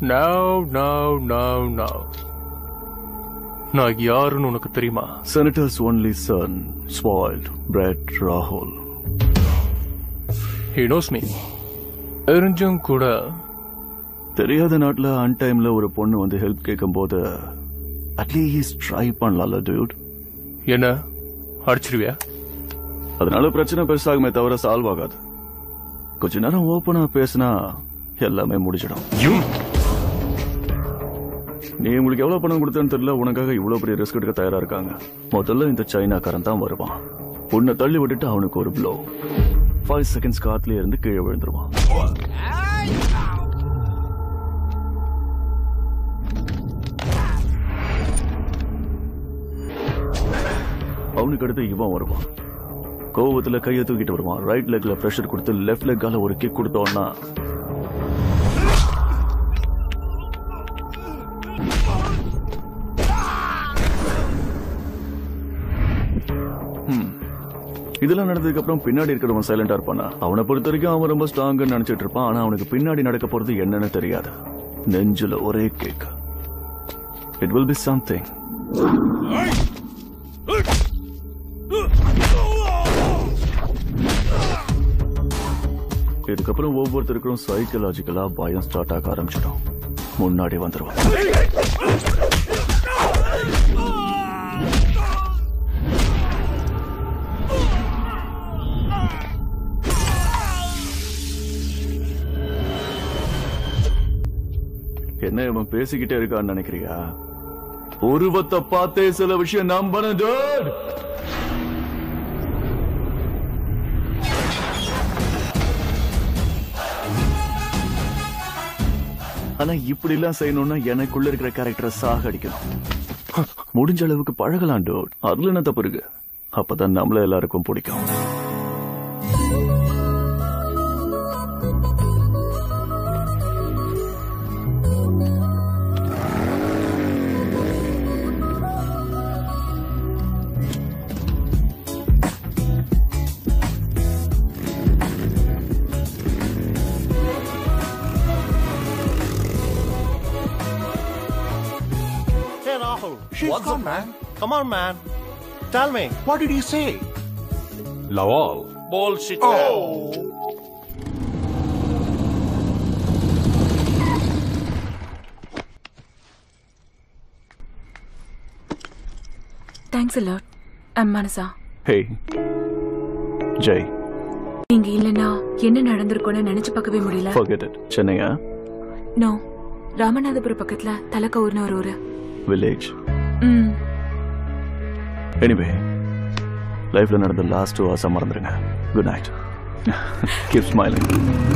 No no no no நான் யாருன்னு உனக்கு தெரியுமா Senator's only son, spoiled, bred Rahul. He knows me தெரிஞ்சும் கூட தெரியாத நாட்டுல அன்டைம்ல ஒரு பொண்ணு வந்து ஹெல்ப் கேட்கும் போது அட்லீஸ்ட் ட்ரை பண்ணலாம்ல டியூட் என்ன அடிச்சிருவியா அதனால பிரச்சனை பெருசாகுமே தவிர சால்வ் ஆகாது கொஞ்ச நேரம் ஓப்பனா பேசினா எல்லாமே முடிச்சிடும் நீ உங்களுக்கு எவ்வளவு பணம் கொடுத்தேன்னு தெரியல உனக்காக இவ்வளவு பெரிய ரிஸ்க் எடுக்க தயாரா இருக்காங்க முதல்ல இந்த சைனாக்காரன் தான் வருவான் உன்னை தள்ளி விட்டுட்டு அவனுக்கு ஒரு ப்ளோ ஃபைவ் செகண்ட்ஸ் காத்துலயே இருந்து கீழே விழுந்துருவான் அவனுக்கு அடுத்து இவன் வருவான் கோவத்துல கையை தூக்கிட்டு வருவான் ரைட் லெக்ல பிரஷர் கொடுத்து லெஃப்ட் லெக்கால ஒரு கிக் கொடுத்தோம்னா ஹம். இதெல்லாம் நடந்ததுக்கு அப்புறம் பின்னாடி இருக்கிறவன் சைலண்டா இருப்பானா அவனை பொறுத்த வரைக்கும் அவன் ரொம்ப ஸ்ட்ராங்னு நினைச்சிட்டு இருப்பான் ஆனா அவனுக்கு பின்னாடி நடக்க போறது என்னன்னு தெரியாது நெஞ்சுல ஒரே கேக் இட் வில் பி சம்திங் இதுக்கப்புறம் ஒவ்வொருத்தருக்கும் சைக்கலாஜிக்கலா பயம் ஸ்டார்ட் ஆக ஆரம்பிச்சிடும் முன்னாடி வந்துருவான் என்ன இவன் பேசிக்கிட்டே இருக்கான்னு நினைக்கிறியா உருவத்தை பார்த்தே சில விஷயம் நம்பணும் dude. ஆனா இப்படி எல்லாம் செய்யணும்னா எனக்குள்ள இருக்கிற கேரக்டரை சாகடிக்கணும் முடிஞ்ச அளவுக்கு பழகலாம் டோட் அதுல என்ன தப்பு இருக்கு அப்பதான் நம்மள எல்லாருக்கும் பிடிக்கும் Hey Rahul, she's What's gone, up, man? Come on, man. Tell me, what did he say? Lawal. Bullshit. Oh. Thanks a lot I'm Manasa hey Jai நீங்க இல்லனா என்ன நடந்திருக்கும்னு நினைச்சு பார்க்கவே முடியல forget it சென்னையா நோ ராமநாதபுரம் பக்கத்துல தலக்கவுர்னு ஒரு ஊரு வில்லேஜ் ம் எனிவே லைஃப்ல நடந்த லாஸ்ட் டூ ஹவர்ஸா மறந்துருங்க குட் நைட் கீப் ஸ்மைலிங்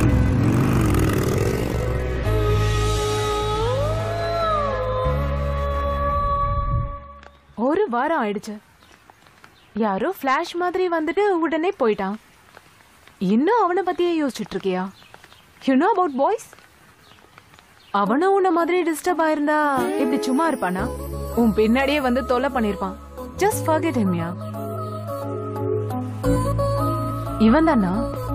ஒரு வாரம் ஆயிடுச்சு யாரோ ஃபிளாஷ் மாதிரி வந்துட்டு உடனே போயிட்டான் இன்னும் அவனை பத்தியே யோசிச்சுட்டு இருக்கியா யூ நோ அபவுட் பாய்ஸ் அவனும் உன்ன மாதிரி டிஸ்டர்ப் ஆயிருந்தா இப்படி சும்மா இருப்பானா உன் பின்னாடியே வந்து தொல்லை பண்ணிருப்பான் ஜஸ்ட் ஃபர்கெட் ஹிம்யா இவன் தானா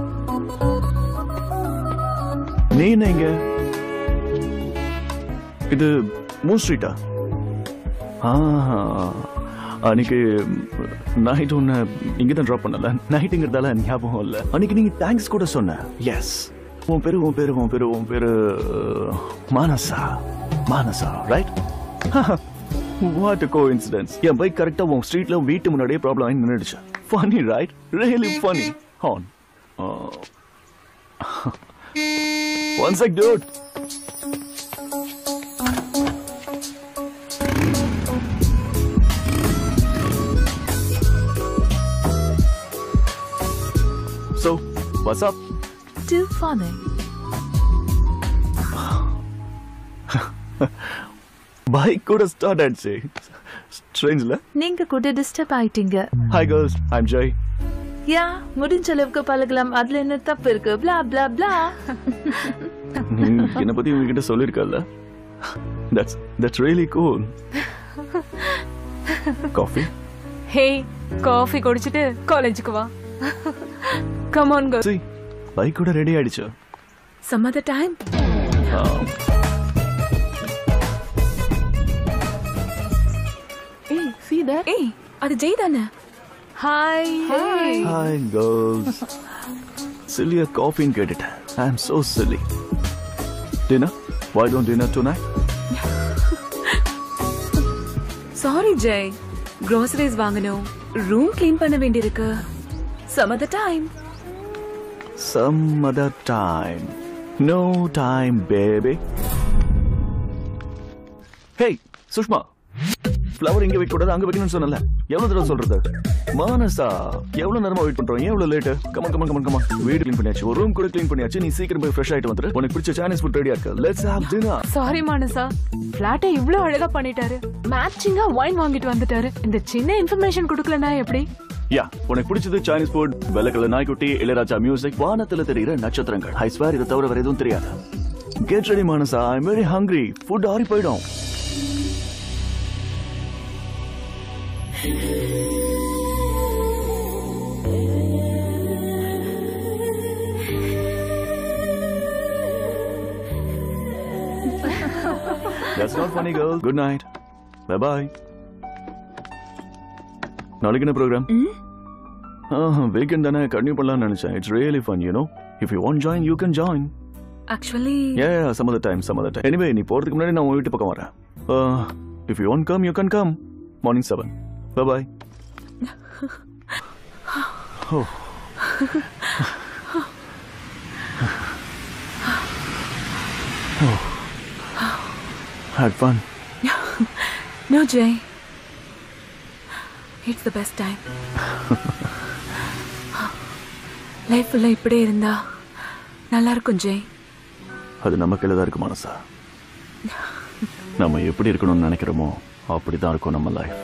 நீ என்ன இங்க இது மூன் ஸ்ட்ரீட்டா ஆஹா அன்னைக்கு நைட் ஒன்னு இங்க தான் ட்ராப் பண்ணல நைட்டுங்கிறதால ஞாபகம் இல்ல அன்னைக்கு நீங்க தேங்க்ஸ் கூட சொன்ன எஸ் உன் பேரு உன் பேரு உன் பேரு உன் பேரு Manasa Manasa right what coincidence என் பைக் கரெக்டா உன் ஸ்ட்ரீட்ல வீட்டு முன்னாடியே ப்ராப்ளம் ஆகி நின்றுடுச்சு funny right really funny on one sec dude So, what's up? too funny bike கூட ஸ்டார்ட் ஆயிடுச்சு ஸ்ட்ரேஞ்சில் நீங்க கூட டிஸ்டர்ப் ஆயிட்டீங்க hi girls I'm Jai yeah முடிஞ்ச அளவுக்கு பழகலாம் அதுல என்ன தப்பு இருக்கு blah blah blah நீ என்னை பத்தி உங்ககிட்ட சொல்லியிருக்கல that's that's really cool coffee hey coffee குடிச்சிட்டு காலேஜுக்கு வா கம் ஆன் சி பைக் கூட ரெடி ஆயிடுச்சு சம் அதர் டைம் there? ஏய் அது ஜெய் தானே Hi. Hi. Hi, girls. Silly coffee கேட்டுட்டேன் ஐ am so silly. Dinner? Why don't dinner tonight? Sorry Jai groceries வாங்கணும் ரூம் க்ளீன் பண்ண வேண்டியிருக்கு some other time Some other time. No time, baby. Hey, Sushma flower இங்க வைக்க கூடாது அங்க வைக்கணும்னு சொன்னல எவ்வளவு தடவை சொல்றது மானசா எவ்வளவு நேரமா வெயிட் பண்றோம் ஏன் இவ்வளவு late come on come on come on come on வீடு க்ளீன் பண்ணியாச்சு ஒரு ரூம் கூட க்ளீன் பண்ணியாச்சு நீ சீக்கிரம் போய் ஃப்ரெஷ் ஆயிட்டு வந்துரு உனக்கு பிடிச்ச சைனீஸ் ஃபுட் ரெடியா இருக்கு let's have dinner sorry Manasa பிளாட்டை இவ்ளோ அழகா பண்ணிட்டாரு மேட்சிங்கா ஒயின் வாங்கிட்டு வந்துட்டாரு இந்த சின்ன இன்ஃபர்மேஷன் கொடுக்கலனா எப்படி யா உனக்கு பிடிச்சது சைனீஸ் ஃபுட் வெள்ளக்கல நாய்க்குட்டி இளையராஜா மியூசிக் வானத்துல தெரியுற நட்சத்திரங்கள் ஐ ஸ்வேர் இதை தவிர வேற எதுவும் தெரியாது get ready Manasa I very hungry food ஆறி போயிடும் That's not funny, girl. Good night. Bye bye. நாளைக்கு என்ன ப்ரோக்ராம் வீக்கெண்ட் தானே கண்டினியூ பண்ணலாம்னு நினைச்சேன் it's really fun you know if you want join you can join actually a some other time some other time anyway நீ போறதுக்கு முன்னாடி நான் உன் வீட்டு பக்கம் வரேன் if you want come you can come morning seven bye bye Had fun. No Jai it's the best time life ஃபுல்லாக இப்படியே இருந்தா நல்லா இருக்கும் ஜெய் அது நம்ம கையில தான் இருக்கு மனசா நம்ம எப்படி இருக்கணும்னு நினைக்கிறோமோ அப்படிதான் இருக்கும் நம்ம லைஃப்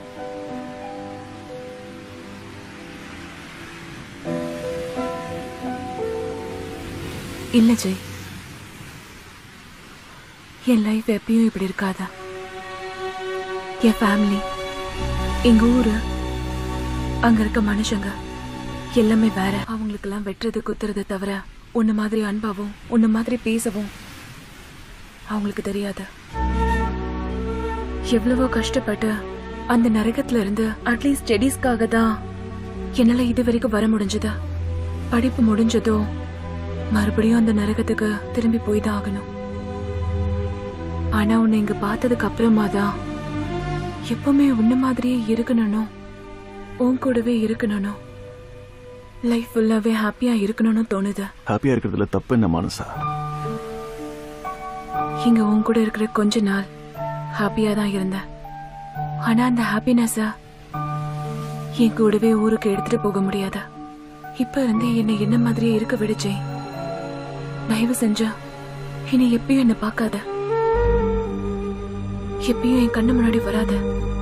இல்லை ஜெய் என் லைஃப் எப்பயும் இப்படி இருக்காதா என் ஃபேமிலி எங்க ஊரு அங்க இருக்க மனுஷங்க எல்லாமே வேற அவங்களுக்கெல்லாம் வெட்டுறது குத்துறது தவிர உன்ன மாதிரி அன்பாவும் உன்ன மாதிரி பேசவும் அவங்களுக்கு தெரியாது எவ்வளவோ கஷ்டப்பட்டு அந்த நரகத்துல இருந்து அட்லீஸ்ட் ஸ்டடீஸ்க்காக தான் என்னால இது வரைக்கும் வர முடிஞ்சது படிப்பு முடிஞ்சதோ மறுபடியும் அந்த நரகத்துக்கு திரும்பி போய் தான் ஆகணும் ஆனா உன்னை இங்க பார்த்ததுக்கு அப்புறமா தான் எப்பவுமே உன்ன மாதிரியே இருக்கணும் உன் கூடவே இருக்கணும் லைஃப் ஃபுல்லாவே ஹாப்பியா இருக்கணும்னு தோணுது ஹாப்பியா இருக்கிறதுல தப்பு என்ன மனசா இங்க உன் கூட இருக்கிற கொஞ்ச நாள் ஹாப்பியா தான் இருந்தேன் ஆனா அந்த ஹாப்பினஸ என் கூடவே ஊருக்கு எடுத்துட்டு போக முடியாத இப்ப இருந்தே என்னை என்ன மாதிரியே இருக்க விடுச்சே தயவு செஞ்சா என்னை எப்பயும் என்ன பார்க்காத எப்பயும் என் கண்ணு முன்னாடி வராத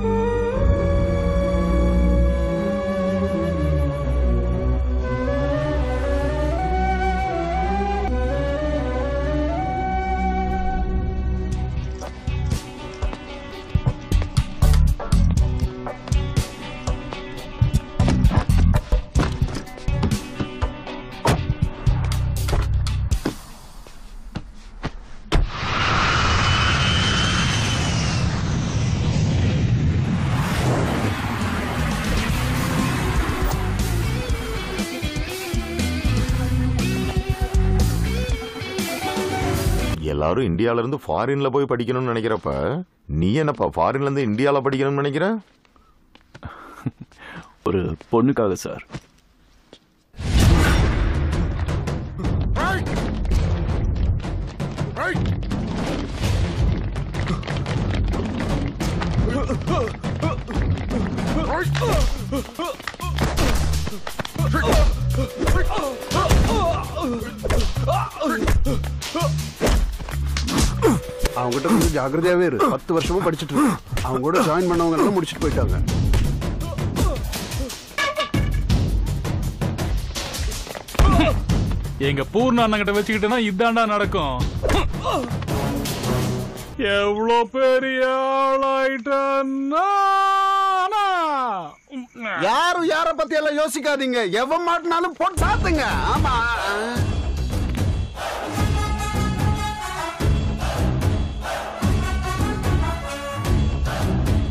எல்லாரும் இந்தியால இருந்து ஃபாரின்ல போய் படிக்கணும்னு நினைக்கிறப்ப நீ என்னப்பா ஃபாரின்ல இருந்து இந்தியால படிக்கணும்னு நினைக்கிற ஒரு பொண்ணுக்காக சார் அவங்க கிட்ட கொஞ்சம் ஜாக்கிரதையாவே இரு பத்து வருஷமா படிச்சுட்டு இருக்கு அவங்க கூட ஜாயின் பண்ணவங்க எல்லாம் முடிச்சுட்டு போயிட்டாங்க எங்க பூர்ண அண்ணங்கிட்ட வச்சுக்கிட்டேன்னா இதாண்டா நடக்கும் எவ்வளோ பெரிய ஆளாயிட்டா யாரும் யார பத்தி எல்லாம் யோசிக்காதீங்க எவன் மாட்டினாலும் போட்டு சாத்துங்க ஆமா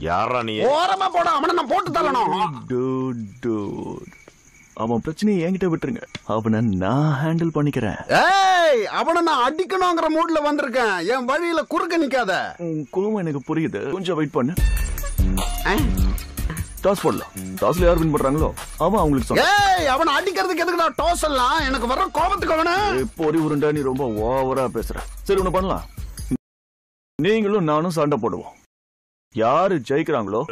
யாரா நீ ஓரமா போட அவனை நான் போட்டு தள்ளணும் Dude, dude. அவன் பிரச்சனையை என்கிட்ட விட்டுருங்க அவனை நான் ஹேண்டில் பண்ணிக்கிறேன் ஏய் அவனை நான் அடிக்கணுங்கிற மூட்ல வந்திருக்கேன் என் வழியில குறுக்க நிக்காத உன் கோவம் எனக்கு புரியுது கொஞ்சம் வெயிட் பண்ணு டாஸ் போடலாம் டாஸ்ல யார் வின் பண்றாங்களோ அவன் அவங்களுக்கு சொன்ன ஏய் அவனை அடிக்கிறதுக்கு எதுக்குடா டோஸ் எல்லாம் எனக்கு வர கோபத்துக்கு அவனு பொறி உருண்டா நீ ரொம்ப ஓவரா பேசுற சரி ஒண்ணு பண்ணலாம் நீங்களும் நானும் சண்டை போடுவோம் யாரு ஜெயிக்கிறாங்களோ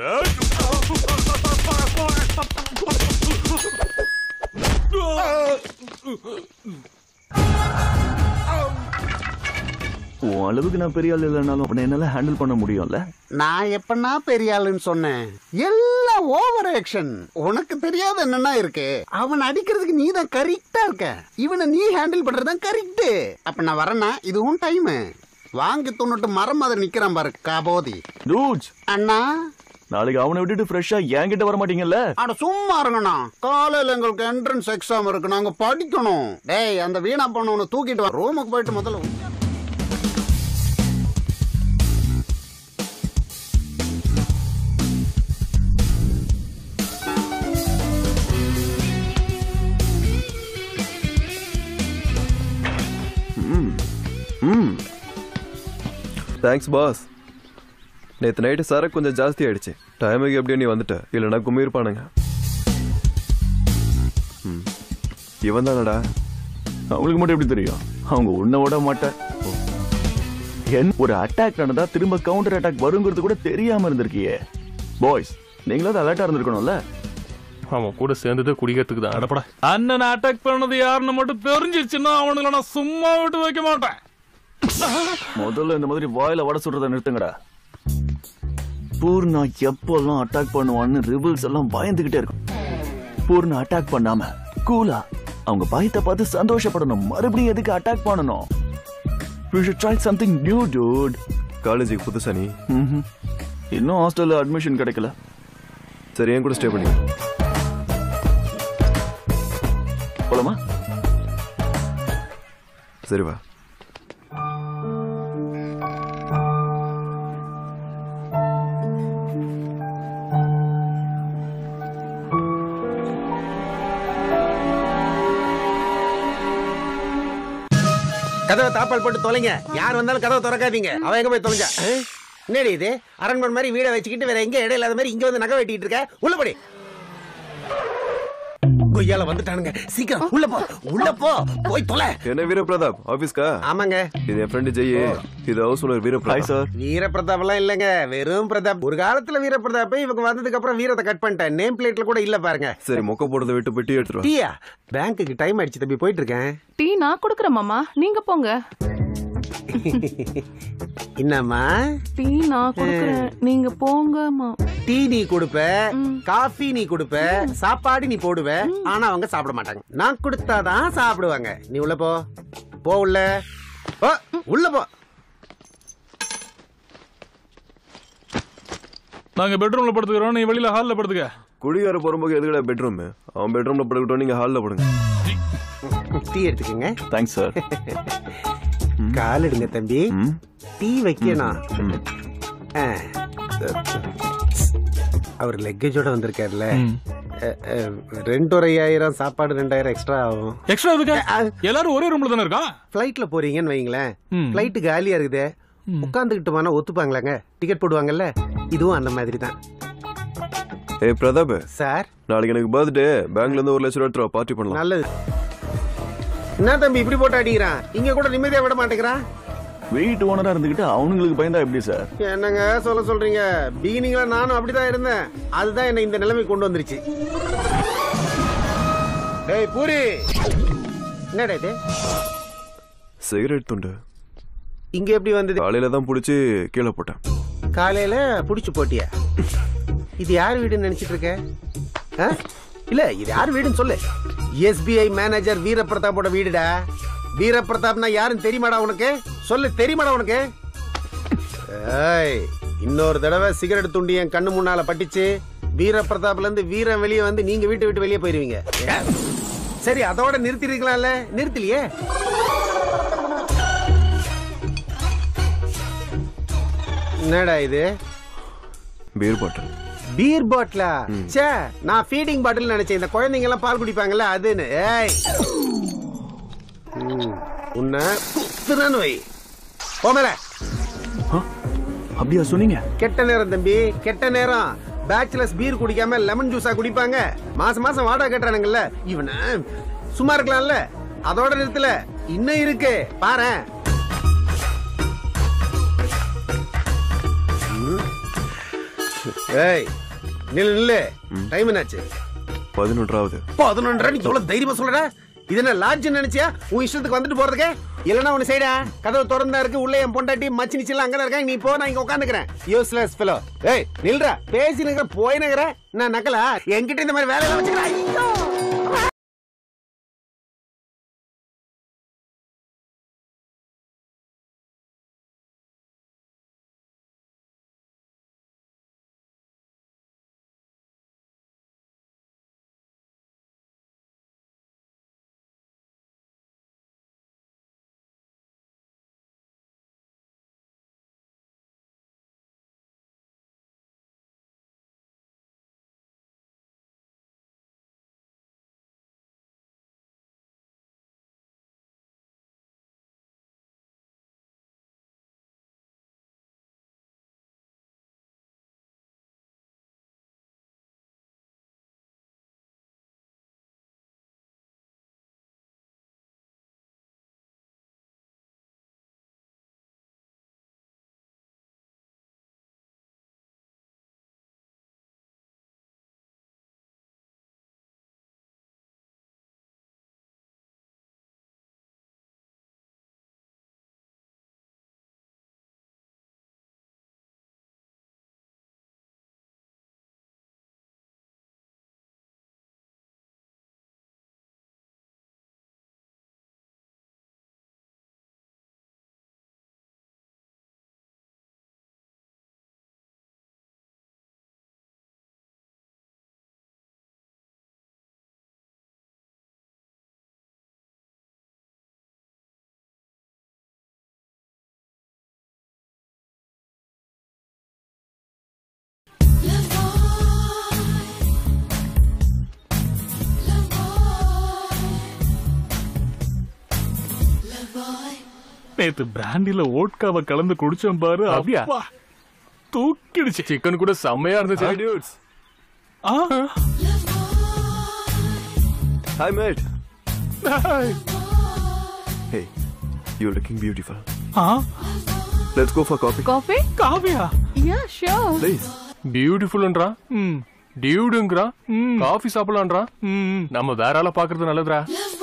உன் அளவுக்கு நான் பெரிய ஆள் இல்லைனாலும் அவனை என்னால ஹேண்டில் பண்ண முடியும்ல நான் எப்பனா பெரிய ஆளுன்னு சொன்னேன் எல்லாம் ஓவர் ஆக்ஷன் உனக்கு தெரியாத என்னன்னா இருக்கு அவன் அடிக்கிறதுக்கு நீ தான் கரெக்டா இருக்க இவனை நீ ஹேண்டில் பண்றது தான் கரெக்ட் அப்ப நான் வரேன்னா இதுவும் டைம் வாங்கி தொண்ணுட்டு மரம் அதை நிக்கிறான் பாரு காபோதி டூட்ஸ் அண்ணா நாளைக்கு அவனை விட்டுட்டு ஃப்ரெஷ்ஷா என்கிட்ட வர மாட்டீங்கல்ல அட சும்மா இருங்கண்ணா காலையில எங்களுக்கு என்ட்ரன்ஸ் எக்ஸாம் இருக்கு நாங்க படிக்கணும் டேய் அந்த வீணா பண்ணவனை தூக்கிட்டு வா ரூமுக்கு போயிட்டு முதல்ல ம் தேங்க்ஸ் பாஸ் நேற்று நைட்டு சரக்கு கொஞ்சம் ஜாஸ்தி ஆயிடுச்சு டைமுக்கு எப்படியோ நீ வந்துட்ட இல்லைன்னா கும்மிருப்பானுங்க ம் இவன் தானடா அவங்களுக்கு மட்டும் எப்படி தெரியும் அவங்க உன்னை விட மாட்டேன் என் ஒரு அட்டாக் நடந்தா திரும்ப கவுண்டர் அட்டாக் வருங்கிறது கூட தெரியாம இருந்திருக்கியே பாய்ஸ் நீங்களாவது அலர்ட்டா இருந்திருக்கணும்ல அவன் கூட சேர்ந்தது குடிக்கிறதுக்கு தான் அடப்படா அண்ணனை அட்டாக் பண்ணது யாருன்னு மட்டும் தெரிஞ்சிருச்சுன்னா அவனுங்களை நான் சும்மா விட்டு வைக்க மாட்டேன் முதல்ல இந்த மாதிரி வாயில வட சுடுறத நிறுத்துங்கடா பூர்ணா எப்பெல்லாம் அட்டாக் பண்ணுவான்னு ரிவல்ஸ் எல்லாம் பயந்துகிட்டே இருக்கும் பூர்ணா அட்டாக் பண்ணாம கூலா அவங்க பயத்தை பார்த்து சந்தோஷப்படணும் மறுபடியும் எதுக்கு அட்டாக் பண்ணணும் we should try something new dude காலேஜுக்கு புதுசா நீ ம்ஹும். இன்னும் ஹாஸ்டல்ல அட்மிஷன் கிடைக்கல சரி என் கூட ஸ்டே பண்ணி போலாமா சரி வா கதவை தாப்பால் போட்டு தொலைங்க யார் வந்தாலும் கதவை திறக்காதீங்க அவன் எங்க போய் தொலைஞ்சா ஆ? என்னடி இது அரண்மனை மாதிரி வீடை வச்சுக்கிட்டு வேற எங்க இடம் இல்லாத மாதிரி இங்க வந்து நகை வெட்டிட்டு இருக்க உள்ள போடி கொய்யால வந்துட்டானுங்க சீக்கிரம் உள்ள போ உள்ள போ போய் தொலை என்ன வீரபிரதாப் ஆபீஸ்க்கா ஆமாங்க இது என் ஃப்ரெண்டு ஜெய் இது house owner Veeraprathap sir Veeraprathap எல்லாம் இல்லங்க வெறும் பிரதாப் ஒரு காலத்துல வீரபிரதாப் இவங்க வந்ததுக்கு அப்புறம் வீரத்தை கட் பண்ணிட்டேன் நேம் பிளேட்ல கூட இல்ல பாருங்க சரி மொக்க போடுறத விட்டு பெட்டி எடுத்துரு வா. டீயா பேங்க்குக்கு டைம் ஆயிடுச்சு தம்பி போயிட்டு இருக்கேன் டீ நான் கொடுக்குறேன் மாமா நீங்க போங்க என்னம்மா டீ நான் கொடுக்குறேன் நீங்க போங்க மா டீ நீ கொடுப்ப காஃபி நீ கொடுப்ப சாப்பாடு நீ போடுவ ஆனா அவங்க சாப்பிட மாட்டாங்க நான் கொடுத்தாதான் சாப்பிடுவாங்க நீ உள்ள போ போ உள்ள போ உள்ள போ நாங்க பெட்ரூம்ல படுத்துக்கிறோம் நீ வெளியில ஹால்ல படுத்துக்க குடிகார போகும்போது எதுக்கடா பெட்ரூம் அவன் பெட்ரூம்ல படுக்கட்டும் நீங்க ஹால்ல படுங்க டீ எடுத்துக்கங்க தேங்க்ஸ் சார் கால் எடுங்க தம்பி டீ வைக்கணும் ஆ. அவர் லெக்கேஜோட வந்திருக்காருல்ல அ, அ, ரெண்டொரு ஐயாயிரம் சாப்பாடு ரெண்டாயிரம் எக்ஸ்ட்ரா ஆகும் எக்ஸ்ட்ரா எதுக்கு எல்லாரும் ஒரே ரூம்ல தானே இருக்கான் ஃப்ளைட்ல போறீங்கன்னு வைங்களேன் ம். ஃப்ளைட் காலியா இருக்குது உட்காந்துக்கிட்டு போனா ஒத்துப்பாங்களாங்க டிக்கெட் போடுவாங்கல்ல இதுவும் அந்த மாதிரி தான் ஏய் பிரதாப் சார் நாளைக்கு எனக்கு பர்த்டே பேங்க்ல இருந்து ஒரு லட்சம் ரூபா எடுத்துட்டு வா, பார்ட்டி பண்ணலாம் நல்லது என்ன தம்பி இப்படி போட்டு அடிக்கிறான் இங்க கூட நிம்மதியா விட மாட்டேங்கிறான் வீட்டு ஓனரா இருந்துகிட்டு அவனுங்களுக்கு பயந்தா எப்படி சார் என்னங்க சொல்ல சொல்றீங்க பிகினிங்ல நானும் அப்படிதான் இருந்தேன் அதுதான் என்ன இந்த நிலைமை கொண்டு வந்துருச்சு டேய் பூரி என்னடா இது சிகரெட் துண்டு இங்க எப்படி வந்தது காலையில தான் புடிச்சு கீழே போட்டேன் காலையில புடிச்சு போட்டியா இது யார் வீடுன்னு நினைச்சிட்டு இருக்க ஆ? இல்ல இது யார் வீடுன்னு சொல்லு எஸ்பிஐ மேனேஜர் வீரபிரதாப்போட வீடுடா வீரபிரதாப்னா யாருன்னு தெரியுமாடா உனக்கு சொல்லு தெரியுமாடா உனக்கு ஏய் இன்னொரு தடவை சிகரெட் துண்டி என் கண்ணு முன்னால பட்டுச்சு வீரபிரதாப்ல இருந்து வீரன் வெளியே வந்து நீங்க வீட்டை விட்டு வெளியே போயிருவீங்க ஏன்? சரி அதோட நிறுத்திருக்கலாம்ல நிறுத்தலையே என்னடா இது பீர் பாட்டில் பீர் பாட்டிலா ச்சே நான் ஃபீடிங் பாட்டில் நினைச்சேன் இந்த குழந்தைங்க எல்லாம் பால் குடிப்பாங்கல்ல அதுன்னு ஏய் ம், உன்னை குத்துறேன்னு வை போமல அப்படியா சொன்னீங்க கெட்ட நேரம் தம்பி கெட்ட நேரம் பேச்சுலர்ஸ் பீர் குடிக்காம லெமன் ஜூஸா குடிப்பாங்க மாசம் மாசம் வாடகை கட்டுறானுங்கல்ல இவனை சும்மா இருக்கலாம்ல அதோட நிறுத்தல இன்னும் இருக்கு பாரேன் ம். ஏய் நில்லு நில்லு டைம் என்னாச்சு பதினொன்றாவது பதினொன்றரை நீ எவ்வளவு தைரியமா சொல்றடா இது என்ன லாட்ஜ் நினைச்சியா உன் இஷ்டத்துக்கு வந்துட்டு போறதுக்கு இல்லனா ஒண்ணு செய்டா கதவு திறந்தா இருக்கு உள்ள என் பொண்டாட்டி மச்சி நிச்சலாம் அங்கதான் இருக்காங்க நீ போ நான் இங்க உட்காந்துக்கிறேன் யூஸ்லெஸ் ஃபெலோ ஏய் நில்றா பேசி நிக்கிற போய் நிக்கிற நான் நக்கலா என்கிட்ட இந்த மாதிரி வேலையெல்லாம் வச்சுக்கிறேன் ஐயோ நேத்து பிராண்டில ஓட்காவை கலந்து குடிச்சேன் பாரு அப்படியா? அப்பா, தூக்கிடுச்சு சிக்கன் கூட செம்மையா இருந்துச்சு டியூட்ஸ் ஆ? Hi mate hey you looking beautiful ஆ? Let's go for coffee coffee Kavya yeah sure please பியூட்டிஃபுல்ன்றா ம் டியூடுங்கிறா ம். காஃபி சாப்பிடலான்றா ம் நம்ம வேற ஆள பாக்குறது நல்லதுடா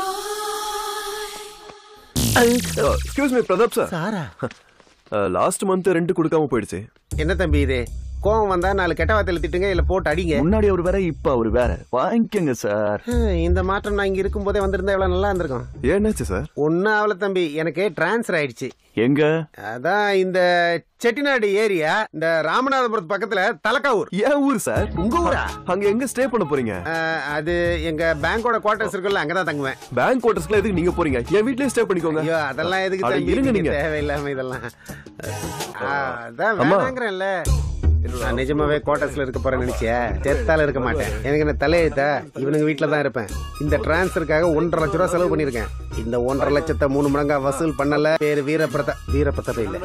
எக்ஸ்கியூஸ் மீ பிரதாப் சார் சாரா லாஸ்ட் மந்த் ரெண்ட் கொடுக்காம போயிடுச்சு என்ன தம்பி இது கோவம் வந்தா நாலு கெட்ட வார்த்தையில திட்டுங்க இல்ல போட்டு அடிங்க முன்னாடி அவர் வேற இப்ப அவர் வேற வாங்கிக்கங்க சார் ஹம், இந்த மாற்றம் நான் இங்க இருக்கும் போதே வந்திருந்தா எவ்வளவு நல்லா இருந்திருக்கும் ஏன்னாச்சு சார் ஒன்னும் ஆகல தம்பி எனக்கு டிரான்ஸ்ஃபர் ஆயிடுச்சு எங்க அதான் இந்த செட்டிநாடு ஏரியா இந்த ராமநாதபுரத்து பக்கத்துல தலக்காவூர் ஏன் ஊர் சார் உங்க ஊரா அங்க எங்க ஸ்டே பண்ண போறீங்க அஹ், அது எங்க பேங்கோட குவார்டர்ஸ் இருக்குல்ல அங்கதான் தங்குவேன் பேங்க் குவார்டர்ஸ்க்குலாம் எதுக்கு நீங்க போறீங்க என் வீட்லயே ஸ்டே பண்ணிக்கோங்க ஐயோ அதெல்லாம் எதுக்கு அட, தம்பி இருங்க நீங்க நீங்க. தேவையில்லாம இதெல்லாம் அஹ், அதான் அம்மா. வேணாங்கிறேன்ல நான் நிஜமாவே குவார்டர்ஸ்ல இருக்க போறேன்னு நினைச்சியா செத்தால இருக்க மாட்டேன் எனக்கு என்ன தலையெழுத்தா இவனுங்க வீட்ல தான் இருப்பேன் இந்த டிரான்ஸ்ஃபருக்காக ஒன்றரை லட்ச ரூபா செலவு பண்ணிருக்கேன் இந்த ஒன்றரை லட்சத்தை மூணு மடங்கா வசூல் பண்ணல பேரு வீரப்பிரதா வீரப்பிரதாப இல்ல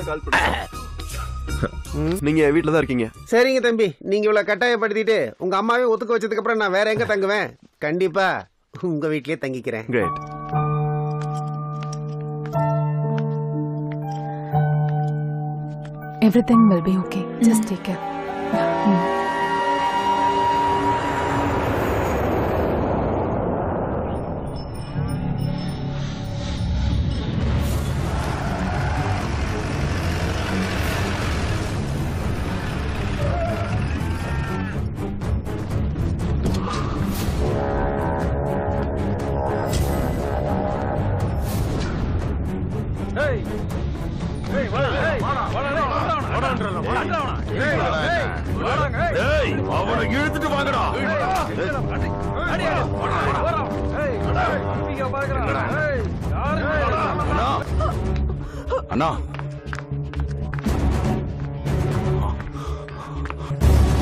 நீங்க வீட்ல தான் இருக்கீங்க சரிங்க தம்பி நீங்க இவ்வளவு கட்டாயப்படுத்திட்டு உங்க அம்மாவே ஒத்துக்க வச்சதுக்கு அப்புறம் நான் வேற எங்க தங்குவேன் கண்டிப்பா உங்க வீட்லயே தங்கிக்கிறேன் great everything will be okay just take care அவனை இழுத்துட்டு வாங்கடா அண்ணா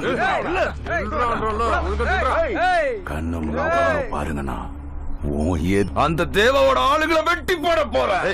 கண்ணு பாருங்கண்ணா உன் ஏ- அந்த தேவாவோட ஆளுங்களை வெட்டி போட போறேன்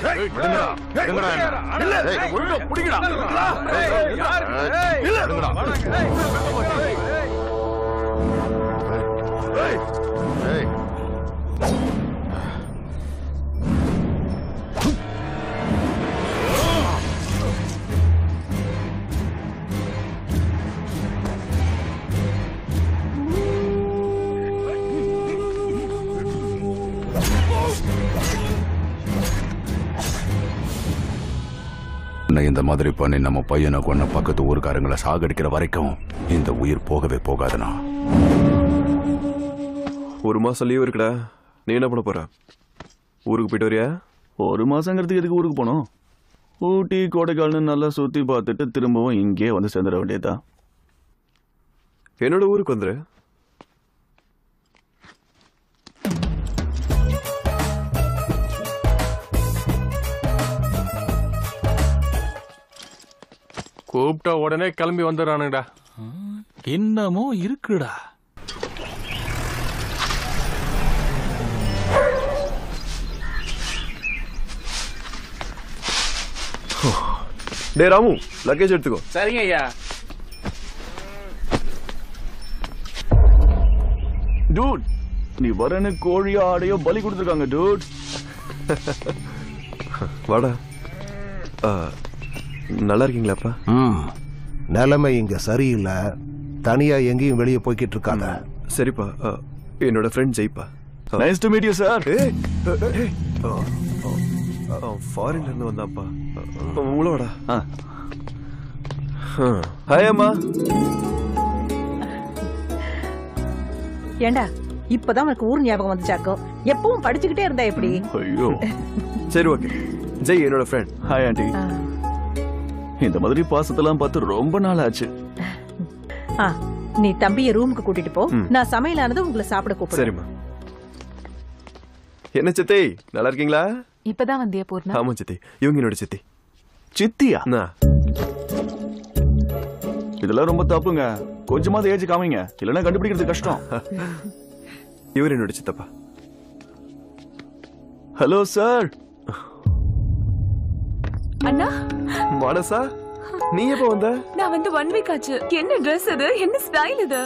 உன்னை இந்த மாதிரி பண்ணி நம்ம பையனை கொன்ன பக்கத்து ஊருக்காரங்களை சாகடிக்கிற வரைக்கும் இந்த உயிர் போகவே போகாதுண்ணா ஒரு மாசம் லீவ் இருக்குடா நீ என்ன பண்ண போற ஊருக்கு போயிட்டு வரியா ஒரு மாசங்கிறதுக்கு எதுக்கு ஊருக்கு போனோம் ஊட்டி கொடைக்கால்னு நல்லா சுத்தி பார்த்துட்டு திரும்பவும் இங்கேயே வந்து சேர்ந்துட வேண்டியதுதான் என்னோட ஊருக்கு வந்துரு கூப்பிட்ட உடனே கிளம்பி வந்துடுறானுங்கடா என்னமோ இருக்குடா டே ராமு லக்கேஜ் எடுத்துக்கோ சரிங்க ஐயா டூட் நீ வரன்னு கோழியோ ஆடையோ பலி கொடுத்துருக்காங்க டூட் வாடா ஆ, நல்லா இருக்கீங்களாப்பா ம் நிலைமை இங்க சரியில்லை தனியா எங்கேயும் வெளியே போய்கிட்டு இருக்காத சரிப்பா ஆ, என்னோட ஃப்ரெண்ட் ஜெய்ப்பா nice to meet you sir ஃபாரின்ல இருந்து வந்தாப்பா உள்ள வாடா ஹாய் அம்மா ஏண்டா இப்பதான் உனக்கு ஊர் ஞாபகம் வந்துச்சாக்கும் எப்பவும் படிச்சுக்கிட்டே இருந்தா எப்படி ஐயோ சரி ஓகே ஜெய் என்னோட ஃப்ரெண்ட் ஹாய் ஆண்டி இந்த மாதிரி பாசத்தெல்லாம் பார்த்து ரொம்ப நாள் ஆச்சு ஆ, நீ தம்பிய ரூமுக்கு கூட்டிட்டு போ ம். நான் சமையலானது உங்களை சாப்பிட கூப்பிடுறேன் சரிம்மா என்ன சித்தி நல்லா இருக்கீங்களா இப்பதான் வந்தியா பூர்ணா ஆமா சித்தி இவங்க என்னோட சித்தி சித்தியா நான் இதெல்லாம் ரொம்ப தப்புங்க கொஞ்சமாவது ஏஜ் காமிங்க இல்லைன்னா கண்டுபிடிக்கிறது கஷ்டம் இவர் என்னோட சித்தப்பா ஹலோ சார் அண்ணா மனசா நீ எப்ப வந்த நான் வந்து ஒன் வீக் ஆச்சு என்ன Dress இது என்ன ஸ்டைல் இது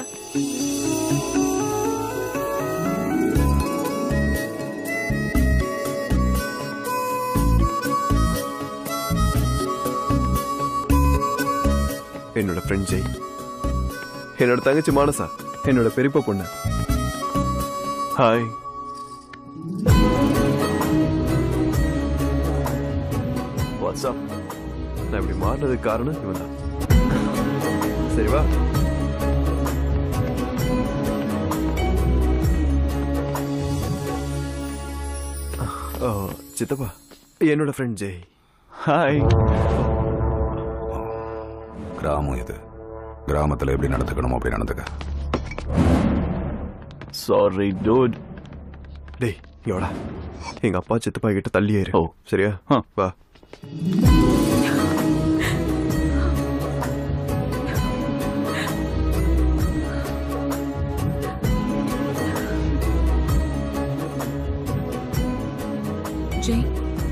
என்னோட ஃப்ரெண்ட் ஜெய் என்னோட தங்கச்சி மானசா என்னோட பெரியப்பா பொண்ணு ஹாய் வாட்ஸ்அப் நான் இப்படி மாறினதுக்கு காரணம் இவன் தான் சரி வா ஓ, சித்தப்பா என்னோட ஃப்ரெண்ட் ஜெய் ஹாய் கிராமம் இது கிராமத்துல எப்படி நடந்துக்கணுமோ அப்படி நடந்துக்க சாரி டூட் டேய் இங்க எங்க அப்பா சித்தப்பா கிட்ட தள்ளியே இரு ஓ சரியா வா ஜெய்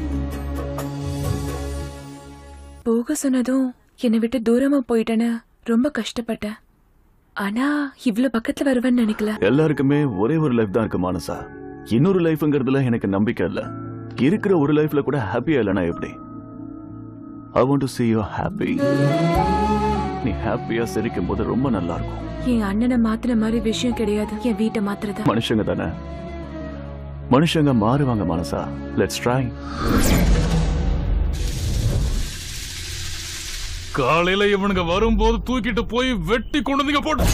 போக சொன்னதும் என்னை விட்டு தூரமா போயிட்டேன்னு ரொம்ப கஷ்டப்பட்டேன் ஆனா இவ்ளோ பக்கத்துல வருவேன்னு நினைக்கல எல்லாருக்குமே ஒரே ஒரு லைஃப் தான் இருக்கு மானசா இன்னொரு லைஃப்ங்கிறதுல எனக்கு நம்பிக்கை இல்ல இருக்கிற ஒரு லைஃப்ல கூட ஹாப்பியா இல்லைனா எப்படி I want to see you happy நீ ஹாப்பியா சிரிக்கும் போது ரொம்ப நல்லா இருக்கும் என் அண்ணனை மாத்தின மாதிரி விஷயம் கிடையாது என் வீட்டை மாத்துறது மனுஷங்க தானே மனுஷங்க மாறுவாங்க மனசா லெட்ஸ் ட்ரை காலையில இவனுங்க வரும்போது தூக்கிட்டு போய் வெட்டி கொண்டு வந்தீங்க போட்டு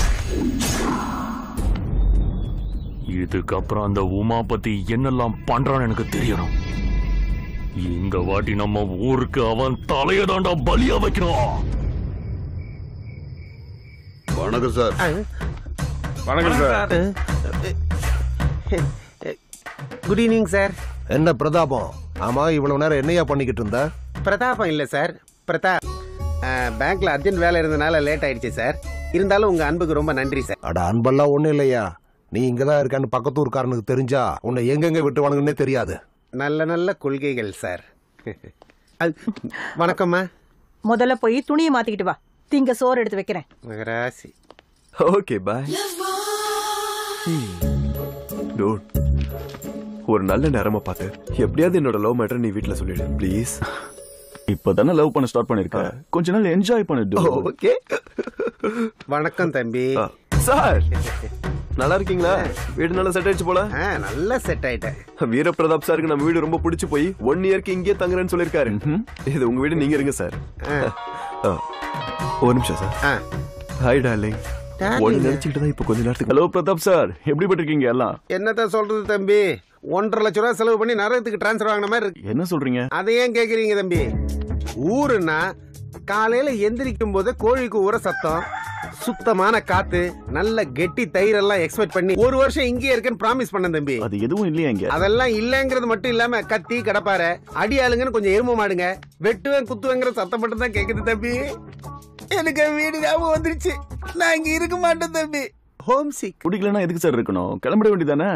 இதுக்கப்புறம் அந்த உமா பத்தி என்னெல்லாம் பண்றான்னு எனக்கு தெரியணும் இந்த வாட்டி நம்ம ஊருக்கு அவன் தலையை தாண்டா பலியா வைக்கணும் வணக்கம் சார் வணக்கம் சார் குட் ஈவினிங் சார் என்ன பிரதாபம் ஆமா இவ்வளவு நேரம் என்னையா பண்ணிக்கிட்டு இருந்த பிரதாபம் இல்லை சார் பிரதாப் பேங்க்ல அர்ஜென்ட் வேலை இருந்தனால லேட் ஆயிடுச்சு சார் இருந்தாலும் உங்க அன்புக்கு ரொம்ப நன்றி சார் அட அன்பெல்லாம் ஒண்ணும் இல்லையா நீ இங்கதான் இருக்கான்னு பக்கத்து ஊர்க்காரனுக்கு தெரிஞ்சா உன்னை எங்கெங்க விட்டுவானுங்கன்னே தெரியாது நல்ல நல்ல கொள்கைகள் சார் அது வணக்கம்மா முதல்ல போய் துணியை மாத்திக்கிட்டு வா திங்க சோறு எடுத்து வைக்கிறேன் மகராசி ஓகே பாய் டூட் ஒரு நல்ல நேரமா பார்த்து எப்படியாவது என்னோட லவ் மேட்டர் நீ வீட்ல சொல்லிடு ப்ளீஸ் இப்பதானே லவ் பண்ண ஸ்டார்ட் பண்ணிருக்க கொஞ்ச நாள் என்ஜாய் பண்ணு ஓகே வணக்கம் தம்பி சார் நல்லா இருக்கீங்களா வீடு நல்லா செட் ஆயிடுச்சு போல நல்லா செட் ஆயிட்டேன் வீரபிரதாப் சாருக்கு நம்ம வீடு ரொம்ப பிடிச்சு போய் ஒன் இயர்க்கு இங்கேயே தங்குறேன்னு சொல்லிருக்காரு இது உங்க வீடு நீங்க இருங்க சார் ஆ, ஒரு நிமிஷம் சார் ஹாய் டார்லிங் Darling. ஒன்னு நினைச்சுக்கிட்டு தான் இப்போ கொஞ்ச நேரத்துக்கு ஹலோ பிரதாப் சார் எப்படி பட்டிருக்கீங்க எல்லாம் என்னத்த சொல்றது தம்பி ஒன்றரை லட்ச ரூபா செலவு பண்ணி நரகத்துக்கு டிரான்ஸ்ஃபர் வாங்கின மாதிரி இருக்கு என்ன சொல்றீங்க அதை ஏன் கேக்குறீங்க தம்பி ஊருன்னா காலையில எந்திரிக்கும் போது கோழிக்கு ஊற சத்தம் சுத்தமான காத்து நல்ல கெட்டி தயிர் எல்லாம் எக்ஸ்பெக்ட் பண்ணி ஒரு வருஷம் இங்கேயே இருக்கேன்னு ப்ராமிஸ் பண்ண தம்பி அது எதுவும் இல்லையா இங்க அதெல்லாம் இல்லங்கிறது மட்டும் இல்லாம கத்தி கடப்பார அடி ஆளுங்கன்னு கொஞ்சம் எரும மாடுங்க வெட்டுவேன் குத்துவேங்கிற சத்தம் மட்டும் தான் கேக்குது தம்பி எனக்கு வீடு ஞாபகம் வந்துருச்சு நான் இங்க இருக்க மாட்டேன் தம்பி ஹோம் சிக் பிடிக்கலன்னா எதுக்கு சார் இருக்கணும் கிளம்பிட வேண்டியதானே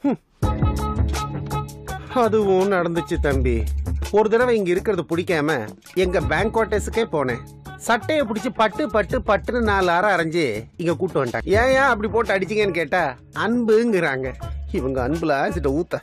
அதுவும் நடந்துச்சு தம்பி ஒரு தடவை இங்க இருக்கிறது பிடிக்காம எங்க பேங்க் குவார்டர்ஸுக்கே போனேன் சட்டையை பிடிச்சி பட்டு பட்டு பட்டுன்னு நாலு அரை அரைஞ்சு இங்க கூட்டு வந்துட்டாங்க ஏன் ஏன் அப்படி போட்டு அடிச்சீங்கன்னு கேட்டா அன்புங்கிறாங்க இவங்க அன்புல ஆசிட்ட ஊத்த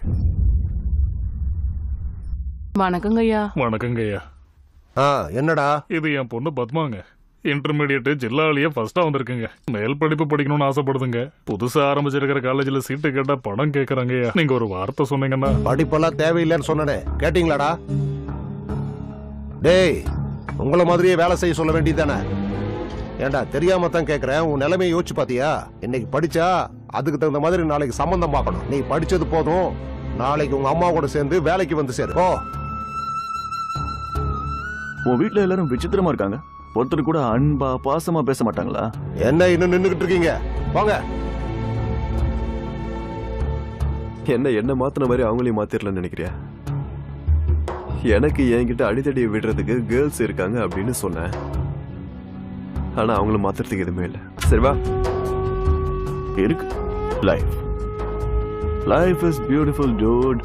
வணக்கங்க ஐயா வணக்கங்க ஐயா ஆ என்னடா இது என் பொண்ணு பத்மாங்க இன்டர்மீடியட் ஜில்லாலேயே ஃபர்ஸ்டா வந்திருக்குங்க மேல் படிப்பு படிக்கணும்னு ஆசைப்படுதுங்க புதுசா ஆரம்பிச்சிருக்கிற காலேஜ்ல சீட்டு கேட்டா பணம் கேக்குறாங்க ஐயா நீங்க ஒரு வார்த்தை சொன்னீங்கன்னா படிப்பெல்லாம் தேவையில்லைன்னு சொன்னனே கேட்டீங்களாடா டேய் உங்கள மாதிரியே வேலை செய்ய சொல்ல வேண்டியதானே ஏண்டா தெரியாம தான் கேக்குறேன் உன் நிலைமையை யோசிச்சு பாத்தியா இன்னைக்கு படிச்சா அதுக்கு தகுந்த மாதிரி நாளைக்கு சம்பந்தம் பார்க்கணும் நீ படிச்சது போதும் நாளைக்கு உங்க அம்மா கூட சேர்ந்து வேலைக்கு வந்து சேரு ஓ உன் வீட்ல எல்லாரும் விசித்திரமா இருக்காங்க ஒருத்தர் கூட அன்பா பாசமா பேச மாட்டாங்களா என்ன இன்னும் நின்னுகிட்டு இருக்கீங்க வாங்க என்ன என்ன மாத்தின மாதிரி அவங்களையும் மாத்திரலன்னு நினைக்கிறியா எனக்கு என்கிட்ட அடித்தடியை விடுறதுக்கு கேர்ள்ஸ் இருக்காங்க அப்படின்னு சொன்னேன் ஆனா அவங்கள மாத்துறதுக்கு எதுவுமே இல்லை சரி வா இருக்கு life life is beautiful dude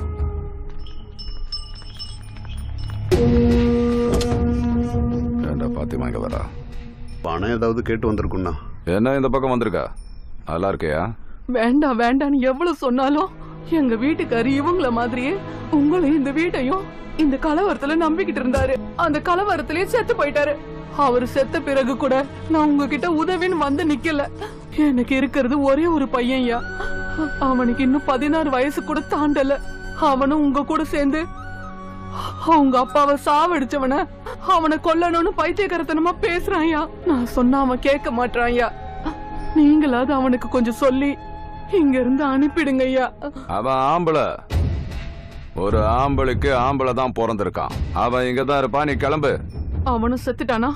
ஏண்டா பாத்திமா இங்க வரா பணம் ஏதாவது கேட்டு வந்திருக்குண்ணா என்ன இந்த பக்கம் வந்திருக்கா நல்லா இருக்கியா வேண்டாம் வேண்டாம்னு எவ்வளவு சொன்னாலும் எங்க வீட்டுக்காரு இவங்கள மாதிரியே உங்களையும் இந்த வீட்டையும் இந்த கலவரத்துல நம்பிக்கிட்டு இருந்தாரு அந்த கலவரத்திலேயே செத்து போயிட்டாரு அவர் செத்த பிறகு கூட நான் உங்ககிட்ட உதவின்னு வந்து நிக்கல எனக்கு இருக்கிறது ஒரே ஒரு பையன்யா அவனுக்கு இன்னும் பதினாறு வயசு கூட தாண்டல அவனும் உங்க கூட சேர்ந்து அவங்க அப்பாவை சாவடிச்சவன அவனை கொல்லணும்னு பைத்தியக்காரத்தனமா பேசுறான்யா நான் சொன்னா அவன் கேட்க மாட்டான்யா நீங்களாவது அவனுக்கு கொஞ்சம் சொல்லி இங்க இருந்து அனுப்பிடுங்க ஐயா அவன் ஆம்பளை ஒரு ஆம்பளைக்கு ஆம்பளை தான் பிறந்திருக்கான் அவன் இங்க தான் இருப்பான் நீ கிளம்பு அவனும் செத்துட்டானா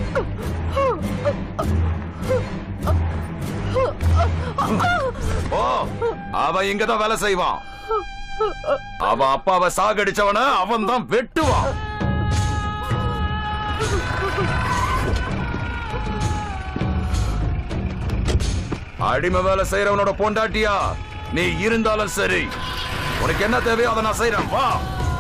ஓ அவன் இங்க தான் வேலை செய்வான் அவன் அப்பாவை சாகடிச்சவன அவன் தான் வெட்டுவான் அடிமை வேலை செய்யறவனோட பொண்டாட்டியா நீ இருந்தாலும் சரி உனக்கு என்ன தேவையோ அதை நான் செய்யறேன் வா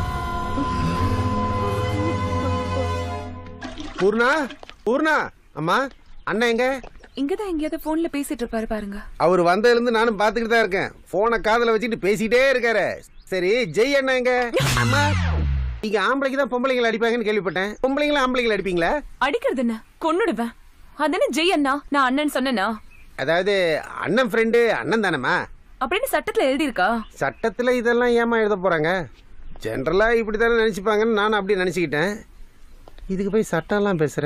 பூர்ணா பூர்ணா அம்மா அண்ணன் எங்க இங்கதான் எங்கேயாவது போன்ல பேசிட்டு இருப்பாரு பாருங்க அவர் வந்ததுல இருந்து நானும் பாத்துக்கிட்டு தான் இருக்கேன் போனை காதுல வச்சுட்டு பேசிட்டே இருக்காரு சரி ஜெய் அண்ணா எங்க அம்மா இங்க ஆம்பளைக்கு தான் பொம்பளைங்களை அடிப்பாங்கன்னு கேள்விப்பட்டேன் பொம்பளைங்களும் ஆம்பளைங்களை அடிப்பீங்களா அடிக்கிறது என்ன கொன்னுடுவேன் அதென்ன ஜெய் அண்ணா நான் அண்ணன் சொன்னேனா அதாவது அண்ணன் ஃப்ரெண்டு அண்ணன் தானேம்மா அப்படின்னு சட்டத்துல எழுதி இருக்கா சட்டத்துல இதெல்லாம் ஏமா எழுத போறாங்க ஜென்ரலா இப்படி தானே நினைச்சுப்பாங்கன்னு நான் அப்படி நினைச்சுக்கிட்டேன் இதுக்கு போய் சட்டம்லாம் பேசுற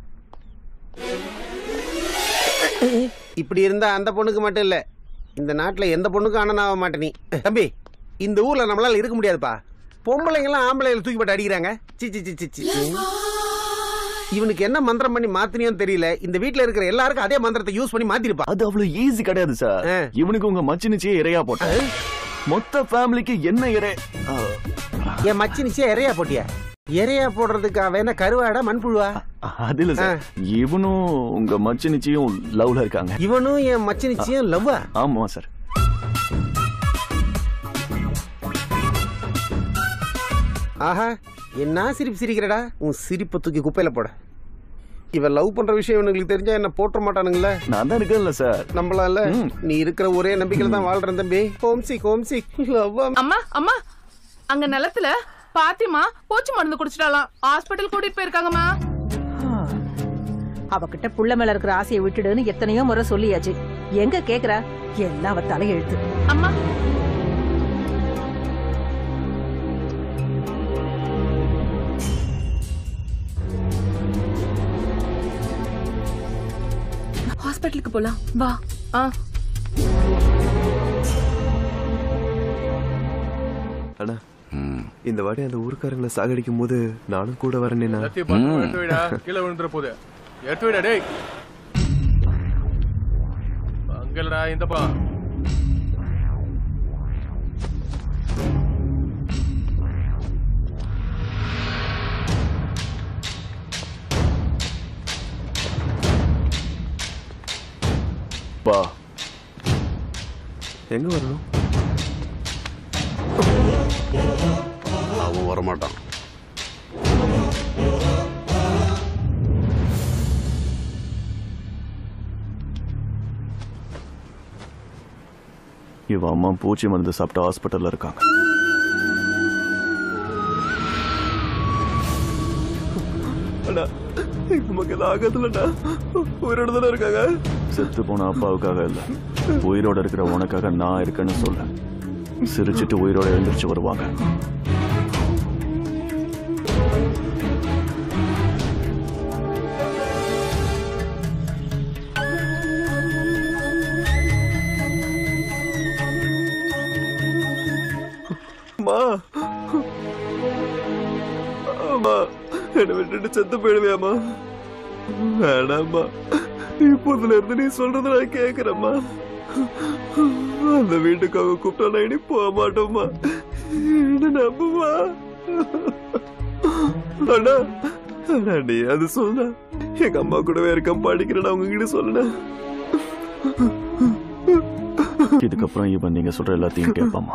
இப்படி இருந்தா அந்த பொண்ணுக்கு மட்டும் இல்ல இந்த நாட்டுல எந்த பொண்ணுக்கும் அண்ணன் ஆக மாட்டே நீ தம்பி இந்த ஊர்ல நம்மளால இருக்க முடியாதுப்பா பொம்பளைங்கெல்லாம் ஆம்பளைகளை தூக்கி போட்டு அடிக்கிறாங்க சி சி சி சி சி இவனுக்கு என்ன மந்திரம் பண்ணி மாத்தினியோன்னு தெரியல இந்த வீட்ல இருக்கிற எல்லாருக்கும் அதே மந்திரத்தை யூஸ் பண்ணி மாத்திருப்பா அது அவ்வளவு ஈஸி கிடையாது சார் இவனுக்கு உங்க மச்சினிச்சியே இறையா போட்ட மொத்த ஃபேமிலிக்கு என்ன இறை என் மச்சி நிச்சயம் இறையா போட்டியா இறையா போடுறதுக்கு அவன் என்ன கருவாடா மண்புழுவா அது இல்ல சார் இவனும் உங்க மச்சனிச்சியும் லவ்ல இருக்காங்க இவனும் என் மச்சனிச்சியும் லவ்வா ஆமா சார் ஆஹா என்ன சிரிப்பு சிரிக்கிறடா உன் சிரிப்பை தூக்கி குப்பையில போட இவன் லவ் பண்ற விஷயம் இவனுங்களுக்கு தெரிஞ்சா என்ன போட்டுற மாட்டானுங்களே நான் தான் இருக்கேன்ல சார் நம்பலாம்ல நீ இருக்கிற ஒரே நம்பிக்கையில தான் வாழ்றேன் தம்பி ஹோம்சி ஹோம்சி லவ் அம்மா அம்மா அங்க நிலத்துல பாத்திமா பூச்சி மருந்து குடிச்சிட்டாலாம் ஹாஸ்பிட்டல் கூட்டிட்டு போயிருக்காங்கம்மா அவகிட்ட புள்ள மேல இருக்கிற ஆசையை விட்டுடுன்னு எத்தனையோ முறை சொல்லியாச்சு எங்க கேக்குறா எல்லாம் அவ தலையெழுத்து அம்மா ஹாஸ்பிட்டலுக்கு போலாம் வா ஆ அண்ணா இந்த வாட்டி அந்த ஊருக்காரங்களை சாகடிக்கும் போது நானும் கூட வரேன்னா எல்லாத்தையும் பார்த்து எடுத்து வைடா கீழே விழுந்துற போது எடுத்து வைடா டேய் அங்கலடா இந்தப்பா பா எங்க வரணும் அவன் வரமாட்டான் இவ அம்மா பூச்சி மருந்து சாப்பிட்டு ஹாஸ்பிட்டல்ல இருக்காங்க அண்ணா நமக்கு எல்லாம் ஆகாதுலண்ணா உயிரோட தானே இருக்காங்க செத்து போன அப்பாவுக்காக இல்ல உயிரோட இருக்கிற உனக்காக நான் இருக்கேன்னு சொல்ல சிரிச்சிட்டு உயிரோட எழுந்திருச்சு வருவாங்க அம்மா அம்மா என்னை விட்டுட்டு செத்து போயிடுவியாம்மா வேணாம்மா இப்போதுல இருந்து நீ சொல்றத நான் கேக்குறேம்மா அந்த வீட்டுக்கு அவங்க கூப்பிட்டா நான் இனி போக மாட்டோம்மா என்ன நம்புமா அண்ணா அண்ணா, நீ அது சொல்ல எங்க அம்மா கூடவே இருக்கேன் படிக்கிறேன் அவங்க கிட்ட சொல்லுன இதுக்கப்புறம் இவன் நீங்க சொல்ற எல்லாத்தையும் கேட்பாமா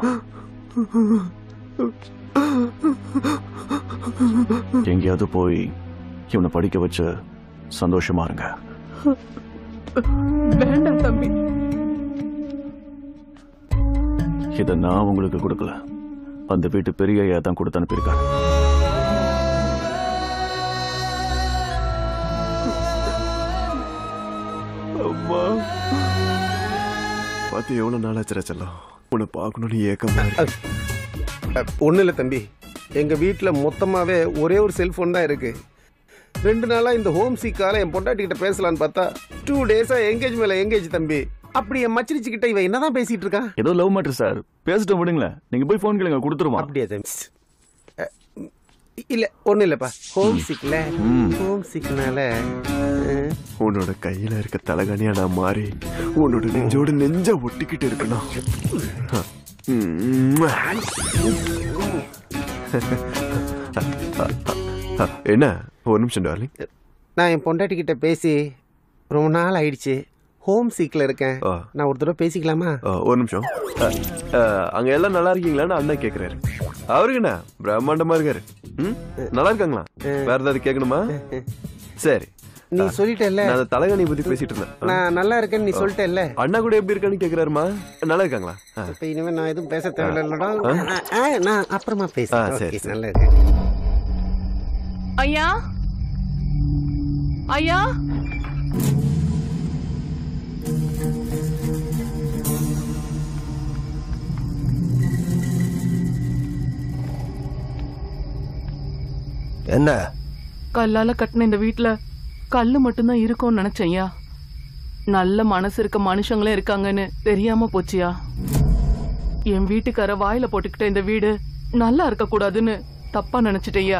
எங்கேயாவது போய் இவனை படிக்க வச்சு சந்தோஷமா இருங்க வேண்டாம் தம்பி இதை நான் உங்களுக்கு கொடுக்கல அந்த வீட்டு பெரிய ஐயா தான் கொடுத்து அனுப்பியிருக்காரு அம்மா பார்த்து எவ்வளவு நாள் ஆச்சுரா செல்லம் உன்னை பார்க்கணும்னு ஏக்கமா இருக்கு ஒன்றும் இல்லை தம்பி எங்கள் வீட்டில் மொத்தமாகவே ஒரே ஒரு செல்ஃபோன் தான் இருக்கு ரெண்டு நாளாக இந்த ஹோம் சீக்கால என் பொண்டாட்டிக்கிட்ட பேசலான்னு பார்த்தா டூ டேஸாக எங்கேஜ் மேலே எங்கேஜ் தம்பி அப்படி என் மச்சினிச்சு கிட்ட இவன் என்னதான் பேசிட்டு இருக்கான் ஏதோ லவ் மேட்டர் சார் பேசிட்டு விடுங்களேன் நீங்க போய் ஃபோன் கேளுங்க கொடுத்துருவான் அப்படியா தம்பி அஹ், இல்ல ஒண்ணும் இல்லப்பா ஹோம் சிக்ல ஹோம் சிக்னால உன்னோட கையில இருக்க தலகாணியா நான் மாறி உன்னோட நெஞ்சோட நெஞ்ச ஒட்டிக்கிட்டு இருக்கணும் உம். என்ன ஒரு நிமிஷம் டார்லிங் நான் என் பொண்டாட்டி கிட்ட பேசி ரொம்ப நாள் ஆயிடுச்சு ஹோம் சீக்ல இருக்கேன் நான் ஒரு தடவை பேசிக்கலாமா ஒரு நிமிஷம் அஹ், அஹ், அங்க எல்லாம் நல்லா இருக்கீங்களான்னு அண்ணன் கேக்குறாரு அவருக்கு என்ன பிரம்மாண்டமா இருக்காரு ம்? நல்லா இருக்காங்களா வேற ஏதாவது கேட்கணுமா சரி நீ சொல்லிட்டல்ல நான் அந்த தலகாணி பத்தி பேசிட்டு இருந்தேன் நான் நல்லா இருக்கேன்னு நீ சொல்லிட்டல்ல அண்ணா கூட எப்படி இருக்கான்னு கேக்குறாருமா நல்லா இருக்காங்களா ஆ. இப்ப இனிமே நான் எதுவும் பேச தேவையில்லடா ஆ? ஆ, நான் அப்புறமா ஆ, பேசுறேன் சரி, Okay, சரி. நல்லா இருக்கேன் ஐயா ஐயா என்ன கல்லால கட்டின இந்த வீட்ல கல்லு மட்டும்தான் இருக்கும்னு நினைச்சேன்யா நல்ல மனசு இருக்க மனுஷங்களே இருக்காங்கன்னு தெரியாம போச்சியா என் வீட்டுக்கார வாயில போட்டுக்கிட்ட இந்த வீடு நல்லா இருக்க கூடாதுன்னு தப்பா நினைச்சிட்டேயா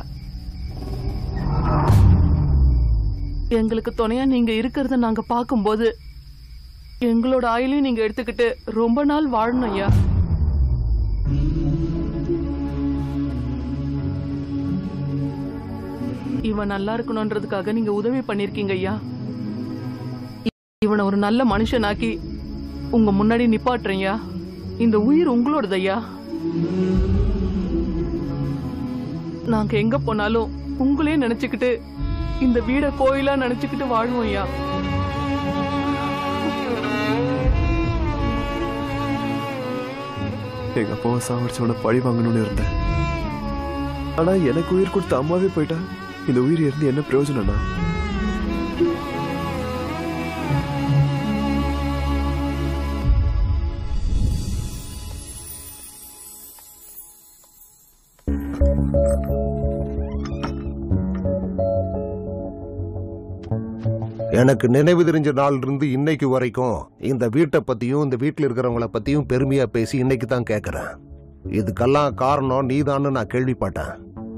எங்களுக்கு துணையா நீங்க இருக்கிறத நாங்க பார்க்கும்போது எங்களோட ஆயிலையும் நீங்க எடுத்துக்கிட்டு ரொம்ப நாள் வாழணும் ஐயா இவன் நல்லா இருக்கணும்ன்றதுக்காக நீங்க உதவி பண்ணிருக்கீங்க ஐயா இ- இவனை ஒரு நல்ல மனுஷனாக்கி உங்க முன்னாடி நிப்பாட்டுறீங்க இந்த உயிர் உங்களோடது ஐயா நாங்க எங்க போனாலும் உங்களே நினைச்சுக்கிட்டு இந்த வீட கோயிலா நினைச்சுக்கிட்டு வாழ்வோம் ஐயா எங்க அப்பாவை சாவடிச்சவனை பழி வாங்கணும்னு இருந்தேன் ஆனா எனக்கு உயிர் கொடுத்த அம்மாவே போயிட்டா இந்த உயிர் இருந்து என்ன பிரயோஜனம்னா எனக்கு நினைவு தெரிஞ்ச நாள்ல இருந்து இன்னைக்கு வரைக்கும் இந்த வீட்டை பத்தியும் இந்த வீட்டில் இருக்கிறவங்கள பத்தியும் பெருமையா பேசி இன்னைக்கு தான் கேட்கறேன் இதுக்கெல்லாம் காரணம் நீதான்னு நான் கேள்விப்பட்டேன்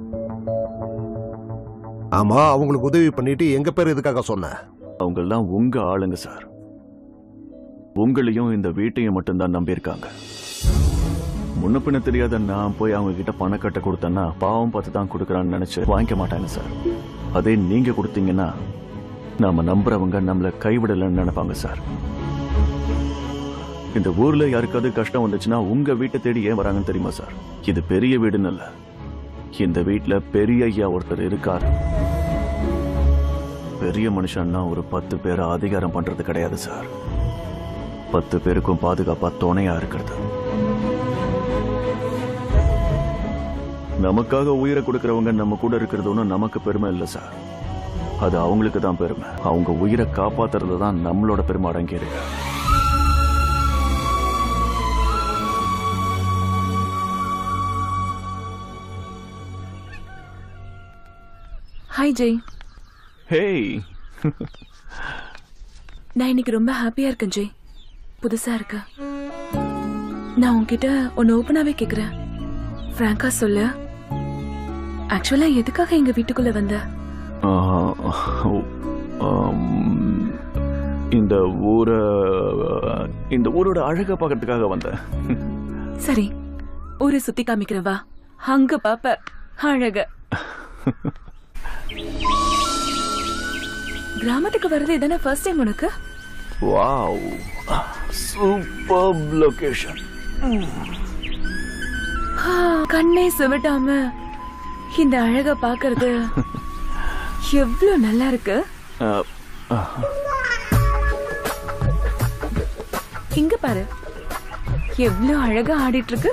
ஆமா அவங்களுக்கு உதவி பண்ணிட்டு எங்க பேர் எதுக்காக சொன்ன அவங்கெல்லாம் உங்க ஆளுங்க சார் உங்களையும் இந்த வீட்டையும் மட்டும்தான் நம்பியிருக்காங்க முன்ன பின்ன தெரியாத நான் போய் அவங்க கிட்ட பணக்கட்டை கொடுத்தேன்னா பாவம் பார்த்து தான் கொடுக்குறான்னு நினைச்சு வாங்கிக்க மாட்டாங்க சார் அதே நீங்க கொடுத்தீங்கன்னா நாம நம்புறவங்க நம்மளை கைவிடலைன்னு நினைப்பாங்க சார் இந்த ஊர்ல யாருக்காவது கஷ்டம் வந்துச்சுன்னா உங்க வீட்டை தேடி ஏன் வராங்கன்னு தெரியுமா சார் இது பெரிய வீடுன்னு இல்ல இந்த வீட்ல பெரிய ஐயா ஒருத்தர் இருக்காரு பெரிய மனுஷன்னா ஒரு பத்து பேரை அதிகாரம் பண்றது கிடையாது சார் பத்து பேருக்கும் பாதுகாப்பா துணையா இருக்கிறது நமக்காக உயிரை கொடுக்கறவங்க நம்ம கூட இருக்கிறது ஒன்றும் நமக்கு பெருமை இல்லை சார் அது அவங்களுக்கு தான் பெருமை அவங்க உயிரை காப்பாத்துறது தான் நம்மளோட பெருமை அடங்கி இருக்கு ஹாய் ஜெய் ஹேய் நான் இன்னைக்கு ரொம்ப ஹாப்பியா இருக்கேன் ஜெய் புதுசா இருக்கு நான் உன்கிட்ட ஒன்னு ஓப்பனாவே கேக்குறேன் ஃப்ராங்கா சொல்லு ஆக்சுவலா எதுக்காக எங்க வீட்டுக்குள்ள வந்த இந்த ஊரை இந்த ஊரோட அழகை பார்க்கறதுக்காக வந்தேன் சரி ஊரை சுத்தி காமிக்கிறவா அங்க பாப்ப அழக கிராமத்துக்கு வர்றது இதானே ஃபர்ஸ்ட் டைம் உனக்கு வாவ் சூப்பர் லொகேஷன் ஆ, கண்ணே சிவட்டாம இந்த அழக பாக்குறது எவ்வளவு நல்லா இருக்கு இங்க பாரு எவ்வளவு அழகா ஆடிட்டு இருக்கு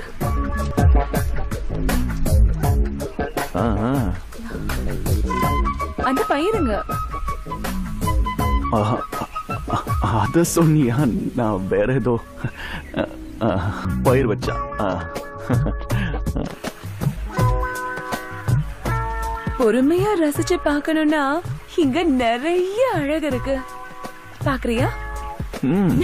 அந்த பயிருங்க அத சொன்னியா நான் வேற ஏதோ ஆ, பயிர் வச்சா ஆ. பொறுமையா ரசிச்சு பார்க்கணும்னா இங்க நிறைய அழகு இருக்கு பாக்குறியா ம்.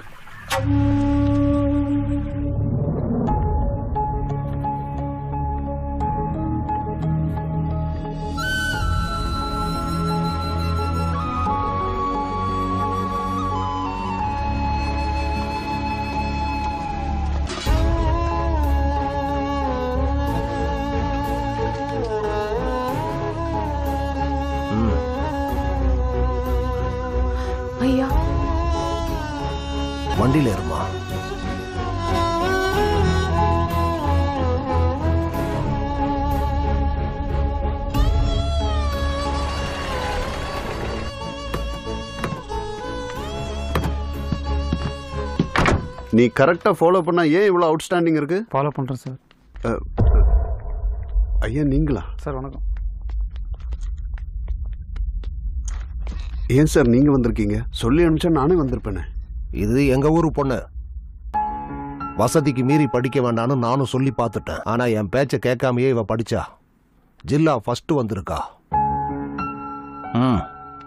ஐயா வண்டியில இருமா நீ கரெக்டா ஃபாலோ பண்ணா ஏன் இவ்வளவு அவுட்ஸ்டாண்டிங் இருக்கு ஃபாலோ பண்ணுறேன் சார் ஐயா நீங்களா சார் வணக்கம் ஏன் சார் நீங்க வந்திருக்கீங்க சொல்லி அனுப்பிச்சா நானே வந்திருப்பேனே இது எங்க ஊரு பொண்ணு வசதிக்கு மீறி படிக்க வேண்டாம்னு நானும் சொல்லி பார்த்துட்டேன் ஆனா என் பேச்ச கேட்காமயே இவ படிச்சா ஜில்லா ஃபர்ஸ்ட் வந்திருக்கா ம்.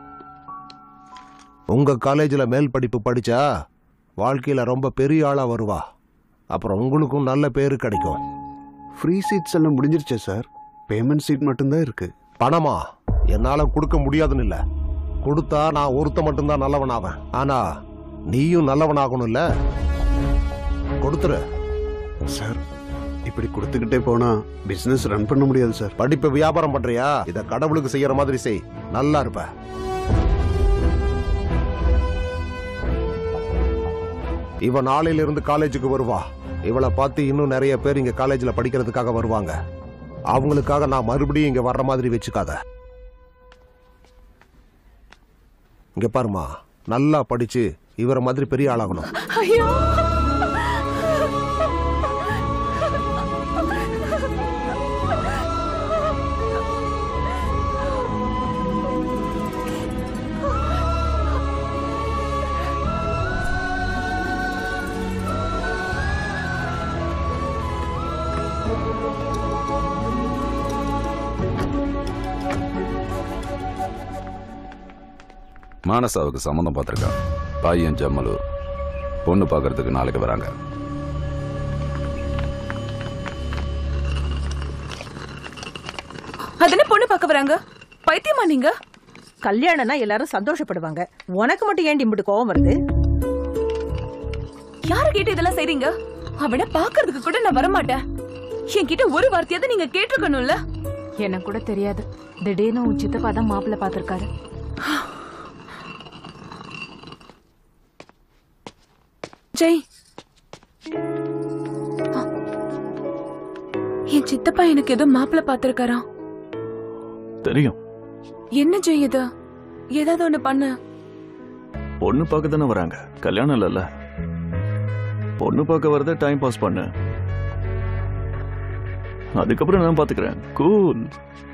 உங்க காலேஜ்ல மேல் படிப்பு படிச்சா வாழ்க்கையில ரொம்ப பெரிய ஆளா வருவா அப்புறம் உங்களுக்கும் நல்ல பேரு கிடைக்கும் ஃப்ரீ சீட்ஸ் எல்லாம் முடிஞ்சிருச்சே சார் பேமெண்ட் சீட் மட்டும்தான் இருக்கு பணமா என்னால கொடுக்க முடியாதுன்னு இல்ல கொடுத்தா நான் ஒருத்த மட்டும்தான் நல்லவனாவேன் ஆனா நீயும் நல்லவனாகணும்ல கொடுத்துரு சார் இப்படி கொடுத்துக்கிட்டே போனா பிசினஸ் ரன் பண்ண முடியாது சார் படிப்பு வியாபாரம் பண்றியா இத கடவுளுக்கு செய்யற மாதிரி செய் நல்லா இருப்ப இவ நாளையில இருந்து காலேஜுக்கு வருவா இவளை பார்த்து இன்னும் நிறைய பேர் இங்க காலேஜ்ல படிக்கிறதுக்காக வருவாங்க அவங்களுக்காக நான் மறுபடியும் இங்க வர்ற மாதிரி வச்சுக்காத இங்க பாருமா நல்லா படிச்சு இவரை மாதிரி பெரிய ஆளாகணும் ஐயோ மானசாவுக்கு சம்மந்தம் பார்த்துருக்கான் பையன் ஜம்மலூர் பொண்ணு பார்க்கறதுக்கு நாளைக்கு வராங்க அதென்ன பொண்ணு பார்க்க வராங்க பைத்தியமா நீங்க கல்யாணம்னா எல்லாரும் சந்தோஷப்படுவாங்க உனக்கு மட்டும் ஏன் இம்பிட்டு கோவம் வருது யார கேட்டு இதெல்லாம் செய்றீங்க அவனை பாக்குறதுக்கு கூட நான் வரமாட்டேன் என்கிட்ட ஒரு வார்த்தையாவது நீங்க கேட்டிருக்கணும்ல எனக்கு கூட தெரியாது திடீர்னு உன் சித்தப்பா தான் மாப்பிள்ளை பார்த்திருக்காரு ஜெய் ஆ. என் சித்தப்பா எனக்கு ஏதோ மாப்பிள்ளை பார்த்திருக்காராம் தெரியும் என்ன ஜெய் இது ஏதாவது ஒண்ணு பண்ணு பொண்ணு பார்க்க தானே வராங்க கல்யாணம் இல்லைல்ல பொண்ணு பார்க்க வரத டைம் பாஸ் பண்ணு அதுக்கப்புறம் நான் பாத்துக்கிறேன் கூல்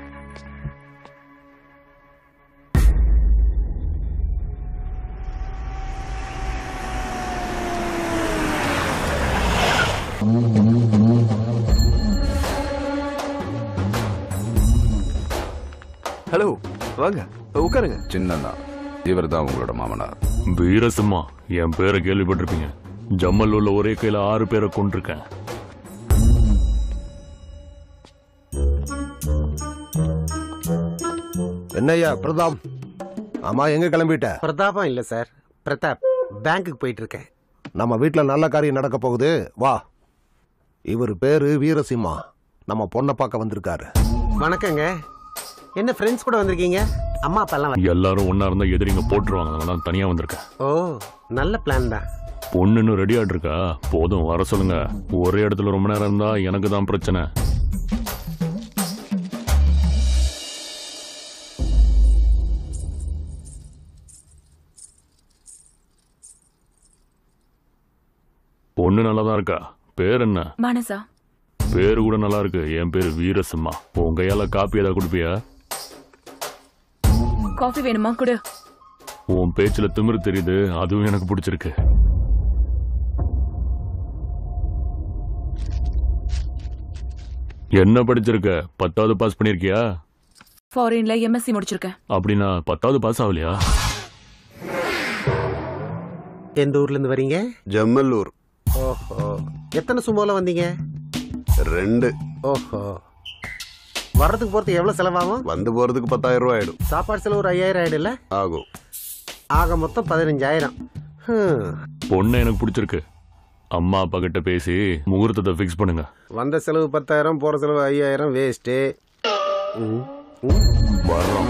ஹலோ வாங்க உட்காருங்க சின்னண்ணா இவர் தான் உங்களோட மாமனார் வீரசிம்மா என் பேரை கேள்விப்பட்டிருப்பீங்க ஜம்மல்லூர்ல ஒரே கையில ஆறு பேரை கொண்டிருக்கேன் என்னய்யா பிரதாப் ஆமா எங்க கிளம்பிட்ட பிரதாபம் இல்ல சார் பிரதாப் பேங்க்குக்கு போயிட்டு இருக்கேன் நம்ம வீட்ல நல்ல காரியம் நடக்க போகுது வா இவர் பேரு வீரசிம்மா நம்ம பொண்ணை பார்க்க வந்திருக்காரு வணக்கங்க என்ன ஃப்ரெண்ட்ஸ் கூட வந்திருக்கீங்க அம்மா அப்பா எல்லாம் வந்து- எல்லாரும் ஒன்னா இருந்தா எதிரிங்க போட்டுருவாங்க அதனால தான் தனியா வந்திருக்கேன் ஓ நல்ல பிளான் தான் பொண்ணு இன்னும் ரெடி இருக்கா போதும் வர சொல்லுங்க ஒரே இடத்துல ரொம்ப நேரம் இருந்தா எனக்கு தான் பிரச்சனை பொண்ணு நல்லா தான் இருக்கா பேர் என்ன மானசா பேரு கூட நல்லா இருக்கு என் பேரு வீரசிம்மா உன் கையால காப்பி ஏதாவது கொடுப்பியா காஃபி வேணுமா கொடு உன் பேச்சுல திமிரு தெரியுது அதுவும் எனக்கு பிடிச்சிருக்கு என்ன படிச்சிருக்க பத்தாவது பாஸ் பண்ணிருக்கியா ஃபாரின்ல எம்எஸ்சி முடிச்சிருக்கேன் அப்படின்னா பத்தாவது பாஸ் ஆகலையா எந்த ஊர்ல இருந்து வரீங்க ஜம்மல்லூர் ஓஹோ எத்தனை சுமோல வந்தீங்க ரெண்டு ஓஹோ வர்றதுக்கு போறதுக்கு எவ்வளவு செலவாகும் வந்து போறதுக்கு பத்தாயிரம் ரூபாய் ஆயிடும் சாப்பாடு செலவு ஒரு ஐயாயிரம் ஆயிடும்ல ஆகும் ஆக மொத்தம் பதினஞ்சாயிரம் ஹம். பொண்ணு எனக்கு பிடிச்சிருக்கு அம்மா அப்பா கிட்ட பேசி முகூர்த்தத்தை ஃபிக்ஸ் பண்ணுங்க வந்த செலவு பத்தாயிரம் போற செலவு ஐயாயிரம் வேஸ்ட்டு வர்றோம்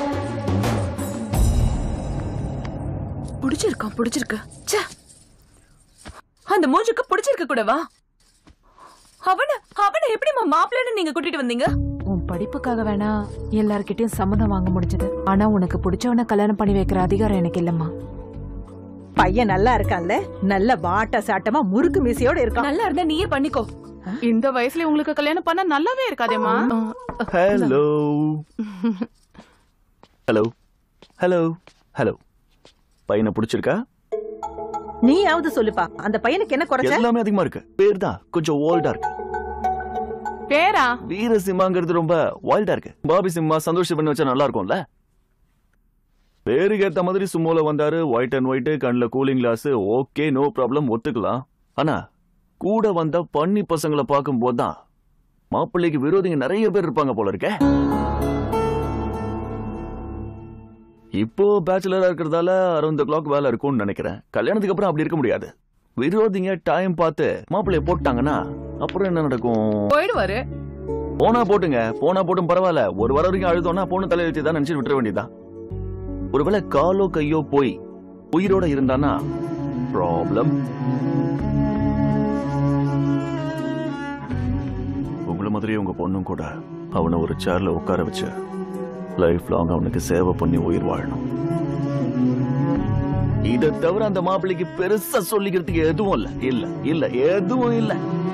பிடிச்சிருக்கான் பிடிச்சிருக்கு ச்சே அந்த மூஞ்சுக்கு பிடிச்சிருக்க கூடவா அவன அவனை எப்படிம்மா மாப்பிள்ளைன்னு நீங்க கூட்டிட்டு வந்தீங்க உன் படிப்புக்காக வேணா எல்லார்கிட்டயும் சம்மதம் வாங்க முடிஞ்சது ஆனா உனக்கு பிடிச்சவன கல்யாணம் பண்ணி வைக்கிற அதிகாரம் எனக்கு இல்லம்மா பையன் நல்லா இருக்கான்ல நல்ல வாட்ட சாட்டமா முறுக்கு மீசையோட இருக்கான் நல்லா இருந்தா நீயே பண்ணிக்கோ இந்த வயசுல உங்களுக்கு கல்யாணம் பண்ணா நல்லாவே இருக்காதேம்மா ஹலோ ஹலோ ஹலோ ஹலோ பையனை பிடிச்சிருக்கா நீயாவது சொல்லுப்பா அந்த பையனுக்கு என்ன குறைச்ச எல்லாமே அதிகமா இருக்கு பேர் தான் கொஞ்சம் ஓல்டா இருக்கு பேரா வீரசிம்மாங்கிறது ரொம்ப வைல்டா இருக்கு பாபி சிம்மா சந்தோஷம் பண்ணி வச்சா நல்லா இருக்கும்ல பேருக்கு ஏத்த மாதிரி சும்மோல வந்தாரு ஒயிட் அண்ட் ஒயிட் கண்ணில் cooling glass okay no problem ஒத்துக்கலாம் ஆனா கூட வந்த பன்னி பசங்களை பார்க்கும்போது தான் மாப்பிள்ளைக்கு விரோதிங்க நிறைய பேர் இருப்பாங்க போல இருக்கே இப்போ பேச்சுலரா இருக்கிறதால அரௌண்ட் கிளாக் வேலை இருக்கும்னு நினைக்கிறேன் கல்யாணத்துக்கு அப்புறம் அப்படி இருக்க முடியாது விரோதிங்க டைம் பார்த்து மாப்பிள்ளைய போட்டாங்கன்னா அப்புறம் என்ன நடக்கும் போயிடுவாரு போனா போட்டுங்க போனா போட்டும் பரவாயில்ல ஒரு வாரம் வரைக்கும் அழுதோம்னா பொண்ணு தலையெழுத்தி தான் நினைச்சிட்டு விட்டுற வேண்டியதுதான் ஒருவேளை காலோ கையோ போய் உயிரோட இருந்தானா ப்ராப்ளம் உங்களை மாதிரியே உங்க பொண்ணும் கூட அவனை ஒரு சேர்ல உட்கார வச்சு லைஃப் லாங் அவனுக்கு சேவை பண்ணி உயிர் வாழணும் இதை தவிர அந்த மாப்பிள்ளைக்கு பெருசா சொல்லிக்கிறதுக்கு எதுவும் இல்ல இல்ல இல்ல எதுவும் இல்ல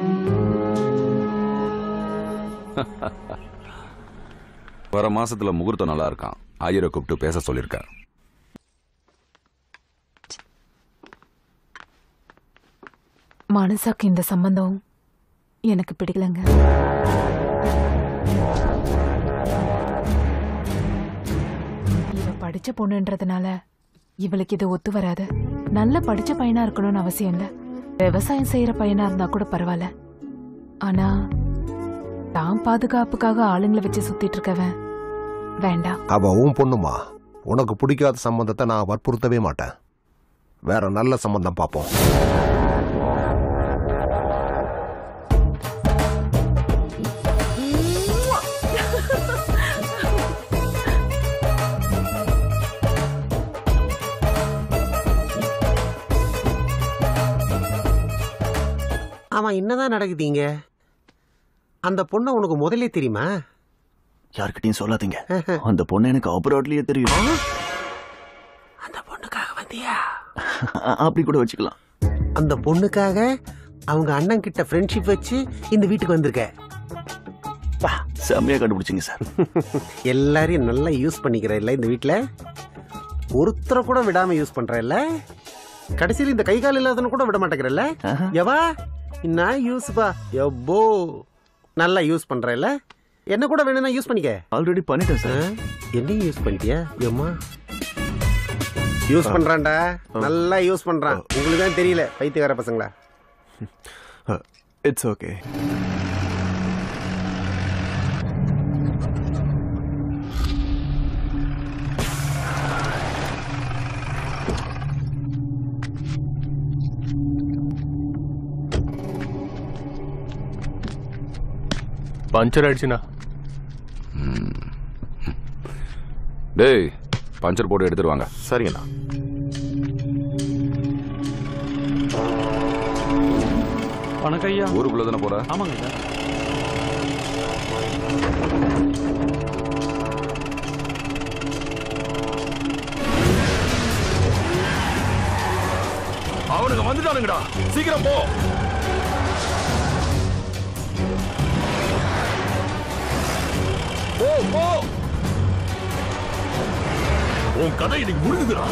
வர மாசத்துல முகூர்த்தம் நல்லா இருக்கான் ஐயரை கூப்பிட்டு பேச சொல்லியிருக்கேன் மனசாக்கு இந்த சம்பந்தம் எனக்கு பிடிக்கலங்க இவ படிச்ச பொண்ணுன்றதுனால இவளுக்கு இது ஒத்து வராது நல்ல படிச்ச பையனா இருக்கணும்னு அவசியம் இல்ல விவசாயம் செய்யற பையனா இருந்தா கூட பரவாயில்ல ஆனா தான் பாதுகாப்புக்காக ஆளுங்களை வச்சு சுத்திட்டு இருக்கவன் வேண்டாம் அவ உன் பொண்ணுமா உனக்கு பிடிக்காத சம்பந்தத்தை நான் வற்புறுத்தவே மாட்டேன் வேற நல்ல சம்பந்தம் பார்ப்போம் ஆமாம் என்னதான் நடக்குதுங்க அந்த பொண்ணை உனக்கு முதல்ல தெரியுமா யார்கிட்டயும் சொல்லாதீங்க அந்த பொண்ணு எனக்கு அப்ராட்லயே தெரியும் அந்த பொண்ணுக்காக வந்தியா அ- அப்படி கூட வச்சுக்கலாம் அந்த பொண்ணுக்காக அவங்க அண்ணன் கிட்ட ஃப்ரெண்ட்ஷிப் வச்சு இந்த வீட்டுக்கு வந்திருக்க செம்மையா கண்டுபிடிச்சிங்க சார் எல்லாரையும் நல்லா யூஸ் பண்ணிக்கிற இல்ல இந்த வீட்ல ஒருத்தரை கூட விடாம யூஸ் பண்ற இல்ல கடைசியில் இந்த கை கால் இல்லாதவன கூட விட மாட்டேங்கிறல்ல எவா என்ன யூஸ் பா எவ்வோ நல்லா யூஸ் பண்ற இல்ல என்ன கூட வேணும்னா யூஸ் பண்ணிக்க ஆல்ரெடி பண்ணிட்டேன் சார் என்ன யூஸ் பண்ணிட்டியா எம்மா யூஸ் பண்றான்டா நல்லா யூஸ் பண்றான் உங்களுக்கு தான் தெரியல பைத்தியக்கார பசங்களா இட்ஸ் ஓகே பஞ்சர் ஆயிடுச்சுண்ணா டேய் பஞ்சர் போட்டு எடுத்துட்டு வாங்க சரிங்கண்ணா வணக்கம் ஐயா ஊருக்குள்ள தானே போற ஆமாங்க ஐயா அவனுங்க வந்துட்டானுங்கடா சீக்கிரம் போ போ போ உன் கதை இன்னைக்கு முடிஞ்சுதுடா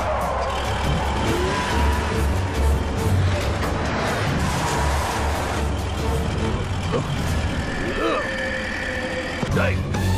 டேய்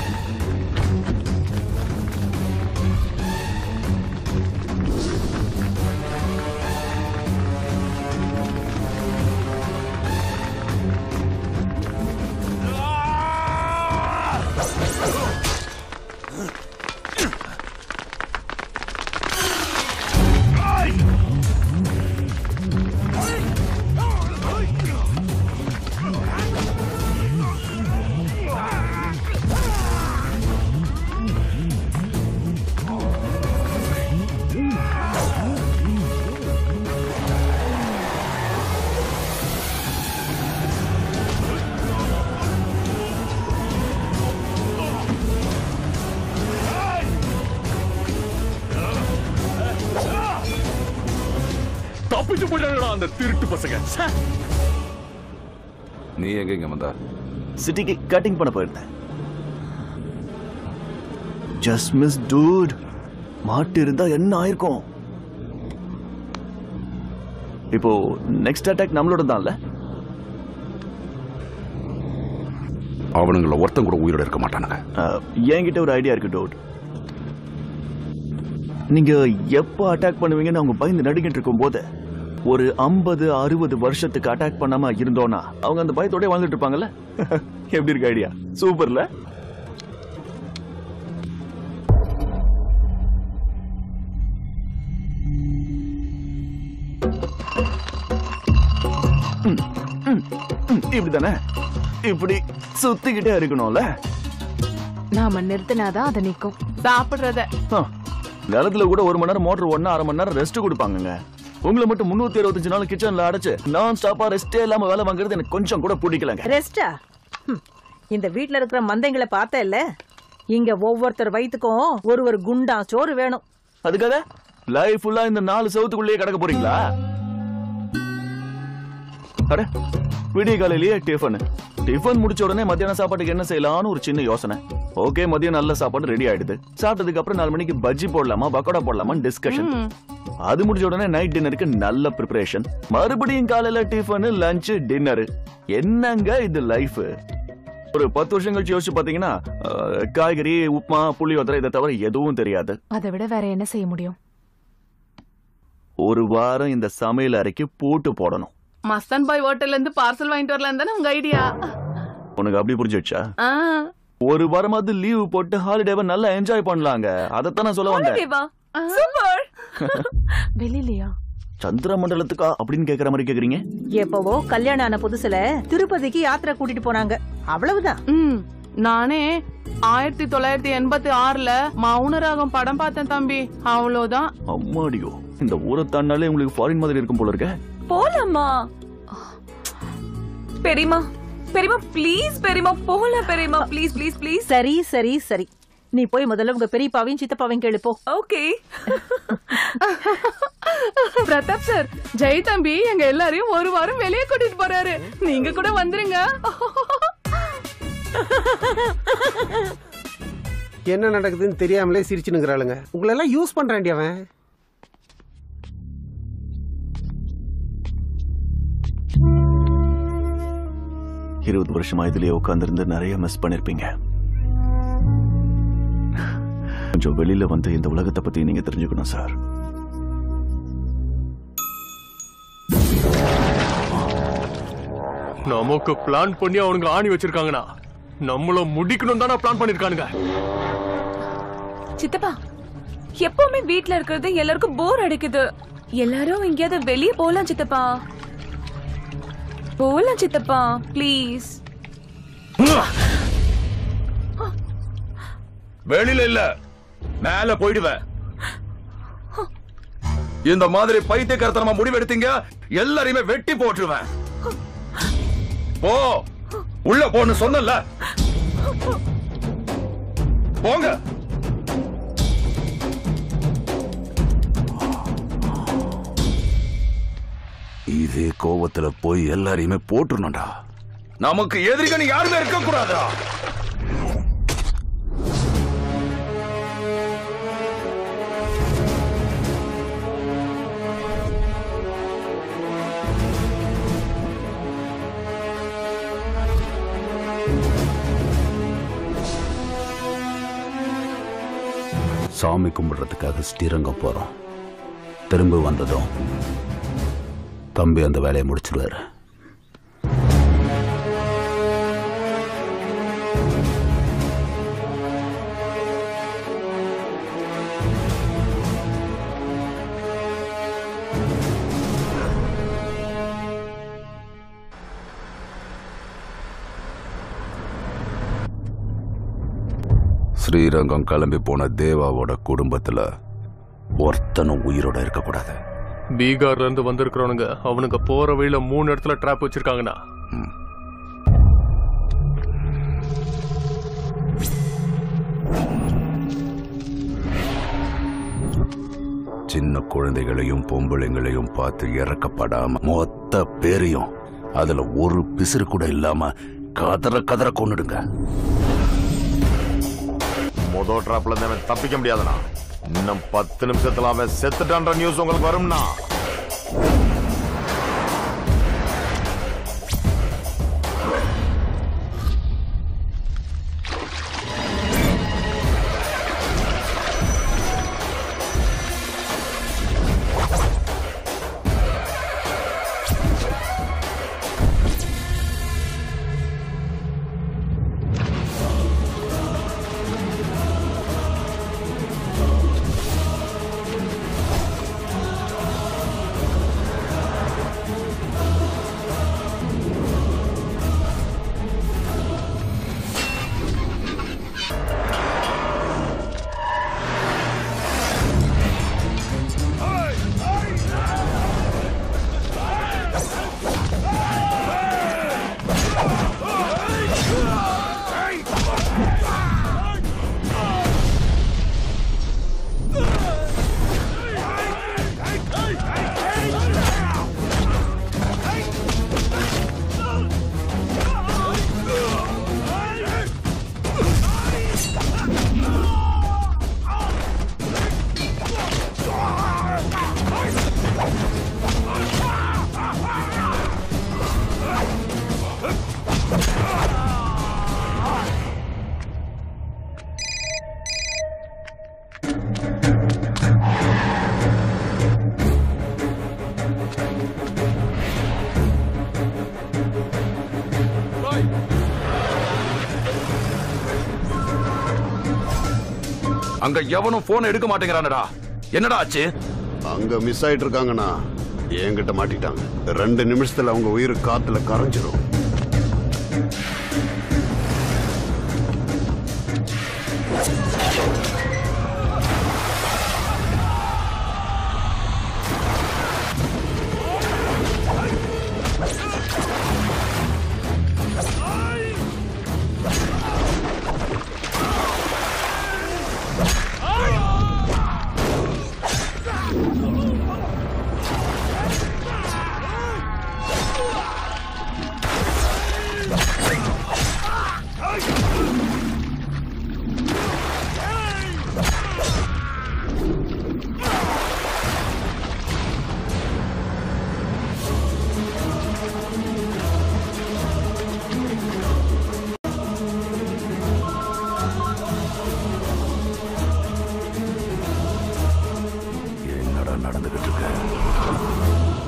தப்பிச்சு போயிட்டாங்கடா அந்த திருட்டு பசங்க ச்சே. நீ எங்க இங்க வந்த சிட்டிக்கு கட்டிங் பண்ண போயிருந்தேன் ஜஸ்ட் மிஸ் டூட் மாட்டு இருந்தா என்ன ஆயிருக்கும் இப்போ நெக்ஸ்ட் அட்டாக் நம்மளோட தான்ல அவனுங்கள ஒருத்தன் கூட உயிரோட இருக்க மாட்டானுங்க அஹ், என்கிட்ட ஒரு ஐடியா இருக்கு டோட் நீங்க எப்போ அட்டாக் பண்ணுவீங்கன்னு அவங்க பயந்து நடுங்கிட்டு இருக்கும் போது ஒரு ஐம்பது அறுபது வருஷத்துக்கு அட்டாக் பண்ணாம இருந்தோம்னா அவங்க அந்த பயத்தோட வாழ்ந்துட்டு இருப்பாங்கல்ல எப்படி இருக்கு ஐடியா சூப்பர்ல ம், ம், ம். இப்படிதானே இப்படி சுத்திக்கிட்டே இருக்கணும்ல நாம நிறுத்தினாதான் அது நிக்கும் சாப்பிடுறத ஆ, நிலத்துல கூட ஒரு மணி நேரம் மோட்டர் ஒண்ணா அரை மணி நேரம் ரெஸ்ட் கொடுப்பாங்கங்க உங்களை மட்டும் முன்னூத்தி அறுபத்தஞ்சு நாள் கிச்சன்ல அடைச்சு நான் ஸ்டாப்பா ரெஸ்டே இல்லாம வேலை வாங்குறது எனக்கு கொஞ்சம் கூட பிடிக்கலங்க ரெஸ்டா ஹம், இந்த வீட்ல இருக்கிற மந்தைங்களை பார்த்த இல்ல இங்க ஒவ்வொருத்தர் வயித்துக்கும் ஒரு ஒரு குண்டா சோறு வேணும் அதுக்காக லைஃப் ஃபுல்லா இந்த நாலு செவத்துக்குள்ளேயே கிடக்க போறீங்களா அட விடிய காலையிலேயே டிஃபன் டிஃபன் முடிச்ச உடனே மத்தியான சாப்பாட்டுக்கு என்ன செய்யலாம்னு ஒரு சின்ன யோசனை ஓகே மதியம் நல்ல சாப்பாடு ரெடி ஆயிடுது சாப்பிட்டதுக்கு அப்புறம் நாலு மணிக்கு பஜ்ஜி போடலாமா பக்கோடா போடலாமா டிஸ்கஷன் அது முடிஞ்ச உடனே நைட் டின்னருக்கு நல்ல ப்ரிப்பரேஷன் மறுபடியும் காலையில டிஃபன் லஞ்ச் டின்னர் என்னங்க இது லைஃப் ஒரு பத்து வருஷம் கழிச்சு யோசிச்சு பாத்தீங்கன்னா அஹ், காய்கறி உப்புமா புளியோதரை இதை தவிர எதுவும் தெரியாது அதை விட வேற என்ன செய்ய முடியும் ஒரு வாரம் இந்த சமையல் அறைக்கு பூட்டு போடணும் மஸ்தான் பாய் ஹோட்டல்ல இருந்து பார்சல் வாங்கிட்டு வரலாம் தானே உங்க ஐடியா உனக்கு அப்படி புரிஞ்சுச்சா ஆ ஒரு வாரமாவது லீவ் போட்டு ஹாலிடேவை நல்லா என்ஜாய் பண்ணலாங்க அதைத்தான் நான் சொல்ல வந்தேன் சூப்பர் வெளியிலயா சந்திர மண்டலத்துக்கா அப்படின்னு கேக்குற மாதிரி கேக்குறீங்க எப்பவோ கல்யாணம் ஆன புதுசுல திருப்பதிக்கு யாத்திரை கூட்டிட்டு போனாங்க அவ்வளவுதான் ம் நானே ஆயிரத்தி தொள்ளாயிரத்தி எண்பத்தி ஆறுல மௌனராகம் படம் பார்த்தேன் தம்பி அவ்வளவுதான் அம்மாடியோ இந்த ஊரை தாண்டாலே உங்களுக்கு ஃபாரின் மாதிரி இருக்கும் போல இருக்க போலாமா பெரியமா பெரியமா ப்ளீஸ் பெரியமா போல பெரியமா ப்ளீஸ் ப்ளீஸ் ப்ளீஸ் சரி சரி சரி நீ போய் முதல்ல உங்க பெரியப்பாவையும் சித்தப்பாவையும் கேளு போ ஓகே பிரதாப் சார் ஜெய் தம்பி எங்க எல்லாரையும் ஒரு வாரம் வெளியே கூட்டிட்டு போறாரு நீங்க கூட வந்துருங்க என்ன நடக்குதுன்னு தெரியாமலே சிரிச்சுனுங்கிறாளுங்க உங்களை எல்லாம் யூஸ் பண்றான்டி அவன் இருபது வருஷமா இதுலயே உட்கார்ந்திருந்து நிறைய மிஸ் பண்ணிருப்பீங்க கொஞ்சம் வெளியில வந்து இந்த உலகத்தை பத்தி நீங்க தெரிஞ்சுக்கணும் சார் நமக்கு பிளான் பண்ணி அவனுங்க ஆணி வச்சிருக்காங்கண்ணா நம்மள முடிக்கணும் தானே பிளான் பண்ணிருக்கானுங்க சித்தப்பா எப்பவுமே வீட்ல இருக்கிறது எல்லாருக்கும் போர் அடிக்குது எல்லாரும் எங்கேயாவது வெளியே போலாம் சித்தப்பா போலாம் சித்தப்பா ப்ளீஸ் வெளியில இல்ல மேல போயிடுவேன் இந்த மாதிரி பைத்தியக்காரத்தனமா முடிவெடுத்தீங்க எல்லாரையுமே வெட்டி போட்டுருவேன் போ உள்ள போன்னு சொன்னல போங்க இதே கோவத்துல போய் எல்லாரையுமே போட்டுருணும்டா நமக்கு எதிரிகன்னு யாருமே இருக்க கூடாதா சாமி கும்பிடுறதுக்காக ஸ்ரீரங்கம் போறோம் திரும்ப வந்ததும் தம்பி அந்த வேலையை முடிச்சிருவாரு ஸ்ரீரங்கம் கிளம்பி போன தேவாவோட குடும்பத்துல ஒருத்தனும் உயிரோட இருக்கக்கூடாது பீகார்ல இருந்து வந்திருக்கிறவனுங்க அவனுங்க போற வழியில மூணு இடத்துல ட்ராப் வச்சிருக்காங்கண்ணா சின்ன குழந்தைகளையும் பொம்பளைங்களையும் பார்த்து இறக்கப்படாம மொத்த பேரையும் அதுல ஒரு பிசிறு கூட இல்லாம கதற கதற கொன்னுடுங்க மொதல் ட்ராப்ல இருந்து அவன் தப்பிக்க முடியாதுண்ணா இன்னும் பத்து நிமிஷத்துல அவன் செத்துட்டான்ற நியூஸ் உங்களுக்கு வரும்னா அங்க எவனும் போன் எடுக்க மாட்டேங்கிறானடா என்னடா ஆச்சு அங்க மிஸ் ஆயிட்டு இருக்காங்கண்ணா என்கிட்ட மாட்டிட்டாங்க ரெண்டு நிமிஷத்துல அவங்க உயிர் காத்துல கரைஞ்சிரும் என்னடா நடந்துகிட்டு இருக்கு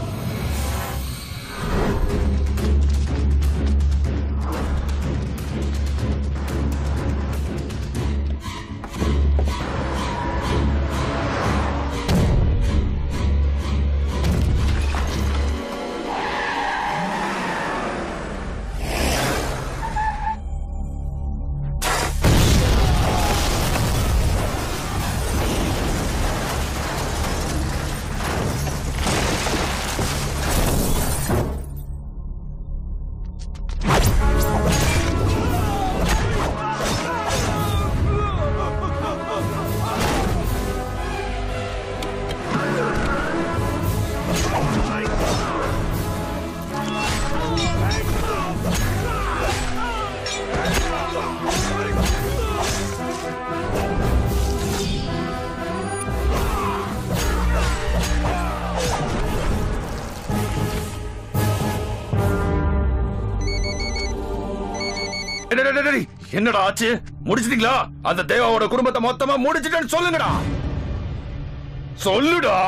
டேய், டேய், டேய், டேய், என்னடா ஆச்சு முடிச்சிட்டீங்களா அந்த தேவாவோட குடும்பத்தை மொத்தமா முடிச்சிட்டேன்னு சொல்லுங்கடா சொல்லுடா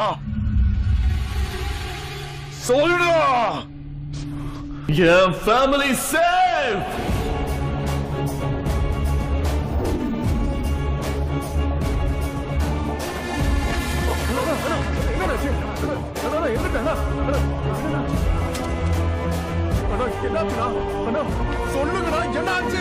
சொல்லுடா என் ஃபேமிலி சேஃப் சொல்லுங்கடா என்ன ஆச்சு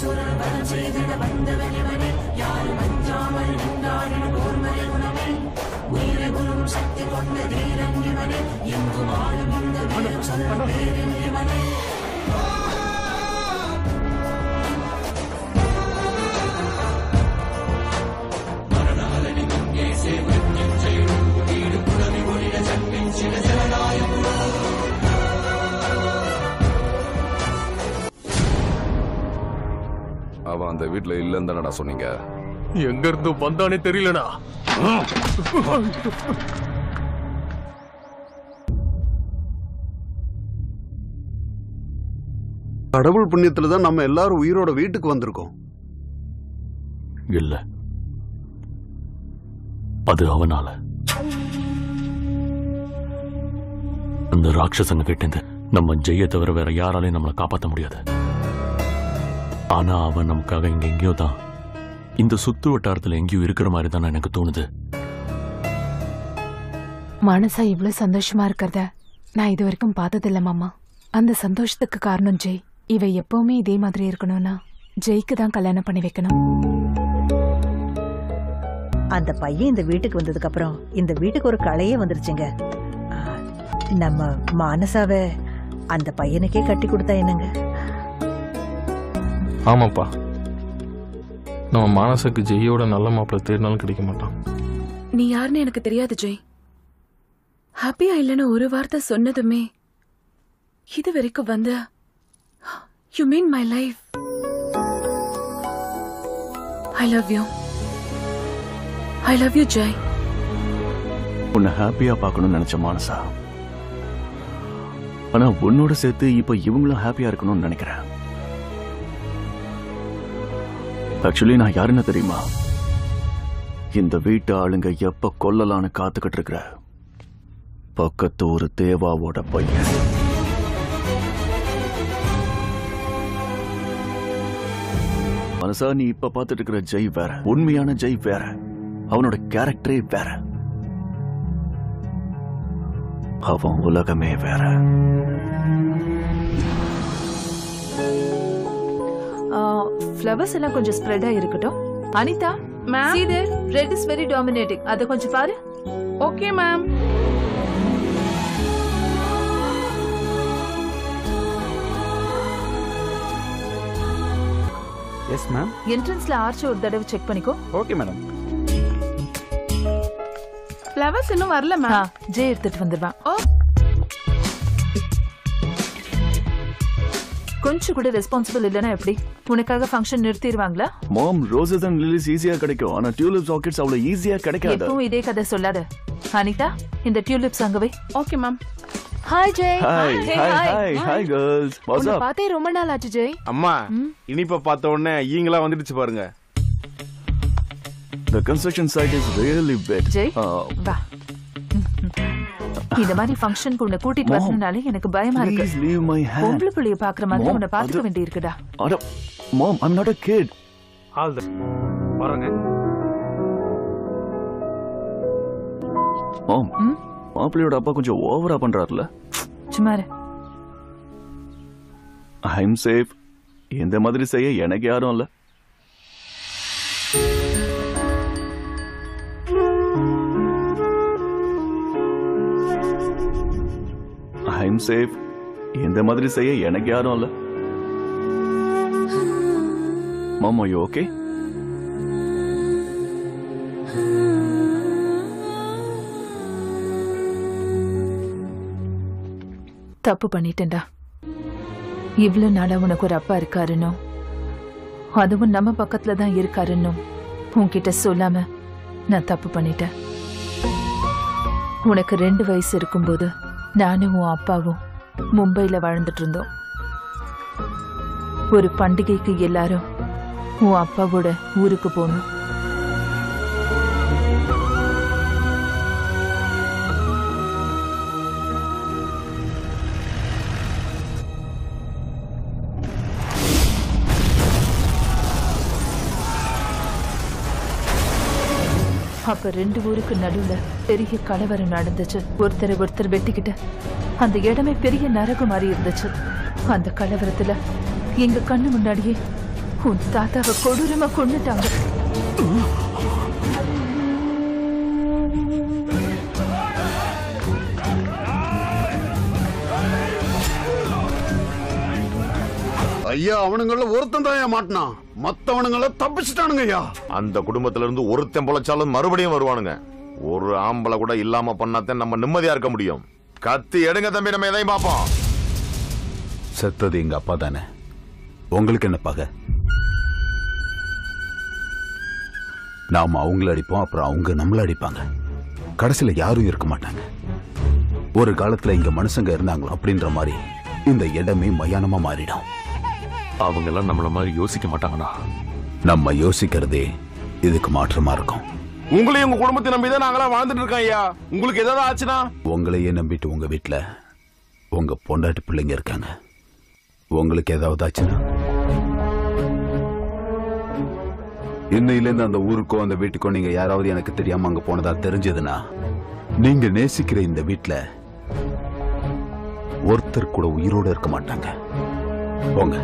அவன் அந்த வீட்டுல இல்லன்னு தானடா சொன்னீங்க எங்க இருந்து வந்தானே தெரியலடா கடவுள் புண்ணியத்துல தான் நம்ம எல்லாரும் உயிரோட வீட்டுக்கு வந்திருக்கோம் இல்ல அது அவனால அந்த ராட்சசங்க கிட்டேந்து நம்ம ஜெய தவிர வேற யாராலையும் நம்மளை காப்பாற்ற முடியாது ஆனா அவன் நமக்காக இங்க எங்கேயோ தான் இந்த சுத்து வட்டாரத்துல எங்கேயோ இருக்கிற மாதிரி தான் எனக்கு தோணுது மனசா இவ்வளவு சந்தோஷமா இருக்கிறத நான் இது வரைக்கும் பார்த்ததில்ல மாமா அந்த சந்தோஷத்துக்கு காரணம் ஜெய் இவ எப்பவுமே இதே மாதிரி இருக்கணும்னா ஜெய்க்கு தான் கல்யாணம் பண்ணி வைக்கணும் அந்த பையன் இந்த வீட்டுக்கு வந்ததுக்கு அப்புறம் இந்த வீட்டுக்கு ஒரு கலையே வந்துருச்சுங்க ஆ, நம்ம மானசாவை அந்த பையனுக்கே கட்டி கொடுத்தா என்னங்க ஆமாப்பா நம்ம மானசக்கு ஜெய்யோட நல்ல மாப்பிள்ளை தேடினாலும் கிடைக்க மாட்டான் நீ யாருன்னு எனக்கு தெரியாது ஜெய் ஹாப்பியா இல்லைன்னு ஒரு வார்த்தை சொன்னதுமே இது வரைக்கும் வந்து you mean my life I love you I love you Jai உன்னை ஹாப்பியா பார்க்கணும்னு நினைச்ச மானசா ஆனா உன்னோட சேர்த்து இப்ப இவங்களும் ஹாப்பியா இருக்கணும்னு நினைக்கிறேன் ஆக்சுவலி நான் யாருன்னு தெரியுமா இந்த வீட்டு ஆளுங்க எப்ப கொல்லலான்னு காத்துக்கிட்டு இருக்கிற பக்கத்து ஒரு தேவாவோட பையன் மனசா நீ இப்ப பார்த்துட்டு இருக்கிற ஜெய் வேற உண்மையான ஜெய் வேற அவனோட கேரக்டரே வேற அவன் உலகமே வேற ஃப்ளவர்ஸ் எல்லாம் கொஞ்சம் ஸ்ப்ரெட் இருக்கட்டும் Anitha ma'am see there red is very dominating அத கொஞ்சம் பாரு ஓகே மேம் எஸ் மேம் என்ட்ரன்ஸ்ல ஆர்ச் ஒரு தடவை செக் பண்ணிக்கோ ஓகே மேடம் ஃப்ளவர்ஸ் இன்னும் வரல மேம் ஜே எடுத்துட்டு வந்துருவான் ஓ கொஞ்சம் கூட ரெஸ்பான்சிபிள் இல்லனா எப்படி உனக்காக ஃபங்க்ஷன் நிறுத்திடுவாங்களா மாம் ரோசஸ் அண்ட் லிலிஸ் ஈஸியா கிடைக்கும் ஆனா டியூலிப் சாக்கெட்ஸ் அவ்வளவு ஈஸியா கிடைக்காது எப்பவும் இதே கதை சொல்லாத அனிதா இந்த டியூலிப்ஸ் அங்க வை okay ma'am hi Jai hi hi hi hi girls what's உன்னை அப் பார்த்தே ரொம்ப நாள் ஆச்சு ஜெய் அம்மா இனிப்ப பார்த்த உடனே ஈங்களா வந்துடுச்சு பாருங்க The construction site is really big. Jai Uh, வா இந்த மாதிரி ஃபங்க்ஷனுக்கு உன்னை கூட்டிட்டு Mom, வரணும்னாலே எனக்கு பயமா இருக்கு please leave my hand. பொம்பளை புள்ளைய பாக்குற மாதிரி Mom, உன்னை பாத்துக்க அது- வேண்டி இருக்குடா அட mom I'm not a kid all the வரங்க மாம் மாப்பிள்ளையோட அப்பா கொஞ்சம் ஓவரா பண்றாருல சும்மா இரு. ஐம் சேஃப் இந்த மாதிரி செய்ய எனக்கு யாரும் இல்ல ஐம் சேஃப் இந்த மாதிரி செய்ய எனக்கு யாரும் இல்ல மாமா யூ ஓகே தப்பு பண்ணிட்டேன்டா இவ்வளவு நாளா உனக்கு ஒரு அப்பா இருக்காருன்னு அதுவும் நம்ம பக்கத்துல தான் இருக்காருன்னு உன்கிட்ட சொல்லாம நான் தப்பு பண்ணிட்டேன் உனக்கு ரெண்டு வயசு இருக்கும்போது நானும் உன் அப்பாவும் மும்பைல வாழ்ந்துட்டு இருந்தோம் ஒரு பண்டிகைக்கு எல்லாரும் உன் அப்பாவோட ஊருக்கு போகணும் அப்ப ரெண்டு ஊருக்கு நடுவுல பெரிய கலவரம் நடந்துச்சு ஒருத்தரை ஒருத்தர் வெட்டிக்கிட்டு அந்த இடமே பெரிய நரகு மாதிரி இருந்துச்சு அந்த கலவரத்துல எங்க கண்ணு முன்னாடியே உன் தாத்தாவை கொடூரமா கொன்னுட்டாங்க ஐயா அவனுங்கள ஒருத்தன் தான் மாட்டினான் மத்தவனுங்கள தப்பிச்சிட்டானுங்க ஐயா அந்த குடும்பத்துல இருந்து ஒருத்தன் பொழைச்சாலும் மறுபடியும் வருவானுங்க ஒரு ஆம்பளை கூட இல்லாம பண்ணாதான் நம்ம நிம்மதியா இருக்க முடியும் கத்தி எடுங்க தம்பி நம்ம எதையும் பார்ப்போம் செத்தது எங்க அப்பா தானே உங்களுக்கு என்ன பகை நாம அவங்கள அடிப்போம் அப்புறம் அவங்க நம்மள அடிப்பாங்க கடைசியில யாரும் இருக்க மாட்டாங்க ஒரு காலத்துல இங்க மனுஷங்க இருந்தாங்களோ அப்படின்ற மாதிரி இந்த இடமே மயானமா மாறிடும் அவங்க எல்லாம் நம்மள மாதிரி யோசிக்க மாட்டாங்கண்ணா நம்ம யோசிக்கிறதே இதுக்கு மாற்றமா இருக்கும் உங்களையும் உங்க குடும்பத்தை நம்பி தான் நாங்களாம் வாழ்ந்துட்டு இருக்கோம் ஐயா உங்களுக்கு ஏதாவது ஆச்சுன்னா உங்களையே நம்பிட்டு உங்க வீட்டுல உங்க பொண்டாட்டி பிள்ளைங்க இருக்காங்க உங்களுக்கு ஏதாவது ஆச்சுன்னா இன்னையிலேருந்து அந்த ஊருக்கோ அந்த வீட்டுக்கோ நீங்க யாராவது எனக்கு தெரியாம அங்க போனதா தெரிஞ்சதுன்னா நீங்க நேசிக்கிற இந்த வீட்டுல ஒருத்தர் கூட உயிரோட இருக்க மாட்டாங்க போங்க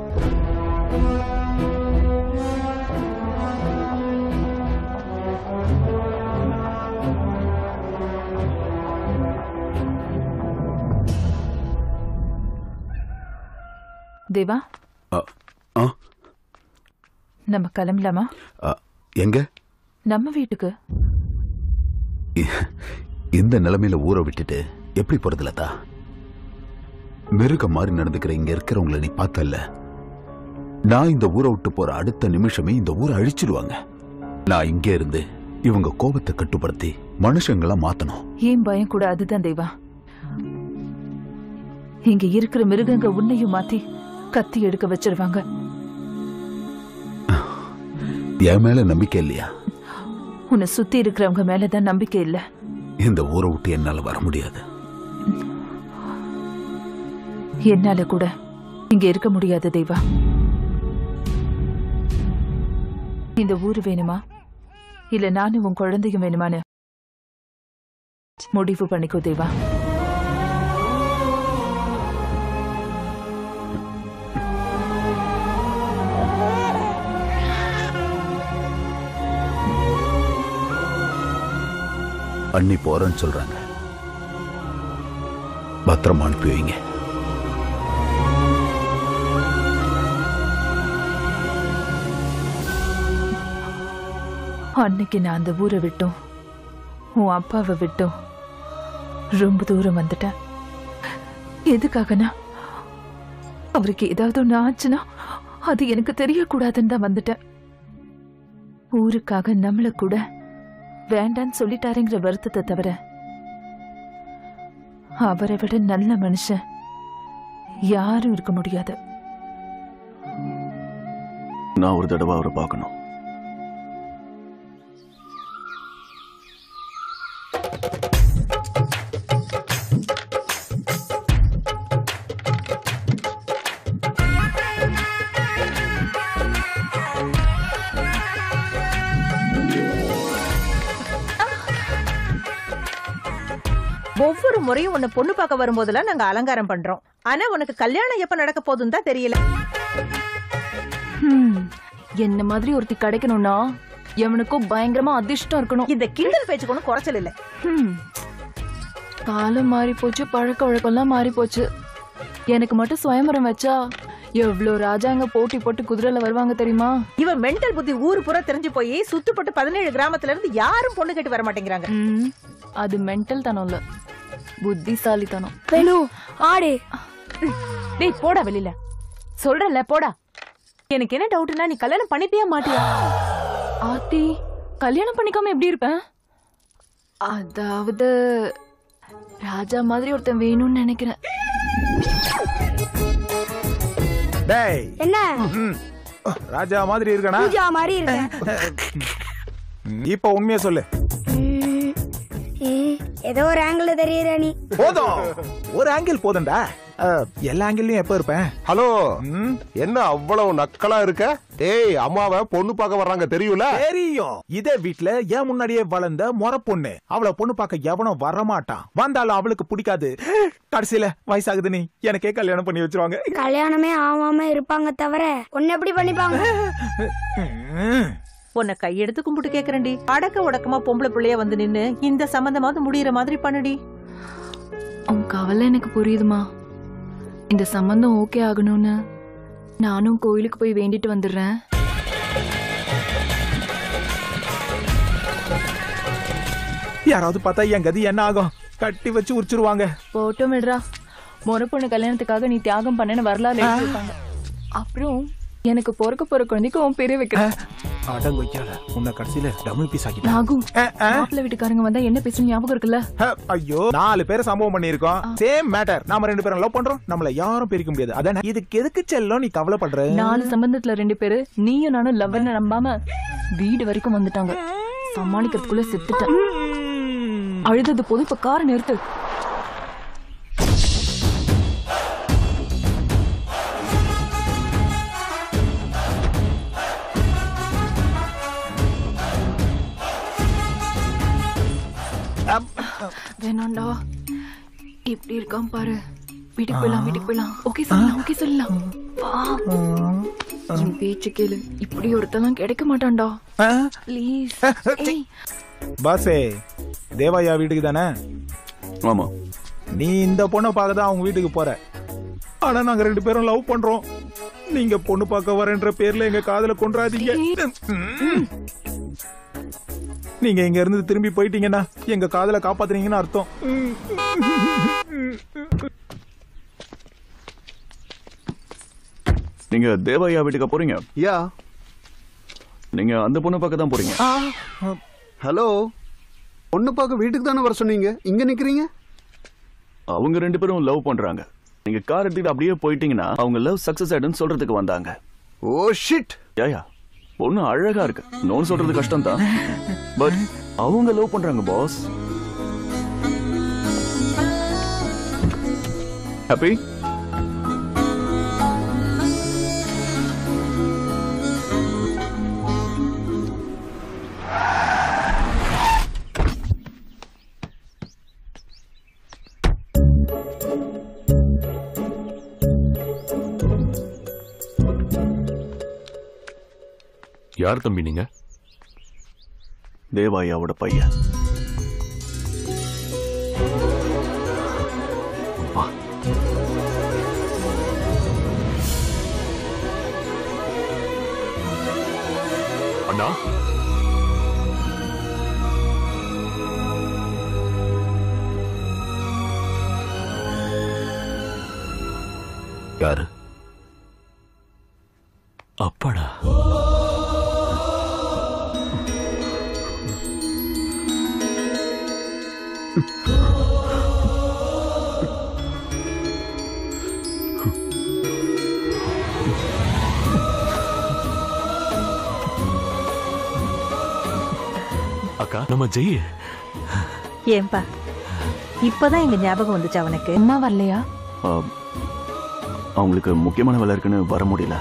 தேவா அ, ஆ, நம்ம கிளம்பலாமா அ, எங்க நம்ம வீட்டுக்கு இந்த நிலைமையில ஊரை விட்டுட்டு எப்படி போறது லதா மிருகம் மாதிரி நடந்துக்கிற இங்க இருக்கிறவங்கள நீ பார்த்தல்ல நான் இந்த ஊரை விட்டு போற அடுத்த நிமிஷமே இந்த ஊரை அழிச்சிடுவாங்க நான் இங்கே இருந்து இவங்க கோபத்தை கட்டுப்படுத்தி மனுஷங்கள மாத்தணும் ஏன் பயம் கூட அதுதான் தேவா இங்க இருக்கிற மிருகங்க உன்னையும் மாத்தி கத்தி எடுக்க வச்சிருவாங்க என் மேல நம்பிக்கை இல்லையா உன்னை சுத்தி இருக்கிறவங்க மேலதான் நம்பிக்கை இல்ல இந்த ஊரை விட்டு என்னால வர முடியாது என்னால கூட இங்க இருக்க முடியாது தேவா இந்த ஊரு வேணுமா இல்ல நானும் உன் குழந்தையும் வேணுமான்னு முடிவு பண்ணிக்கோ தேவா அண்ணி போறேன்னு சொல்றாங்க பத்திரமா அனுப்பி வைங்க அன்னைக்கு நான் அந்த ஊரை விட்டோம் உன் அப்பாவை விட்டோம் ரொம்ப தூரம் வந்துட்டேன் எதுக்காகனா அவருக்கு ஏதாவது ஒன்று ஆச்சுன்னா அது எனக்கு தெரியக்கூடாதுன்னு தான் வந்துட்டேன் ஊருக்காக நம்மள கூட வேண்டான்னு சொல்லிட்டாருங்கிற வருத்தத்தை தவிர அவரை விட நல்ல மனுஷன் யாரும் இருக்க முடியாது நான் ஒரு தடவை அவரை பார்க்கணும் ஒவ்வொரு முறையும் உன்னை பொண்ணு பார்க்க வரும்போதெல்லாம் நாங்க அலங்காரம் பண்றோம் ஆனா உனக்கு கல்யாணம் எப்ப நடக்க போகுதுன்னு தான் தெரியல ஹம், என்ன மாதிரி ஒருத்தி கிடைக்கணும்னா எவனுக்கும் பயங்கரமா அதிர்ஷ்டம் இருக்கணும் இந்த கிண்டல் பேச்சுக்கு ஒன்றும் குறைச்சல் இல்ல ஹம். காலம் மாறி போச்சு பழக்க வழக்கம்லாம் மாறி போச்சு எனக்கு மட்டும் சுயம்பரம் வச்சா எவ்வளோ ராஜாங்க போட்டி போட்டு குதிரையில வருவாங்க தெரியுமா இவன் மென்டல் புத்தி ஊர் பூரா தெரிஞ்சு போய் சுத்துப்பட்டு பதினேழு கிராமத்துல இருந்து யாரும் பொண்ணு கேட்டு வர மாட்டேங்கிறாங்க ம், அது மென்டல் தனம் இல்ல புத்திசாலித்தனம் வேணு ஆடு டேய் போடா வெளியில சொல்றேன்ல போடா எனக்கு என்ன டவுட்னா நீ கல்யாணம் பண்ணிப்பியா மாட்டியா ஆத்தி கல்யாணம் பண்ணிக்காம எப்படி இருப்பேன் அதாவது ராஜா மாதிரி ஒருத்தன் வேணும்னு நினைக்கிறேன் டேய் என்ன ம். ராஜா மாதிரி இருக்கனா பூஜா மாதிரி இருக்கேன் இப்ப உண்மையை சொல்லு ம், ஏதோ ஒரு ஆங்கிள் தெரியற நீ போதும் ஒரு ஆங்கிள் போதும்டா அஹ், எல்லா ஆங்கிள்லயும் எப்ப இருப்பேன் ஹலோ என்ன அவ்வளவு நக்கலா இருக்க டேய் அம்மாவை பொண்ணு பார்க்க வர்றாங்க தெரியும்ல தெரியும் இதே வீட்ல ஏன் முன்னாடியே வளர்ந்த முறை பொண்ணு அவள பொண்ணு பார்க்க எவனும் வரமாட்டான் வந்தாலும் அவளுக்கு பிடிக்காது கடைசியில வயசாகுது நீ எனக்கே கல்யாணம் பண்ணி வச்சிருவாங்க கல்யாணமே ஆகாம இருப்பாங்க தவிர உன்னை எப்படி பண்ணிப்பாங்க உன்னை கையெடுத்து கும்பிட்டு கேக்குறேன்டி அடக்க உடக்கமா பொம்பளை பிள்ளைய வந்து நின்னு இந்த சம்பந்தமாவது முடியற மாதிரி பண்ணுடி உன் கவலை எனக்கு புரியுதுமா இந்த சம்பந்தம் ஓகே ஆகணும்னு நானும் கோயிலுக்கு போய் வேண்டிட்டு வந்துடுறேன் யாராவது பார்த்தா என் கதி என்ன ஆகும் கட்டி வச்சு உரிச்சிருவாங்க போட்டும் விடுறா முறை பொண்ணு கல்யாணத்துக்காக நீ தியாகம் பண்ணேன்னு வரலாறு எழுதியிருப்பாங்க அப்புறம் எனக்கு பிறக்க போற குழந்தைக்கு உன் பேரே வைக்கிறேன் அடங்கு வைக்காத உன்னை கடைசியில டபுள் பீஸ் ஆக்கிட்டாங்க நாகு மாப்பிள்ளை வீட்டுக்காரங்க வந்தா என்ன பேசணும் ஞாபகம் இருக்குல்ல ஐயோ நாலு பேர் சம்பவம் பண்ணிருக்கோம் சேம் மேட்டர் நாம ரெண்டு பேரும் லவ் பண்றோம் நம்மள யாரும் பிரிக்க முடியாது அதானே இதுக்கு எதுக்கு செல்லம் நீ கவலைப்படுற நாலு சம்பந்தத்துல ரெண்டு பேரு நீயும் நானும் லவ்வர்னு நம்பாம வீடு வரைக்கும் வந்துட்டாங்க சமாளிக்கிறதுக்குள்ள செத்துட்டேன் அழுதது போது இப்ப காரை நிறுத்து வேணாண்டா இப்படி இருக்கான் பாரு வீட்டுக்கு போயிடலாம் வீட்டுக்கு போயிடலாம் ஓகே சொல்லலாம் ஓகே சொல்லலாம் வா என் பேச்சு கேளு இப்படி ஒருத்தெல்லாம் கிடைக்க மாட்டான்டா ப்ளீஸ் ஏய் பாசே தேவாயா வீட்டுக்கு தானே ஆமா நீ இந்த பொண்ணை பார்க்க தான் அவங்க வீட்டுக்கு போற ஆனா நாங்க ரெண்டு பேரும் லவ் பண்றோம் நீங்க பொண்ணு பார்க்க வரேன்ற பேர்ல எங்க காதல கொன்றாதீங்க ம். நீங்க இங்க இருந்து திரும்பி போயிட்டீங்கன்னா எங்க காதல காப்பாத்துறீங்கன்னு அர்த்தம் நீங்க தேவையா வீட்டுக்கு போறீங்க யா நீங்க அந்த பொண்ணு பார்க்க தான் போறீங்க ஹலோ பொண்ணு பார்க்க வீட்டுக்கு தானே வர சொன்னீங்க இங்க நிக்கிறீங்க அவங்க ரெண்டு பேரும் லவ் பண்றாங்க நீங்க கார் எடுத்துட்டு அப்படியே போயிட்டீங்கன்னா அவங்க லவ் சக்சஸ் ஆயிடுன்னு சொல்றதுக்கு வந்தாங்க ஓ ஷிட் யாயா பொண்ணு அழகா இருக்கு நோன்னு சொல்றது கஷ்டம் தான் பட் அவங்க லவ் பண்றாங்க பாஸ் ஹாப்பி யார் தம்பி நீங்க தேவாயாவோட பையன் வா அண்ணா யாரு அப்பாடா அக்கா நம்ம ஜெய் ஏன்பா இப்பதான் எங்க ஞாபகம் வந்துச்சு அவனுக்கு அம்மா வரலையா ஆ, அவங்களுக்கு முக்கியமான வேலை இருக்குன்னு வர முடியல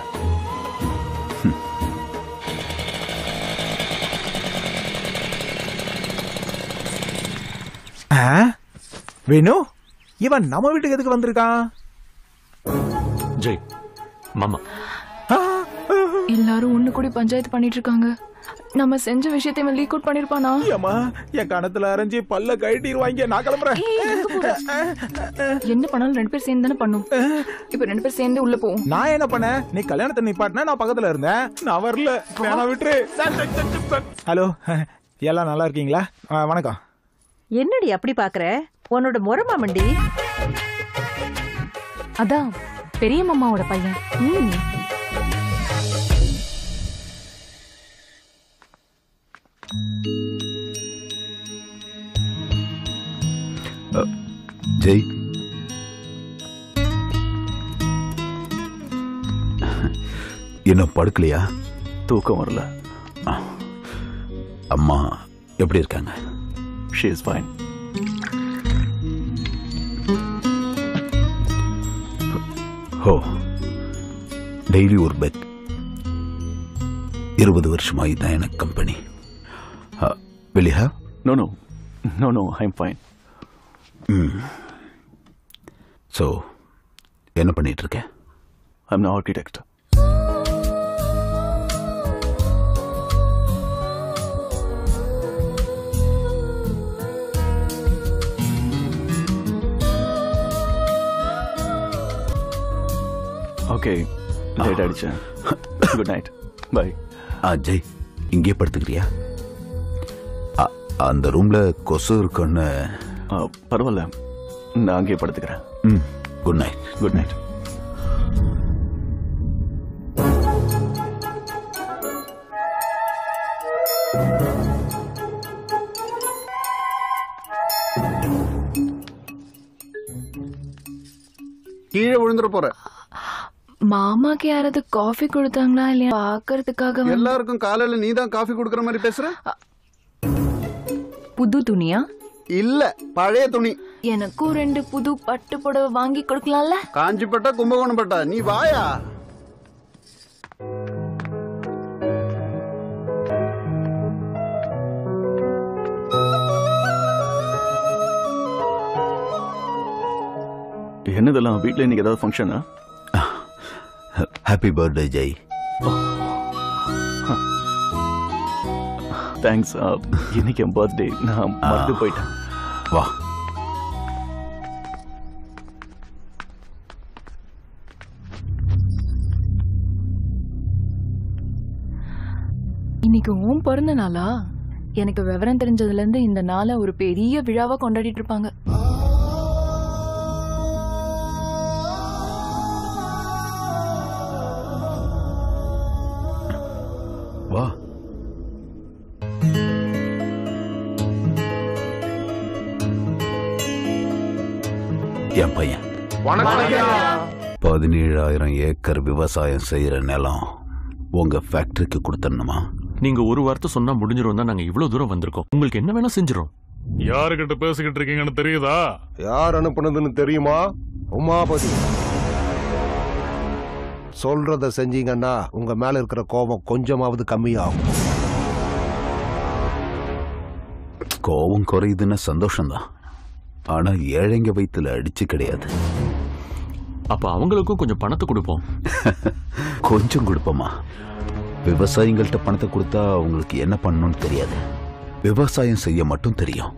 ஆ? வேணு இவன் நம்ம வீட்டுக்கு எதுக்கு வந்திருக்கான் ஜெய் மாமா எல்லாரும் ஒண்ணு கூடி பஞ்சாயத்து பண்ணிட்டு இருக்காங்க நம்ம செஞ்ச விஷயத்தை இவன் லீக் அவுட் பண்ணிருப்பானா ஏம்மா என் கணத்துல அரைஞ்சு பல்ல கழட்டிடுவாங்க நான் கிளம்புறேன் என்ன பண்ணாலும் ரெண்டு பேர் சேர்ந்து தானே பண்ணும் இப்ப ரெண்டு பேர் சேர்ந்து உள்ள போவோம் நான் என்ன பண்ணேன் நீ கல்யாணத்தை நிப்பாட்டினா நான் பக்கத்துல இருந்தேன் நான் வரல வேணா விட்டுரு ஹலோ எல்லாம் நல்லா இருக்கீங்களா ஆ, வணக்கம் என்னடி அப்படி பாக்குற உன்னோட முறமா மண்டி அதான் பெரிய மாமாவோட பையன் ம் ஜெய் இன்னும் படுக்கலையா தூக்கம் வரல அம்மா எப்படி இருக்காங்க she is fine oh daily ஒரு பெட் இருபது வருஷமா இதுதான் எனக்கு கம்பெனி வெளியா no no no no I'm fine hmm so என்ன பண்ணிட்டு இருக்க ஐம் ஆர்கிடெக்ட் ஓகே லேட் ஆயிடுச்சேன் குட் நைட் பை ஆ ஜெய் இங்கே படுத்துக்கிறியா அ- அந்த ரூம்ல கொசு இருக்குன்னு பரவாயில்ல நான் அங்கேயே படுத்துக்கிறேன் ம் குட் நைட் குட் நைட் கீழே விழுந்துட போற மாமாக்கு யாராவது காஃபி கொடுத்தாங்களா இல்லையா பாக்குறதுக்காக வந்து- எல்லாருக்கும் காலையில நீ தான் காஃபி குடுக்கற மாதிரி பேசுற புது துணியா இல்ல பழைய துணி எனக்கும் ரெண்டு புது பட்டு புடவை வாங்கி கொடுக்கலாம்ல காஞ்சிப்பட்டா கும்பகோணம் பட்டா நீ வாயா என்னதெல்லாம் வீட்டில் இன்னைக்கு ஏதாவது ஃபங்க்ஷனா ஹாப்பி பர்த்டே ஜெய் தேங்க்ஸ் இன்னைக்கு என் பர்த்டே நான் மறந்து போயிட்டேன் வா இன்னைக்கு உன் பிறந்த நாளா எனக்கு விவரம் தெரிஞ்சதுல இருந்து இந்த நாளை ஒரு பெரிய விழாவா கொண்டாடிட்டு இருப்பாங்க வா என் பையன் பதினேழாயிரம் ஏக்கர் விவசாயம் செய்யற நிலம் உங்க ஃபேக்டரிக்கு கொடுத்தணுமா நீங்க ஒரு வார்த்தை சொன்னா முடிஞ்சிரும் தான் நாங்க இவ்வளவு தூரம் வந்திருக்கோம் உங்களுக்கு என்ன வேணா செஞ்சிரும் யாருகிட்ட பேசிக்கிட்டு இருக்கீங்கன்னு தெரியுதா யார் அனுப்புனதுன்னு தெரியுமா உமாபதி சொல்றத செஞ்சீங்கன்னா உங்க மேல இருக்கிற கோபம் கொஞ்சமாவது கம்மியாகும் கோவம் குறையுதுன்னா சந்தோஷம்தான் ஆனா ஏழைங்க வயித்துல அடிச்சு கிடையாது அப்ப அவங்களுக்கும் கொஞ்சம் பணத்தை கொடுப்போம் கொஞ்சம் கொடுப்போமா விவசாயிகள்கிட்ட பணத்தை கொடுத்தா உங்களுக்கு என்ன பண்ணணும்னு தெரியாது விவசாயம் செய்ய மட்டும் தெரியும்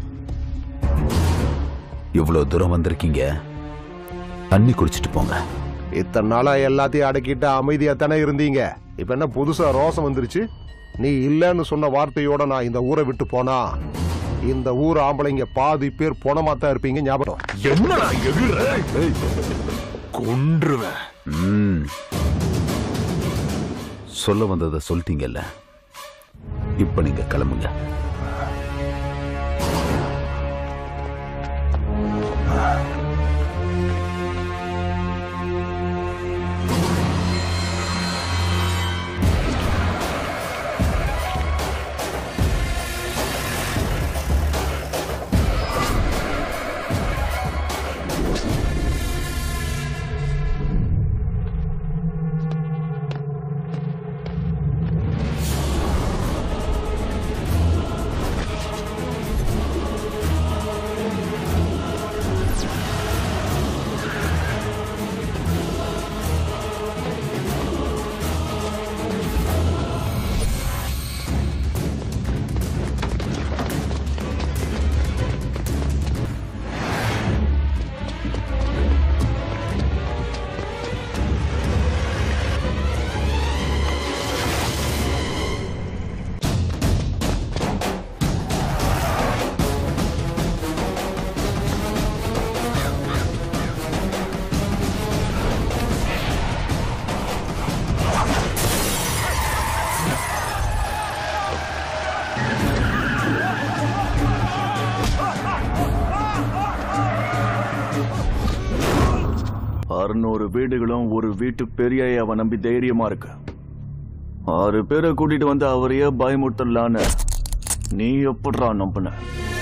இவ்வளவு தூரம் வந்திருக்கீங்க தண்ணி குடிச்சிட்டு போங்க இத்தனை நாளா எல்லாத்தையும் அடக்கிட்டு அமைதியா தானே இருந்தீங்க இப்ப என்ன புதுசா ரோசம் வந்துருச்சு நீ இல்லைன்னு சொன்ன வார்த்தையோட நான் இந்த ஊரை விட்டு போனா இந்த ஊர் ஆம்பளைங்க பாதி பேர் பொணமா தான் இருப்பீங்க ஞாபகம் என்னடா எகுற கொன்றுவேன் ம். சொல்ல வந்ததை சொல்லிட்டீங்கல்ல இப்ப நீங்க கிளம்புங்க அறுநூறு வீடுகளும் ஒரு வீட்டு பெரிய அவ நம்பி தைரியமா இருக்கு ஆறு பேரை கூட்டிட்டு வந்து அவரையே பயமுறுத்தலான்னு நீ எப்படிடா நம்பின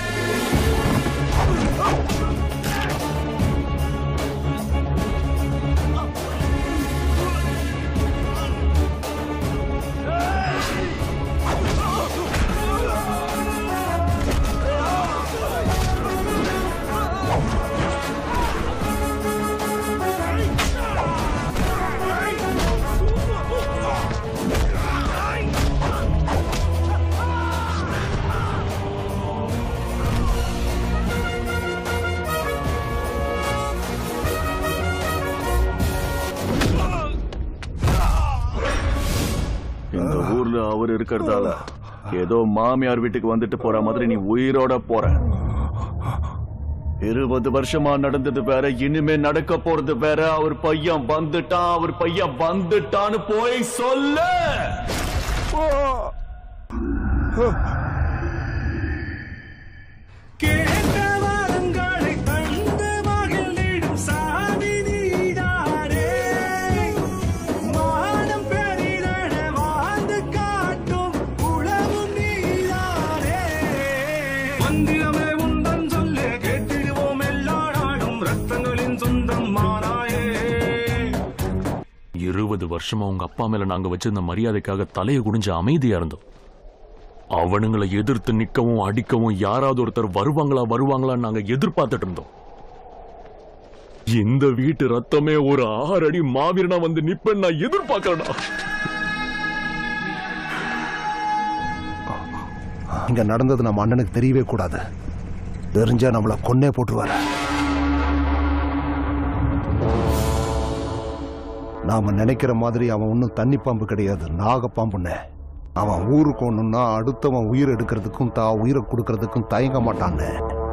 இந்த ஊர்ல அவர் இருக்கிறதால ஏதோ மாமியார் வீட்டுக்கு வந்துட்டு போற மாதிரி நீ உயிரோட போற இருபது வருஷமா நடந்தது வேற இனிமே நடக்க போறது வேற அவர் பையன் வந்துட்டான் அவர் பையன் வந்துட்டான்னு போய் சொல்லு கேட்டவாரங்களை தந்து மகளிடும் சாமி நீதானே மானம் பெரிதட வாழ்ந்து காட்டும் உளவும் நீதானே மந்திரமே உந்தன் சொல்ல கேட்டிடுவோம் எல்லா நாடும் ரத்தங்களின் சொந்தம் மாறாயே இருபது வருஷமா உங்க அப்பா மேல நாங்க வச்சிருந்த மரியாதைக்காக தலையை குடிஞ்சு அமைதியா இருந்தோம் அவனுங்களை எதிர்த்து நிக்கவும் அடிக்கவும் யாராவது ஒருத்தர் வருவாங்களா வருவாங்களான்னு நாங்க எதிர்பார்த்துட்டு இருந்தோம் இந்த வீட்டு ரத்தமே ஒரு ஆறு அடி மாவீரனா வந்து நிப்பேன்னு நான் எதிர்பார்க்கறேன்டா இங்க நடந்தது நம்ம அண்ணனுக்கு தெரியவே கூடாது தெரிஞ்சா நம்மள கொன்னே போட்டுருவாரு நாம நினைக்கிற மாதிரி அவன் ஒன்றும் தண்ணி பாம்பு கிடையாது நாகப்பாம்புன்னு அவன் ஊருக்கு ஒண்ணுன்னா அடுத்தவன் உயிர் எடுக்கிறதுக்கும் தா உயிரை கொடுக்கறதுக்கும் தயங்க மாட்டான்னு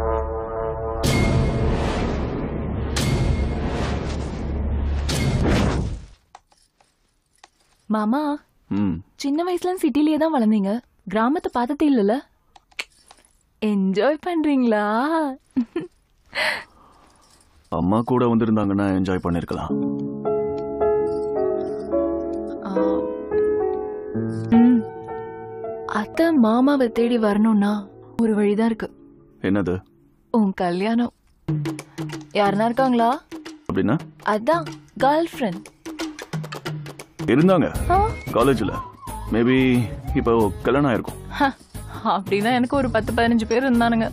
மாமா ம் சின்ன வயசுல சிட்டிலேயே தான் வளர்ந்தீங்க கிராமத்தை பார்த்ததே இல்லைல்ல என்ஜாய் பண்றீங்களா அம்மா கூட வந்திருந்தாங்கன்னா என்ஜாய் பண்ணிருக்கலாம் ஆ. ம். அத்தை மாமாவை தேடி வரணும்னா ஒரு வழிதான் இருக்கு என்னது உன் கல்யாணம் யாருன்னா இருக்காங்களா அப்படின்னா அதான் கேர்ள் ஃப்ரெண்ட் இருந்தாங்க காலேஜ்ல மேபி இப்போ கல்யாணம் ஆயிருக்கும் அப்படின்னா எனக்கு ஒரு பத்து பதினஞ்சு பேர் இருந்தானுங்க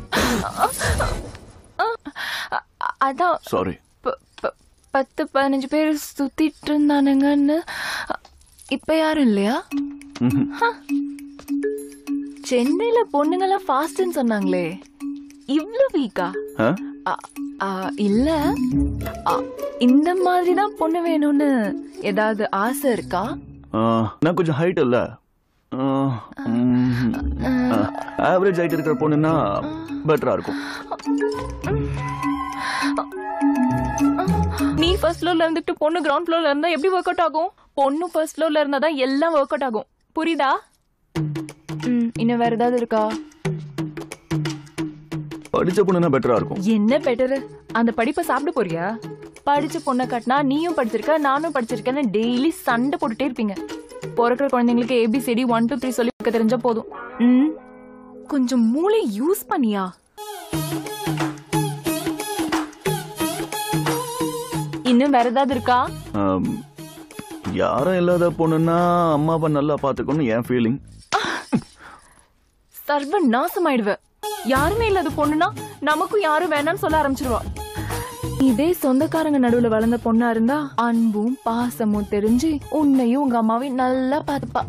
அ- அதான் சாரி ப- ப- பத்து பதினஞ்சு பேர் சுத்திட்டு இருந்தானுங்கன்னு இப்ப யாரும் இல்லையா ம்ஹும். ஹ. சென்னையில பொண்ணுங்கெல்லாம் ஃபாஸ்ட்னு சொன்னாங்களே இவ்ளோ வீக்கா ஆ? இல்ல அ, இந்த மாதிரி தான் பொண்ணு வேணும்னு ஏதாவது ஆசை இருக்கா ஆ, நான் கொஞ்சம் ஹைட் இல்ல ஆவரேஜ் ஹைட் இருக்கிற பொண்ணுன்னா பெட்டரா இருக்கும் நீ ஃபர்ஸ்ட் ஃப்ளோர்ல இருந்துட்டு பொண்ணு கிரவுண்ட் ஃப்ளோர்ல இருந்தா எப்படி ஒர்க் அவுட் ஆகும் பொண்ணு ஃபர்ஸ்ட் ஃப்ளோர்ல இருந்தா தான் எல்லாம் ஒர்க் அவுட் ஆகும் புரியுதா ம், இன்னும் வேற ஏதாவது இருக்கா படிச்ச பொண்ணுன்னா பெட்டரா இருக்கும் என்ன பெட்டர் அந்த படிப்பை சாப்பிட போறியா படிச்ச பொண்ணை கட்டினா நீயும் படிச்சிருக்க நானும் படிச்சிருக்கேன்னு டெய்லி சண்டை போட்டுட்டே இருப்பீங்க பிறக்கிற குழந்தைங்களுக்கு ஏபிசிடி ஒன் டூ த்ரீ சொல்லி கொடுக்க தெரிஞ்சா போதும் ம் கொஞ்சம் மூளை யூஸ் பண்ணியா இன்னும் வேற ஏதாவது இருக்கா ஆம், யாரும் இல்லாத பொண்ணுன்னா அம்மா அப்பா நல்லா பாத்துக்கணும் என் ஃபீலிங் சர்வ நாசமாயிடுவ யாருமே இல்லாத பொண்ணுனா நமக்கும் யாரும் வேணாம்னு சொல்ல ஆரம்பிச்சிருவா இதே சொந்தக்காரங்க நடுவுல வளர்ந்த பொண்ணா இருந்தா அன்பும் பாசமும் தெரிஞ்சு உன்னையும் உங்க அம்மாவையும் நல்லா பாத்துப்பா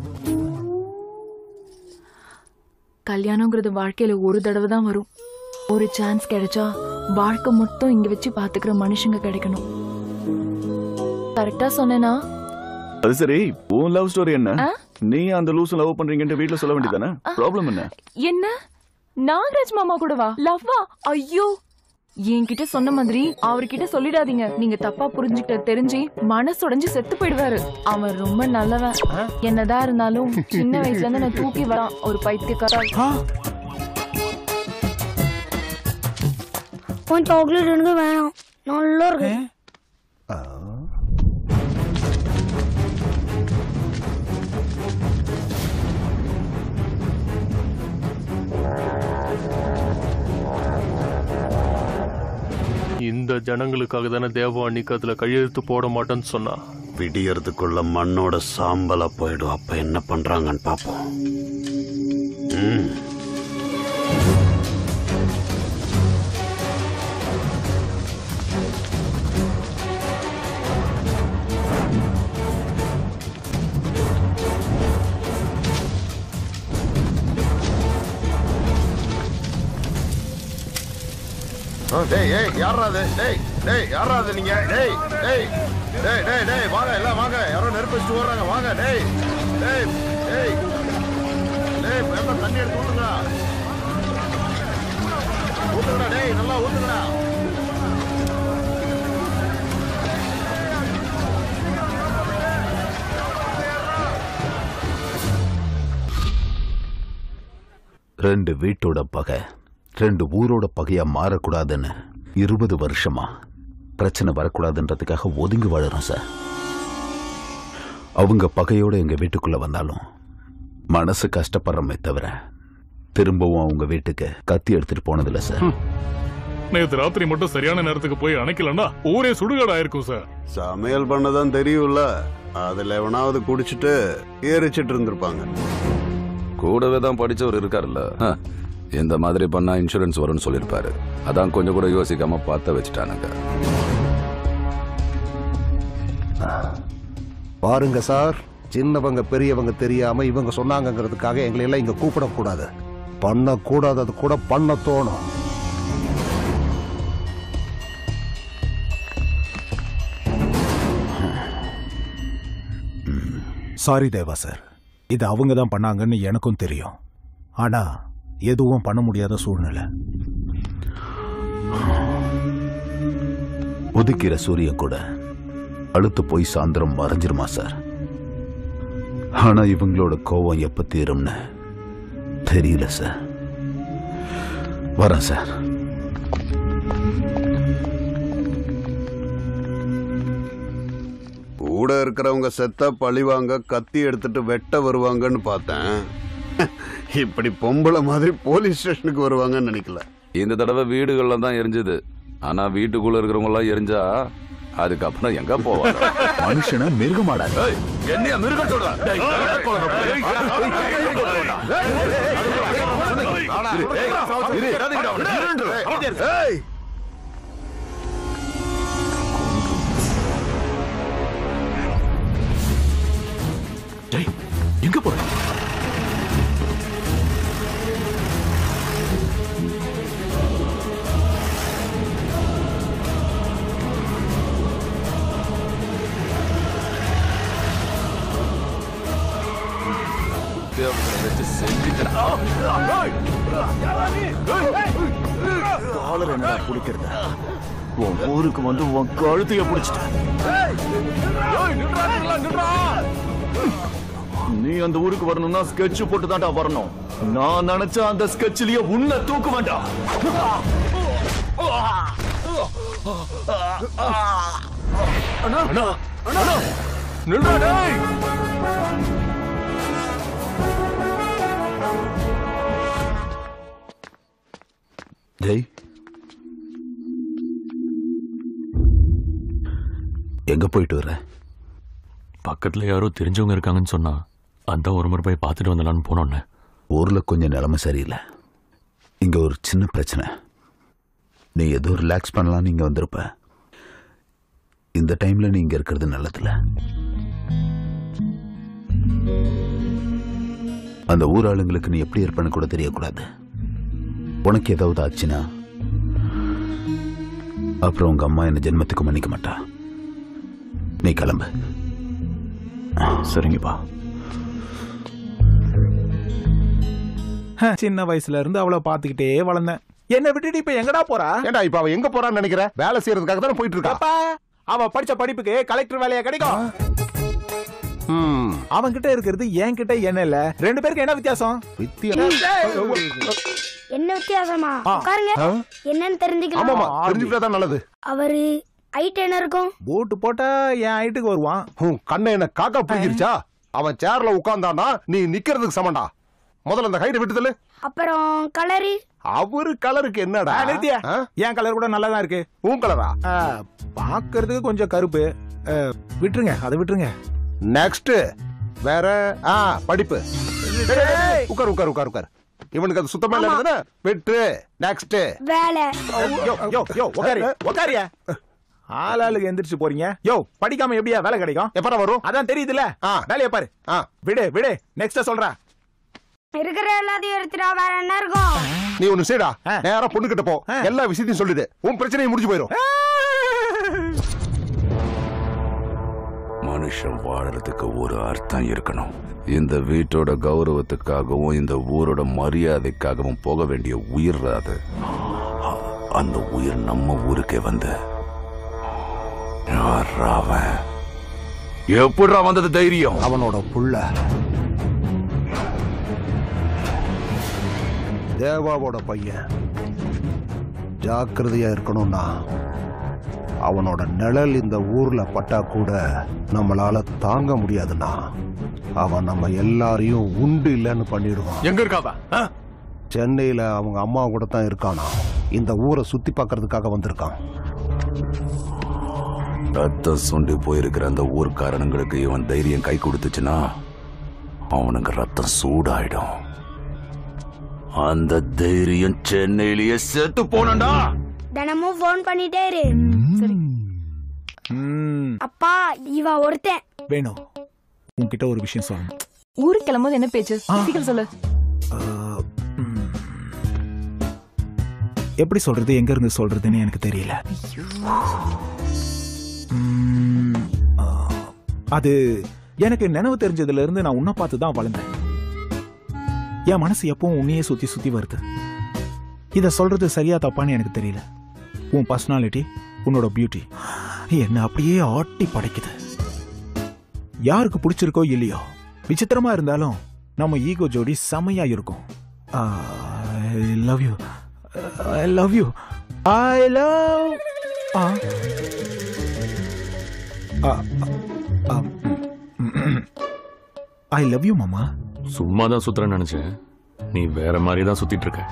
கல்யாணங்கிறது வாழ்க்கையில ஒரு தடவை தான் வரும் ஒரு சான்ஸ் கிடைச்சா வாழ்க்கை மொத்தம் இங்க வச்சு பாத்துக்கிற மனுஷங்க கிடைக்கணும் கரெக்டா சொன்னேனா அது சரி உன் லவ் ஸ்டோரி என்ன ஆ? நீ அந்த லூஸ் லவ் பண்றீங்கன்னு வீட்ல சொல்ல வேண்டியதானே ப்ராப்ளம் என்ன என்ன நாகராஜ் மாமா கூடவா லவ்வா ஐயோ என்கிட்ட சொன்ன மாதிரி அவர்கிட்ட சொல்லிடாதீங்க நீங்க தப்பா புரிஞ்சுக்கிட்ட தெரிஞ்சு மனசுடைஞ்சு செத்து போயிடுவாரு அவன் ரொம்ப நல்லவன் என்னதான் இருந்தாலும் சின்ன வயசுல இருந்து நான் தூக்கி வரான் ஒரு பைத்தியக்காரா உன் சாக்லேட் எனக்கு வேணாம் நல்லா இருக்கு இந்த ஜனங்களுக்காக தானே தேவா அன்னைக்கு அதுல கையெழுத்து போட மாட்டேன்னு சொன்னா விடியறதுக்குள்ள மண்ணோட சாம்பலா போயிடும் அப்ப என்ன பண்றாங்கன்னு பாப்போம் ம். ஆ, டேய் ஏய் யாரா அது டேய் டேய் யாரா அது நீங்க டேய் டேய் டேய் டேய் டேய் வாங்க எல்லாம் வாங்க யாரோ நெருப்பு வச்சுட்டு வர்றாங்க வாங்க டேய் டேய் டேய் டேய் வேப்ப தண்ணி எடுத்து ஊத்துங்கடா ஊத்துங்கடா டேய் நல்லா ஊத்துங்கடா ரெண்டு வீட்டோட பகை ரெண்டு ஊரோட பகையா மாறக்கூடாதுன்னு இருபது வருஷமா பிரச்சனை வரக்கூடாதுன்றதுக்காக ஒதுங்கி வாழறோம் சார் அவங்க பகையோட எங்க வீட்டுக்குள்ள வந்தாலும் மனசு கஷ்டப்படுறோமே தவிர திரும்பவும் அவங்க வீட்டுக்கு கத்தி எடுத்துட்டு போனதில்ல சார் நேத்து ராத்திரி மட்டும் சரியான நேரத்துக்கு போய் அணைக்கலன்னா ஊரே சுடுகாடு ஆயிருக்கும் சார் சமையல் பண்ணதான் தெரியும்ல அதுல எவனாவது குடிச்சிட்டு எரிச்சிட்டு இருந்திருப்பாங்க கூடவே தான் படிச்சவர் இருக்காருல்ல ஹ, இந்த மாதிரி பண்ணா இன்சூரன்ஸ் வரும்னு சொல்லியிருப்பாரு அதான் கொஞ்சம் கூட யோசிக்காம பார்த்த வச்சுட்டானுங்க பாருங்க சார் சின்னவங்க பெரியவங்க தெரியாம இவங்க சொன்னாங்கங்கிறதுக்காக எங்களை எல்லாம் இங்க கூப்பிடக்கூடாது பண்ணக்கூடாதது கூட பண்ண தோணும் சாரி தேவா சார் இது அவங்க தான் பண்ணாங்கன்னு எனக்கும் தெரியும் ஆனா எதுவும் பண்ண முடியாத சூழ்நிலை ஒதுக்கிற சூரியன் கூட அழுத்து போய் சாயந்தரம் மறைஞ்சிருமா சார் ஆனா இவங்களோட கோவம் எப்ப தீரும்னு தெரியல சார் வரேன் சார் கூட இருக்கிறவங்க செத்தா பழிவாங்க கத்தி எடுத்துட்டு வெட்ட வருவாங்கன்னு பார்த்தேன் இப்படி பொம்பளை மாதிரி போலீஸ் ஸ்டேஷனுக்கு வருவாங்கன்னு நினைக்கல இந்த தடவை வீடுகள்ல தான் எரிஞ்சது ஆனா வீட்டுக்குள்ள இருக்கிறவங்க எல்லாம் எரிஞ்சா அதுக்கப்புறம் எங்க போவாங்க மனுஷனை மிருகமாடாது என்னைய மிருகம் சொல்றேன் ஏய் காலர் என்னடா பிடிக்கிறது உன் ஊருக்கு வந்து உன் கழுத்தைய பிடிச்சிட்டேன் நீ அந்த ஊருக்கு வரணும்னா ஸ்கெட்ச் போட்டு தான்டா வரணும் நான் நினைச்ச அந்த ஸ்கெட்ச்லயே உன்னை தூக்க வேண்டாம் அண்ணா அண்ணா அண்ணா நில்றா டேய் ஜெய் எங்க போயிட்டு வர பக்கத்துல யாரோ தெரிஞ்சவங்க இருக்காங்கன்னு சொன்னா அந்த ஒரு முறை போய் பார்த்துட்டு வந்துடலான்னு போனோன்னே ஊர்ல கொஞ்சம் நிலைமை சரியில்லை இங்க ஒரு சின்ன பிரச்சனை நீ ஏதோ ரிலாக்ஸ் பண்ணலாம்னு இங்க வந்திருப்ப இந்த டைம்ல நீ இங்க இருக்கிறது நல்லதில்ல அந்த ஊர் ஆளுங்களுக்கு நீ எப்படி இருப்பேன்னு கூட தெரியக்கூடாது உனக்கு ஏதாவது ஆச்சுன்னா அப்புறம் உங்க அம்மா என்ன ஜென்மத்துக்கு மன்னிக்க மாட்டா நீ கிளம்பு சரிங்கப்பா சின்ன வயசுல இருந்து அவளை பாத்துக்கிட்டே வளர்ந்தேன் என்ன விட்டுட்டு இப்ப எங்கடா போறா ஏண்டா இப்ப அவ எங்க போறான்னு நினைக்கிற வேலை செய்யறதுக்காக தானே போயிட்டு இருக்கா அப்பா அவ படிச்ச படிப்புக்கு கலெக்டர் வேலையா கிடைக்கும் அவன் கிட்ட இருக்கிறது என் கிட்ட என்ன இல்ல ரெண்டு பேருக்கு என்ன வித்தியாசம் என்ன வித்தியாசமா ஆ. உட்காருங்க ஆ? என்னன்னு தெரிஞ்சுக்கலாம் ஆமாமா தெரிஞ்சுக்கிட்டா தான் நல்லது அவரு ஹைட் என்ன இருக்கும் போட்டு போட்டா என் ஹைட்டுக்கு வருவான் உன் கண்ணை என்ன காக்கா பிடிச்சிருச்சா அவன் சேர்ல உட்கார்ந்தானா நீ நிக்கிறதுக்கு சமண்டா முதல்ல அந்த ஹைட்டை விட்டுதல அப்புறம் கலரு அவரு கலருக்கு என்னடா ஆ, நிறுத்தியா? என் கலர் கூட நல்லா தான் இருக்கு உன் கலரா பாக்குறதுக்கு கொஞ்சம் கருப்பு ஆ, விட்டுருங்க அதை விட்டுருங்க நெக்ஸ்ட் வேற ஆ படிப்பு டேய், டேய், டேய், உட்கார் உட்கார் உட்கார் உட்கார் இவனுக்கு அது சுத்தமா இல்ல இருக்குதுன்னா விட்டு நெக்ஸ்ட் வேலை யோ யோ யோ உக்காரி உக்காரியா ஆளாளுக்கு எந்திரிச்சு போறீங்க யோ படிக்காம எப்படியா வேலை கிடைக்கும் எப்பறம் வரும் அதான் தெரியுதுல வேலையை பாரு விடு விடு நெக்ஸ்ட் சொல்றா இருக்கிற எல்லாத்தையும் எடுத்துட்டா வேற என்ன இருக்கும் நீ ஒண்ணு செய்டா நேரா பொண்ணு கிட்ட போ எல்லா விஷயத்தையும் சொல்லிடு உன் பிரச்சனையும் முடிஞ்சு போயிடும் மனுஷன் வாழறதுக்கு ஒரு அர்த்தம் இருக்கணும் இந்த வீட்டோட கௌரவத்துக்காகவும் இந்த ஊரோட மரியாதைக்காகவும் போக வேண்டிய உயிர் அது அந்த உயிர் நம்ம ஊருக்கே வந்து யார்ரா அவன் எப்படிடா வந்தது தைரியம் அவனோட புள்ள தேவாவோட பையன் ஜாக்கிரதையா இருக்கணும்னா அவனோட நிழல் இந்த ஊர்ல பட்டா கூட நம்மளால தாங்க முடியாதுண்ணா அவன் நம்ம எல்லாரையும் உண்டு இல்லைன்னு பண்ணிடுவான் எங்க இருக்காவ சென்னையில அவங்க அம்மா கூட தான் இருக்கானா இந்த ஊரை சுத்தி பார்க்கறதுக்காக வந்திருக்கான் ரத்தம் சுண்டி போயிருக்கிற அந்த ஊர்க்காரனுங்களுக்கு இவன் தைரியம் கை கொடுத்துச்சுன்னா அவனுக்கு ரத்தம் சூடாயிடும் அந்த தைரியம் சென்னையிலேயே செத்து போனண்டா தினமும் ஃபோன் பண்ணிட்டே இரு அப்பா இவன் ஒருத்தன் வேணும் உன்கிட்ட ஒரு விஷயம் சொல்லணும் ஊருக்கு கிளம்பும்போது என்ன பேச்சு சீக்கிரம் சொல்லு எப்படி சொல்றது எங்க இருந்து சொல்றதுன்னு எனக்கு தெரியல ம், ஆ, அது எனக்கு நினைவு தெரிஞ்சதுல இருந்து நான் உன்னை பார்த்து தான் வளர்ந்தேன் என் மனசு எப்பவும் உன்னையே சுத்தி சுத்தி வருது இத சொல்றது சரியா தப்பான்னு எனக்கு தெரியல உன் பர்சனாலிட்டி உன்னோட பியூட்டி என்ன அப்படியே ஆட்டி படைக்குது யாருக்கு பிடிச்சிருக்கோ இல்லையோ விசித்திரமா இருந்தாலும் நம்ம ஈகோ ஜோடி செமையா இருக்கும் I love you I love you I love I love you மாமா சும்மா தான் சுத்துறேன்னு நினைச்சேன் நீ வேற மாதிரி தான் சுத்திட்டு இருக்க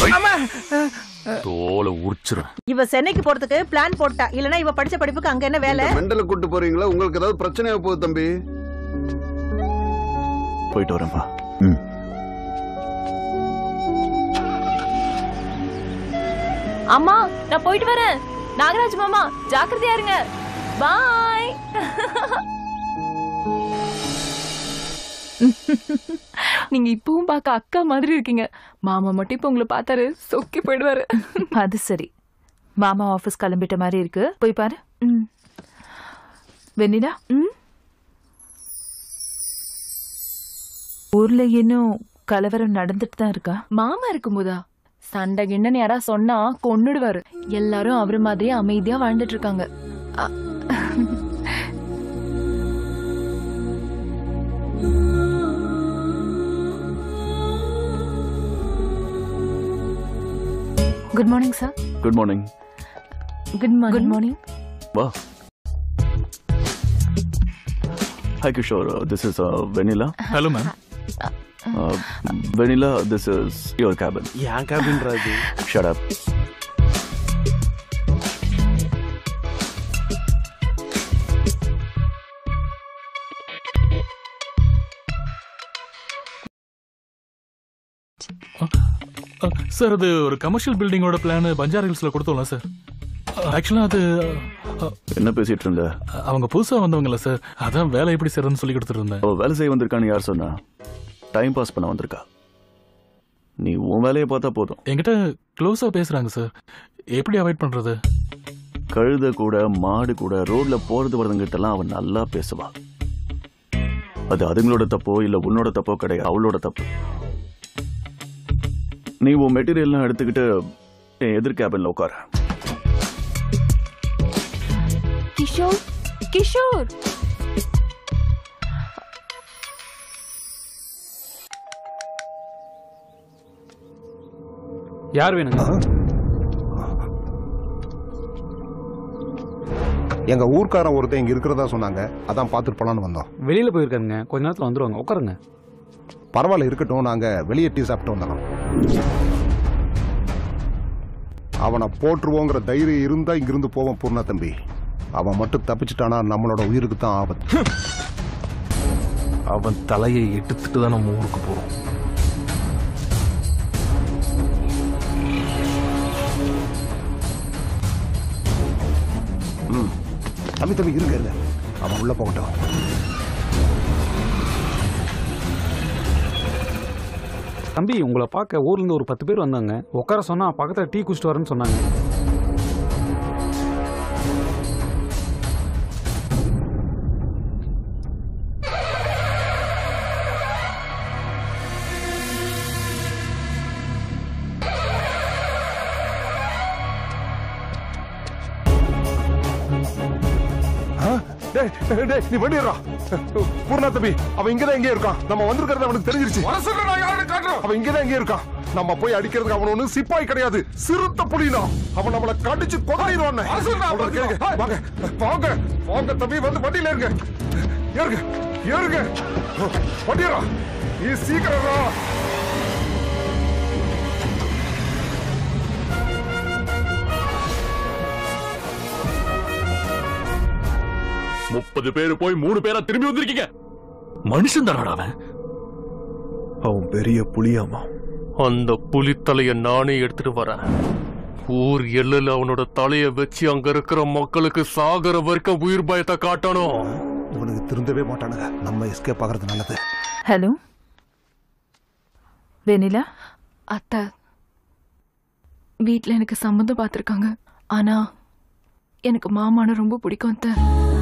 தோலை உரிச்சிரும் இவ சென்னைக்கு போறதுக்கு பிளான் போட்டா இல்லனா இவ படிச்ச படிப்புக்கு அங்க என்ன வேலை மெண்டல கூட்டு போறீங்களா உங்களுக்கு ஏதாவது பிரச்சனையா போகுது தம்பி போயிட்டு வரேன்ப்பா அம்மா நான் போயிட்டு வரேன் நாகராஜ் மாமா ஜாக்கிரதையா இருங்க பாய் நீங்க இப்பவும் பார்க்க அக்கா மாதிரி இருக்கீங்க மாமா மட்டும் இப்ப உங்களை பார்த்தாரு சொக்கி போயிடுவாரு அது சரி மாமா ஆபீஸ் கிளம்பிட்ட மாதிரி இருக்கு போய் பாரு வெண்ணிடா ஊர்ல இன்னும் கலவரம் நடந்துட்டு தான் இருக்கா மாமா இருக்கும்போதா சண்டை கிண்டன்னு யாரா சொன்னா கொன்னுடுவாரு எல்லாரும் அவரு மாதிரியே அமைதியா வாழ்ந்துட்டு இருக்காங்க அ- good morning sir good morning good morning good morning வா hi Kishore this is Vennila hello ma'am Vennila this is your cabin என் கேபின்ரா இது ஷட் அப் சார் அது ஒரு கமர்ஷியல் பில்டிங்கோட பிளான் பஞ்சார் ஹில்ஸ்ல கொடுத்தோம்ல சார் ஆக்சுவலா அது என்ன பேசிட்டு இருந்த அவங்க புதுசா வந்தவங்கல்ல சார் அதான் வேலை எப்படி செய்யறதுன்னு சொல்லி கொடுத்துட்டு இருந்தேன் அவ வேலை செய்ய வந்திருக்கான்னு யார் சொன்னா டைம் பாஸ் பண்ண வந்திருக்கா நீ உன் வேலையை பார்த்தா போதும் என்கிட்ட க்ளோஸா பேசுறாங்க சார் எப்படி அவாய்ட் பண்றது கழுத கூட மாடு கூட ரோட்ல போறது வரதுங்கிட்டலாம் அவன் நல்லா பேசுவா அது அதுங்களோட தப்போ இல்ல உன்னோட தப்போ கிடையாது அவளோட தப்பு நீ உன் மெட்டீரியல்லாம் எடுத்துக்கிட்டு என் எதிர் கேபின்ல உட்கார கிஷோர் கிஷோர் யார் வேணுங்க எங்க ஊர்க்காரன் ஒருத்தன் இங்க இருக்கிறதா சொன்னாங்க அதான் பார்த்துட்டு போலான்னு வந்தோம் வெளியில போயிருக்காருங்க கொஞ்ச நேரத்துல வந்துருவாங்க உட்காருங்க பரவாயில்ல இருக்கட்டும் நாங்க வெளியே டீ சாப்பிட்டு வந்துடலாம் அவனை போட்டுருவோங்கிற தைரியம் இருந்தா இங்கிருந்து போவோம் பூர்ணா தம்பி அவன் மட்டும் தப்பிச்சிட்டானா நம்மளோட உயிருக்கு தான் ஆபத்து அவன் தலையை எடுத்துட்டு தான் நம்ம ஊருக்கு போறோம் ம். தம்பி தம்பி இருங்க இருங்க அவன் உள்ள போகட்டும் தம்பி உங்களை பார்க்க ஊர்ல இருந்து ஒரு பத்து பேர் வந்தாங்க உட்கார சொன்னா பக்கத்துல டீ குடிச்சிட்டு வரேன்னு சொன்னாங்க ஆ? டேய், டேய், நீ வண்டிடுறா பூர்ணா தம்பி அவன் இங்கதான் எங்கே இருக்கான் நம்ம வந்திருக்கிறது அவனுக்கு தெரிஞ்சிருச்சு அவன் இங்கதான் எங்கே இருக்கான் நம்ம போய் அடிக்கிறதுக்கு அவன் ஒண்ணு சிப்பாய் கிடையாது சிறுத்த புலினா அவன் நம்மள கடிச்சு கொண்டாடுவான் வாங்க வாங்க வாங்க தம்பி வந்து வண்டியில இருங்க ஏறுங்க ஏறுங்க வண்டிடுறா நீ சீக்கிரம் வா. முப்பது பேர் போய் மூணு பேரா திரும்பி வந்திருக்கீங்க மனுஷன் தானடா அவன் அவன் பெரிய புலியாமா அந்த புலித்தலைய நானே எடுத்துட்டு வரேன் ஊர் எல்லையில அவனோட தலைய வச்சு அங்க இருக்கிற மக்களுக்கு சாகர வரைக்கும் உயிர் பயத்தை காட்டணும் இவனுக்கு திருந்தவே மாட்டானுங்க நம்ம எஸ்கேப் ஆகிறது நல்லது ஹலோ வெனிலா அத்தை வீட்ல எனக்கு சம்மந்தம் பார்த்துருக்காங்க ஆனா எனக்கு மாமானை ரொம்ப பிடிக்கும் அத்தை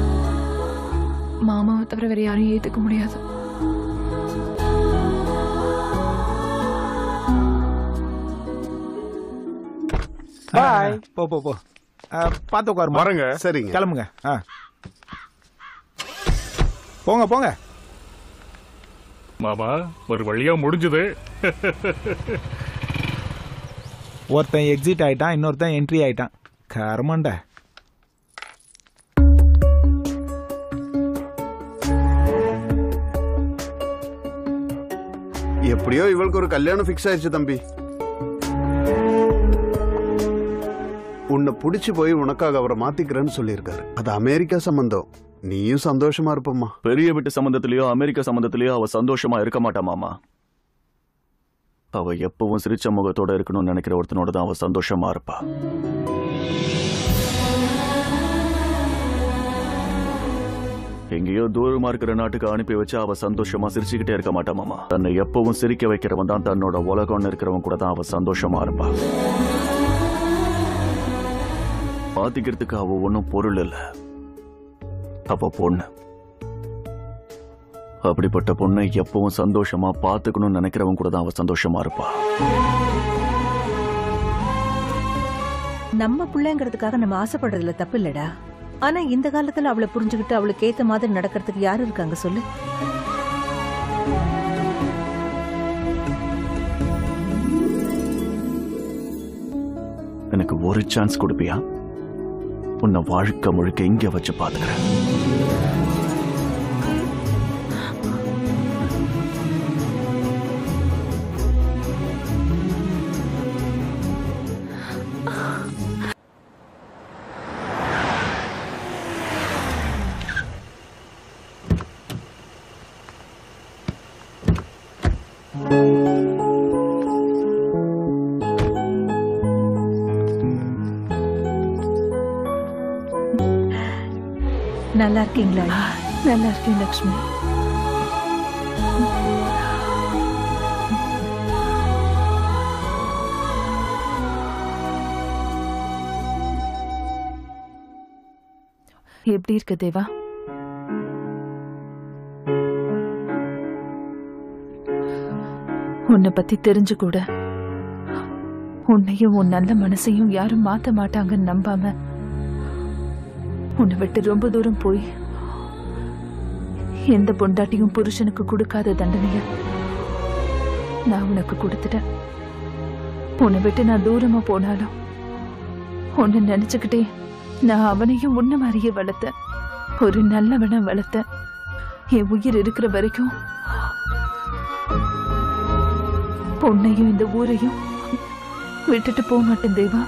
மாமாவை தவிர வேற யாரையும் ஏத்துக்க முடியாது பாய் போ போ போ ஆ, பார்த்து உட்காரு வரேங்க. சரிங்க. கிளம்புங்க ஆ போங்க போங்க மாமா ஒரு வழியா முடிஞ்சது ஒருத்தன் எக்ஸிட் ஆயிட்டான் இன்னொருத்தன் என்ட்ரி ஆயிட்டான் கர்மண்டா எப்படியோ இவளுக்கு ஒரு கல்யாணம் ஃபிக்ஸ் ஆயிடுச்சு தம்பி உன்னை பிடிச்சு போய் உனக்காக அவரை மாத்திக்கிறேன்னு சொல்லியிருக்காரு அது அமெரிக்கா சம்பந்தம் நீயும் சந்தோஷமா இருப்பம்மா பெரிய வீட்டு சம்பந்தத்திலயோ அமெரிக்க சம்பந்தத்திலயோ அவ சந்தோஷமா இருக்க மாட்டா மாமா அவ எப்பவும் சிரிச்ச முகத்தோட இருக்கணும்னு நினைக்கிற ஒருத்தனோட தான் அவ சந்தோஷமா இருப்பா எங்கேயோ தூரமா இருக்கிற நாட்டுக்கு அனுப்பி வச்சு அவ சந்தோஷமா சிரிச்சுக்கிட்டே இருக்க மாட்டா மாமா தன்னை எப்பவும் சிரிக்க வைக்கிறவன் தான் தன்னோட உலகம்னு இருக்கிறவன் கூட தான் அவ சந்தோஷமா இருப்பா பாத்திக்கிறதுக்கு அவ ஒன்றும் பொருள் இல்ல அவ பொண்ணு அப்படிப்பட்ட பொண்ணை எப்பவும் சந்தோஷமா பார்த்துக்கணும்னு நினைக்கிறவன் கூட தான் அவ சந்தோஷமா இருப்பா நம்ம பிள்ளைங்கிறதுக்காக நம்ம ஆசைப்படுறதுல தப்பு இல்லடா ஆனா இந்த காலத்துல அவளை புரிஞ்சுக்கிட்டு அவளுக்கு ஏத்த மாதிரி நடக்கிறதுக்கு யாரு இருக்காங்க சொல்லு எனக்கு ஒரு சான்ஸ் கொடுப்பியா உன்னை வாழ்க்கை முழுக்க இங்க வச்சு பாத்துக்கிறேன் நல்லா இருக்கீங்களா நல்லா இருக்கேன் லக்ஷ்மி எப்படி இருக்க தேவா உன்னை பத்தி தெரிஞ்சு கூட உன்னையும் உன் நல்ல மனசையும் யாரும் மாத்த மாட்டாங்கன்னு நம்பாம உன்னை விட்டு ரொம்ப தூரம் போய் எந்த பொண்டாட்டியும் புருஷனுக்கு கொடுக்காத தண்டனைய நான் உனக்கு கொடுத்துட்டேன் உன்னை விட்டு நான் தூரமா போனாலும் உன்னை நினைச்சுக்கிட்டே நான் அவனையும் உன்ன மாதிரியே வளர்த்தேன் ஒரு நல்லவனை வளர்த்தேன் என் உயிர் இருக்கிற வரைக்கும் பொண்ணையும் இந்த ஊரையும் விட்டுட்டு போக மாட்டேன் தேவா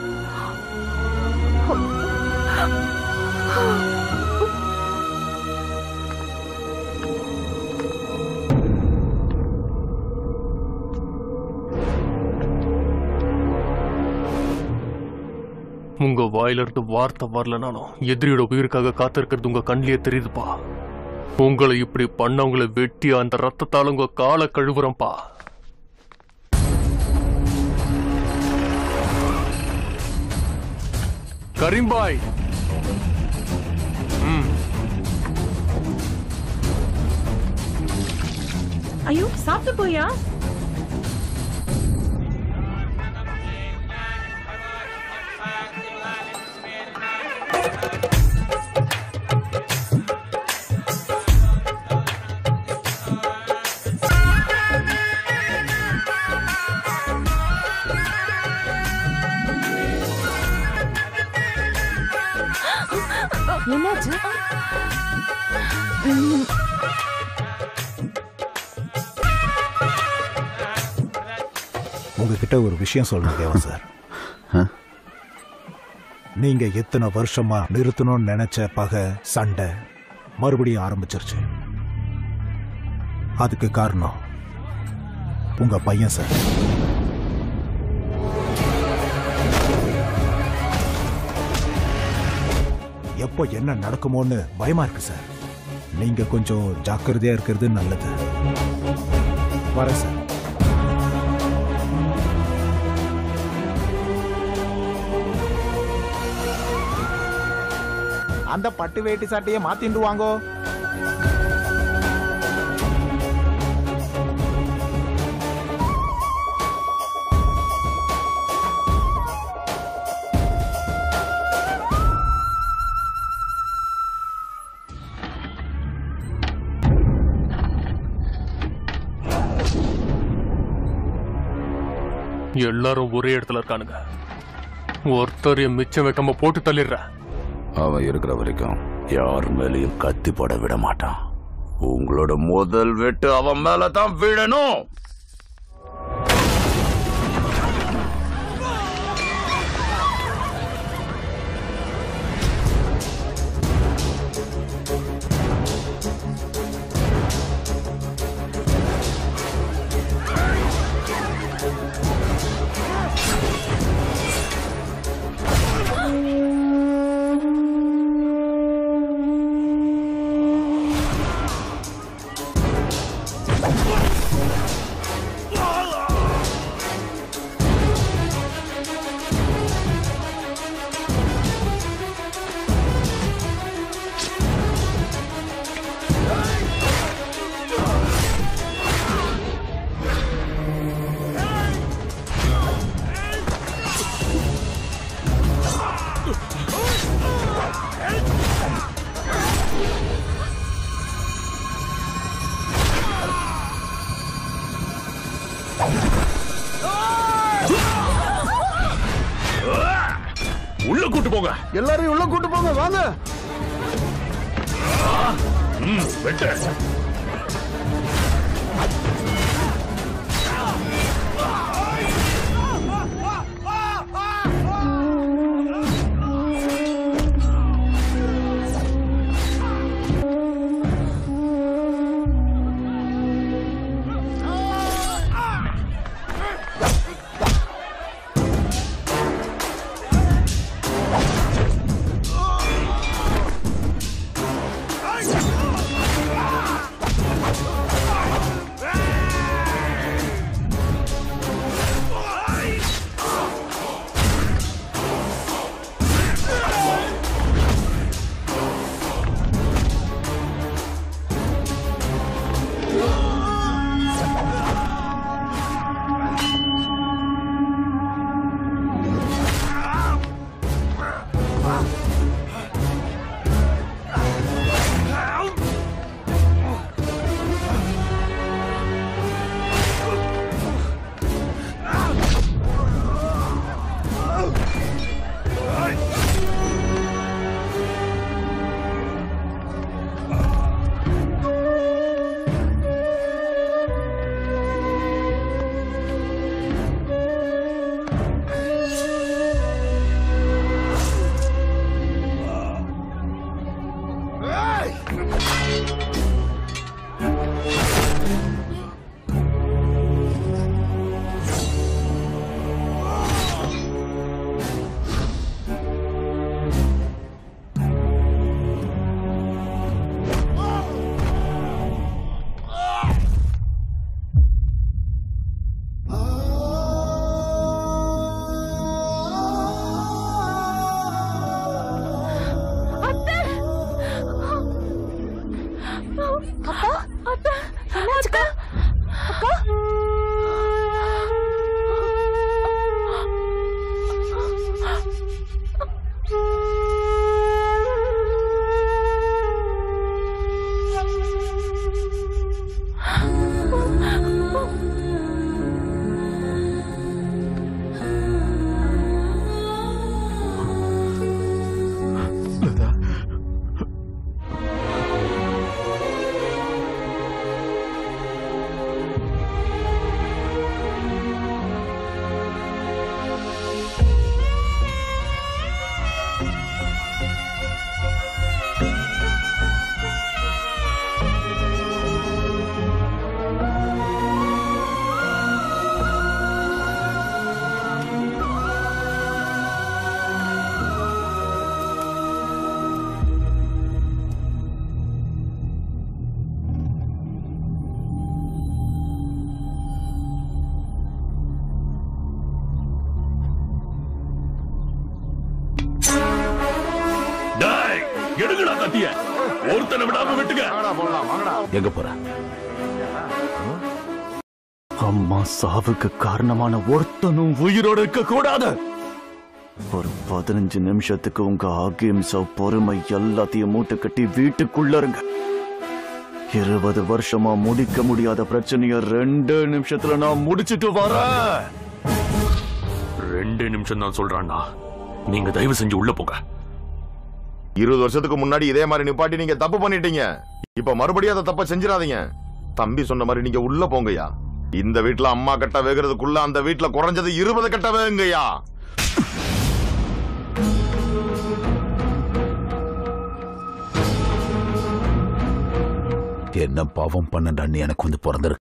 உங்க வாயில இருந்து வார்த்தை வரலனாலும் எதிரியோட உயிருக்காக காத்திருக்கிறது உங்க கண்ணிலே தெரியுதுப்பா உங்களை இப்படி பண்ணவங்களை வெட்டி அந்த ரத்தத்தால உங்க காலை கழுவுறேன்ப்பா கரீம்பாய் ம் ஐயோ சாப்பிட்டு போயா என்னாச்சு உங்ககிட்ட ஒரு விஷயம் சொல்லணும் தேவன் சார் நீங்க எத்தனை வருஷமா நிறுத்தணும்னு நினைச்ச பகை சண்டை மறுபடியும் ஆரம்பிச்சிருச்சு அதுக்கு காரணம் உங்க பையன் சார் எப்போ என்ன நடக்குமோன்னு பயமா இருக்கு சார் நீங்க கொஞ்சம் ஜாக்கிரதையா இருக்கிறது நல்லது வரேன் சார் அந்த பட்டு வேட்டி சட்டையை மாத்திண்டு வாங்கோ எல்லாரும் ஒரே இடத்துல இருக்கானுங்க ஒருத்தர் மிச்சம் வைக்காம போட்டு தள்ளிடுறேன் அவன் இருக்கிற வரைக்கும் யார் மேலேயும் கத்தி போட விட மாட்டான் உங்களோட முதல் வெட்டு அவன் மேல தான் விழணும் கூட்டு போங்க எல்லாரையும் உள்ள கூட்டு போங்க வாங்க ம் வெட்டு அப்பா அப்பா என்னாச்சுக்கா அக்கா டேய் எடுங்கடா கத்திய ஒருத்தனை விடாம விட்டுங்க எங்க போற அம்மா சாவுக்கு காரணமான ஒருத்தனும் உயிரோட இருக்க கூடாது ஒரு பதினஞ்சு நிமிஷத்துக்கு உங்க அகிம்சை பொறுமை எல்லாத்தையும் மூட்டை கட்டி வீட்டுக்குள்ள இருங்க இருபது வருஷமா முடிக்க முடியாத பிரச்சனைய ரெண்டு நிமிஷத்துல நான் முடிச்சிட்டு வரேன் ரெண்டு நிமிஷம் தான் சொல்றான்னா நீங்க தயவு செஞ்சு உள்ள போங்க இருபது வருஷத்துக்கு முன்னாடி இதே மாதிரி நிப்பாட்டி நீங்க தப்பு பண்ணிட்டீங்க இப்ப மறுபடியும் அதை தப்ப செஞ்சிடாதீங்க தம்பி சொன்ன மாதிரி நீங்க உள்ள போங்கய்யா இந்த வீட்ல அம்மா கட்ட வேகிறதுக்குள்ள அந்த வீட்ல குறைஞ்சது இருபது கட்ட வேகுங்கய்யா என்ன பாவம் பண்ணண்டான்னு எனக்கு வந்து பிறந்திருக்கு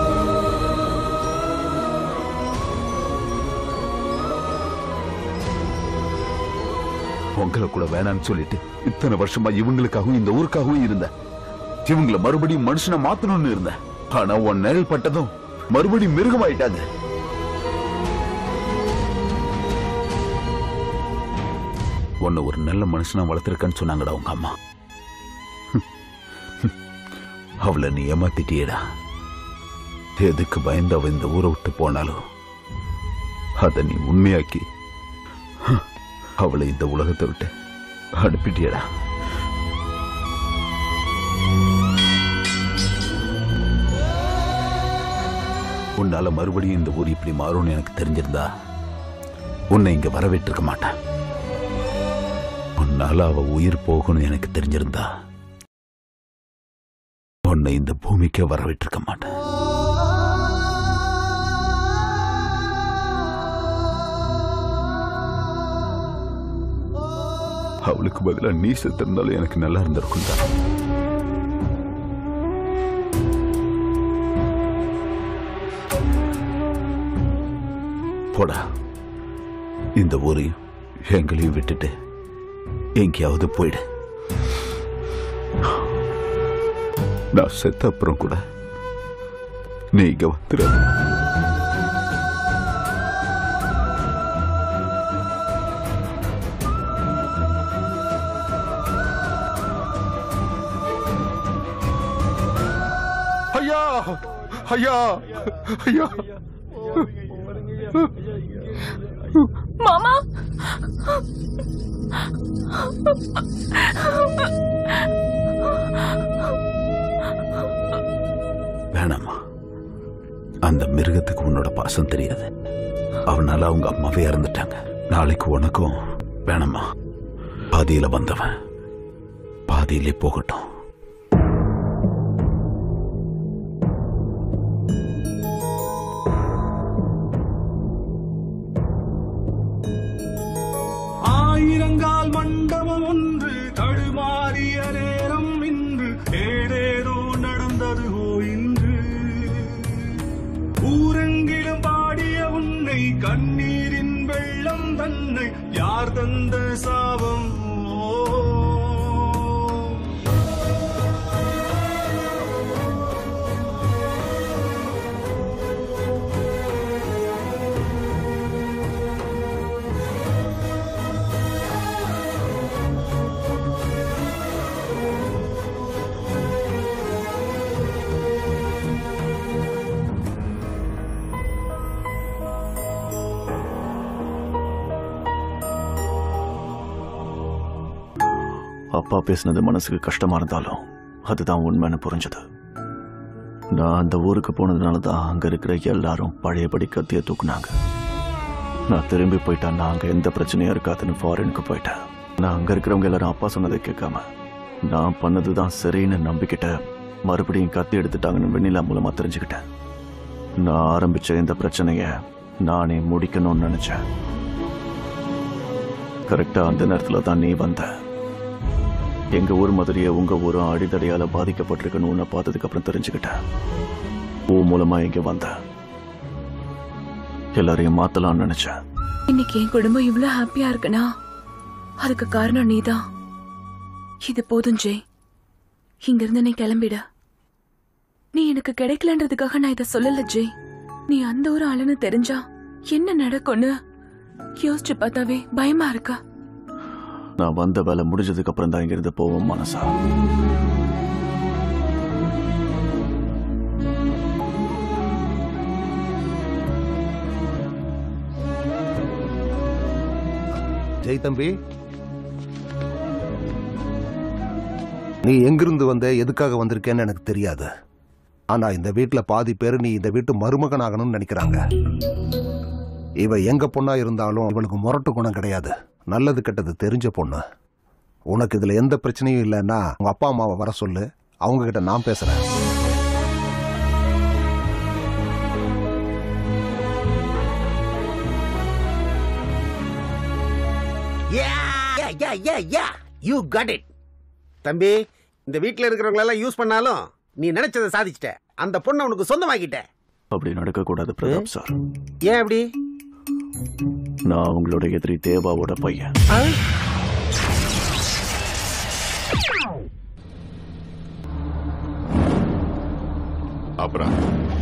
உங்களை கூட வேணாம்னு சொல்லிட்டு இத்தனை வருஷமா இவங்களுக்காகவும் இந்த ஊருக்காகவும் இருந்தேன் இவங்கள மறுபடியும் மனுஷனை மாத்தணும்னு இருந்தேன் ஆனா உன் நிழல் பட்டதும் மறுபடியும் மிருகமாயிட்டாங்க உன்னை ஒரு நல்ல மனுஷனா வளர்த்திருக்கேன்னு சொன்னாங்கடா உங்க அம்மா அவளை நீ ஏமாத்திட்டியேடா எதுக்கு பயந்து அவ இந்த ஊரை விட்டு போனாலும் அதை நீ உண்மையாக்கி அவளை இந்த உலகத்தை விட்டு அனுப்பிட்டியடா உன்னால மறுபடியும் இந்த ஊர் இப்படி மாறும்னு எனக்கு தெரிஞ்சிருந்தா உன்னை இங்க வரவேற்றிருக்க மாட்டேன் உன்னால அவ உயிர் போகணும் எனக்கு தெரிஞ்சிருந்தா உன்னை இந்த பூமிக்கே வரவிட்டிருக்க மாட்டேன் அவளுக்கு பதிலா நீ செத்திருந்தாலும் எனக்கு நல்லா இருந்திருக்கும்டா போடா இந்த ஊரையும் எங்களையும் விட்டுட்டு எங்கேயாவது போயிடு நான் செத்த அப்புறம் கூட நீ இங்க வந்துடாத ஐயா ஐயா ஐயா மாமா வேணாமா அந்த மிருகத்துக்கு உன்னோட பாசம் தெரியாது அவனால அவங்க அம்மாவே இறந்துட்டாங்க நாளைக்கு உனக்கும் வேணாமா பாதியில வந்தவன் பாதியிலே போகட்டும் ஆயிரங்கால் மண்டபம் ஒன்று தடுமாறிய நேரம் இன்று ஏதேதோ நடந்தது ஓ இன்று ஊரெங்கிலும் பாடிய உன்னை கண்ணீரின் வெள்ளம் தன்னை யார் தந்த சாபம் ஓ அப்பா பேசினது மனசுக்கு கஷ்டமா இருந்தாலும் அதுதான் உண்மைன்னு புரிஞ்சது நான் அந்த ஊருக்கு போனதுனால தான் அங்க இருக்கிற எல்லாரும் பழையபடி கத்திய தூக்குனாங்க நான் திரும்பி போயிட்டேன் நான் அங்க எந்த பிரச்சனையும் இருக்காதுன்னு ஃபாரினுக்கு போயிட்டேன் நான் அங்க இருக்கிறவங்க எல்லாரும் அப்பா சொன்னதை கேட்காம நான் பண்ணதுதான் சரின்னு நம்பிக்கிட்ட மறுபடியும் கத்தி எடுத்துட்டாங்கன்னு வெண்ணிலா மூலமா தெரிஞ்சுக்கிட்டேன் நான் ஆரம்பிச்ச இந்த பிரச்சனைய நானே முடிக்கணும்னு நினைச்சேன் கரெக்டா அந்த நேரத்துல தான் நீ வந்த எங்க ஊர் மாதிரியே உங்க ஊரும் அடிதடையால பாதிக்கப்பட்டிருக்குன்னு உன்னை பார்த்ததுக்கு அப்புறம் தெரிஞ்சுக்கிட்டேன் ஊ மூலமா இங்க வந்தேன் எல்லாரையும் மாத்தலாம்னு நினைச்சேன் இன்னைக்கு என் குடும்பம் இவ்ளோ ஹாப்பியா இருக்குன்னா அதுக்கு காரணம் நீதான் இது போதும் ஜெய் இங்க இருந்து நீ கிளம்பிட நீ எனக்கு கிடைக்கலன்றதுக்காக நான் இத சொல்லல ஜெய் நீ அந்த ஒரு ஆளுன்னு தெரிஞ்சா என்ன நடக்கும்னு யோசிச்சு பார்த்தாவே பயமா இருக்கா நான் வந்த வேலை முடிஞ்சதுக்கு அப்புறம் தான் இங்கிருந்து போவோம் மனசா ஜெய் தம்பி நீ எங்கிருந்து வந்த எதுக்காக வந்திருக்கேன்னு எனக்கு தெரியாது ஆனா இந்த வீட்ல பாதி பேர் நீ இந்த வீட்டு மருமகன் ஆகணும்னு நினைக்கிறாங்க இவ எங்க பொண்ணா இருந்தாலும் இவளுக்கு முரட்டு குணம் கிடையாது நல்லது கெட்டது தெரிஞ்ச பொண்ணு உனக்கு இதுல எந்த பிரச்சனையும் இல்லைன்னா உங்க அப்பா அம்மாவை வர சொல்லு அவங்க கிட்ட நான் பேசுறேன் yeah yeah yeah you cut it தம்பி இந்த வீட்ல இருக்கிறவங்க எல்லாம் யூஸ் பண்ணாலும் நீ நினைச்சதை சாதிச்சிட்ட அந்த பொண்ணை உனக்கு சொந்தமாக்கிட்ட அப்படி நடக்கக்கூடாது பிரதாப் சார் ஏன் அப்படி நான் அவங்களோட எதிரி தேவாவோட பையன் అబ్రా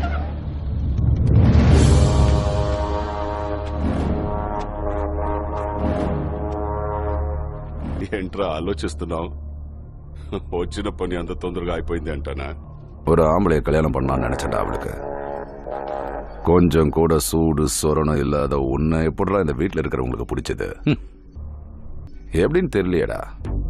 ఏంట్రా ఆలోచిస్తున్నావు వచ్చిన పని అంత తొందరగా అయిపోయింది అంటానా ஒரு ஆம்பளைய கல்யாணம் பண்ணலாம்னு நினைச்சடா அவளுக்கு கொஞ்சம் கூட சூடு சொரணம் இல்லாத உன்னை எப்படிடா இந்த வீட்டில் இருக்கிறவங்களுக்கு பிடிச்சது ஹம். எப்படின்னு தெரியலையேடா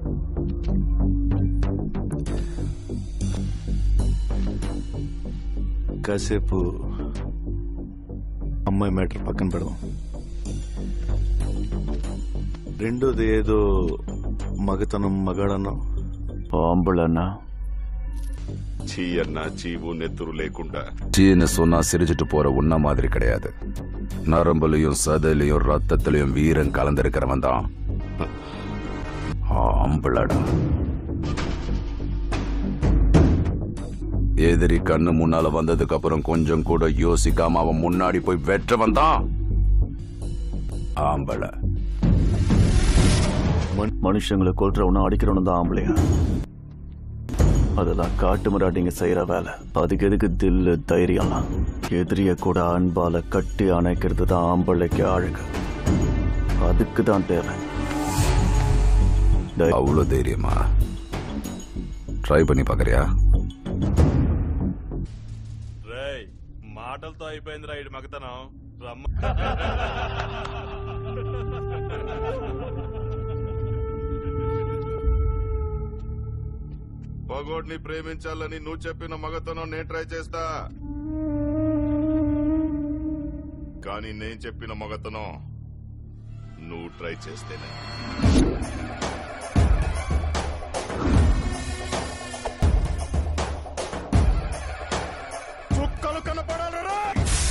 కాసేపు అమ్మాయి మ్యాటర్ పక్కన పెడదాం రెండోది ఏదో మగతనం మగాడన్నా ఆంబళన్నా சீ அண்ணா சீவு நெத்துரு లేకుండా சீன்னு சொன்னா சிரிச்சிட்டு போற உன்ன மாதிரி கிடையாது நரம்புலயும் சதையிலையும் ரத்தத்திலையும் வீரம் கலந்திருக்கிறவன் தான் ஆம்பளடா எதிரி கண்ணு முன்னால வந்ததுக்கு அப்புறம் கொஞ்சம் கூட யோசிக்காம அவன் முன்னாடி போய் வெற்றவன் தான் ஆம்பளை மனு- மனுஷங்களை கொல்றவனும் அடிக்கிறவனும் தான் ஆம்பளையா அதெல்லாம் காட்டு மிராட்டிங்க செய்யற வேலை அதுக்கு எதுக்கு தில்லு தைரியம்லாம் எதிரிய கூட அன்பால கட்டி அணைக்கிறது தான் ஆம்பளைக்கு அழகு அதுக்கு தான் தேவை அவ்வளோ தைரியமா ட்ரை பண்ணி பார்க்கறியா రేయ్ మాటలతో అయిపోయిందిరా ఇటు మగతనం రమ్మ పగోడ్ని ప్రేమించాలని నువ్వు చెప్పిన మగతనం నేను ట్రై చేస్తా కానీ నేను చెప్పిన మగతనం నువ్వు ట్రై చేస్తేనే చుక్కలు కనపడాలరా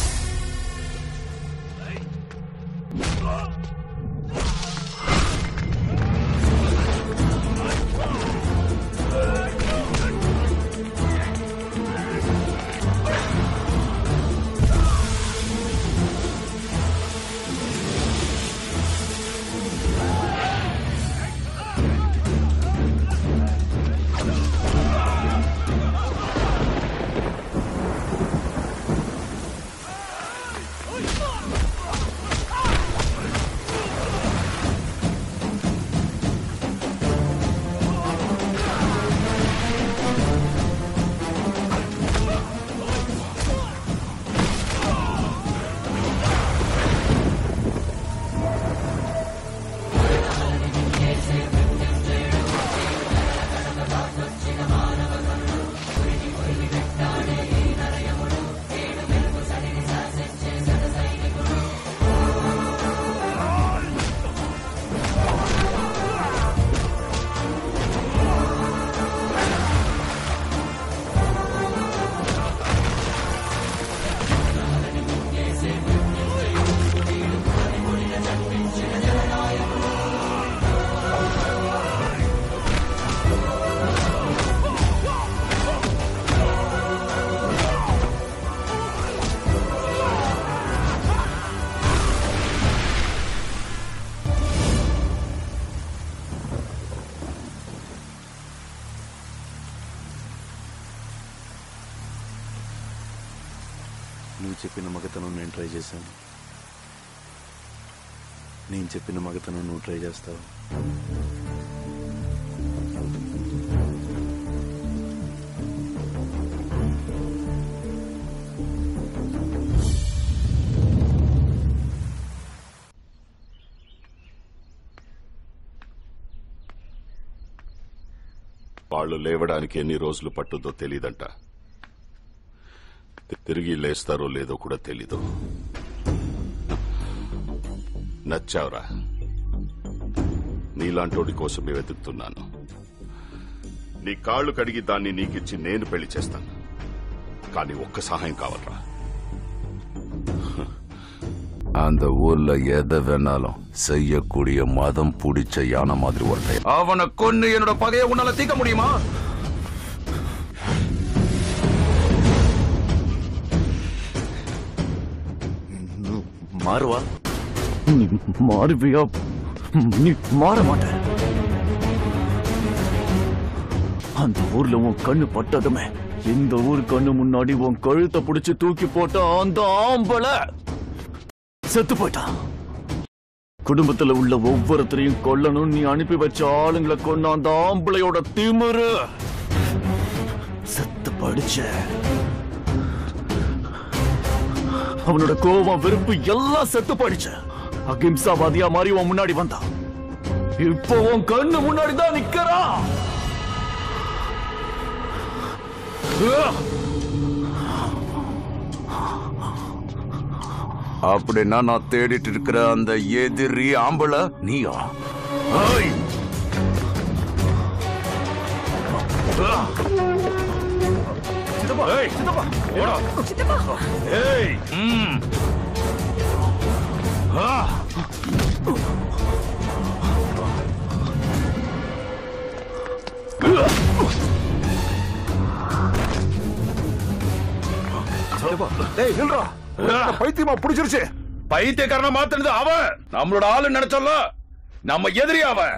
నువ్వు చెప్పిన మగతనం నేను ట్రై చేశాను నేను చెప్పిన మగతనం నువ్వు ట్రై చేస్తావు వాళ్ళు లేవడానికి ఎన్ని రోజులు పట్టుద్దో తెలీదంట తిరిగి లేస్తారో లేదో కూడా తెలీదు నచ్చావురా నీలాంటోడి కోసమే వెతుకుతున్నాను నీ కాళ్ళు కడిగి దాన్ని నీకిచ్చి నేను పెళ్లి చేస్తాను కానీ ఒక్క సహాయం కావాలరా அந்த ஊர்ல எதை வேணாலும் செய்யக்கூடிய மதம் பிடிச்ச யானை மாதிரி ஒருத்தன் அவனை கொன்னு என்னோட பகையை உன்னால தீர்க்க முடியுமா மாறுவா நீ மாறுவியா நீ மாற மாட்ட அந்த ஊர்ல உன் கண்ணு பட்டதுமே இந்த ஊர் கண்ணு முன்னாடி உன் கழுத்தை பிடிச்சு தூக்கி போட்ட அந்த ஆம்பளை செத்து போயிட்டான் குடும்பத்துல உள்ள ஒவ்வொருத்தரையும் கொல்லணும் நீ அனுப்பி வச்ச ஆளுங்களை கொன்ன அந்த ஆம்பளையோட திமிரு செத்து படிச்ச அவனோட கோபம் வெறுப்பு எல்லாம் செத்து போயிடுச்சு அகிம்சாவாதியா மாறி உன் முன்னாடி வந்தான் இப்போ உன் கண்ணு முன்னாடி தான் நிக்கிறான் அப்படின்னா நான் தேடிட்டு இருக்கிற அந்த எதிரி ஆம்பளை நீயா ஏய்! சித்தப்பா ஏய் சித்தப்பா ஓடா சித்தப்பா ஏய் ம் ஆ டேய் நில்றா பைத்தியமா புடிச்சிருச்சு பைத்தியக்காரனை மாத்தினது அவன் நம்மளோட ஆளு நினைச்சல நம்ம எதிரி அவன்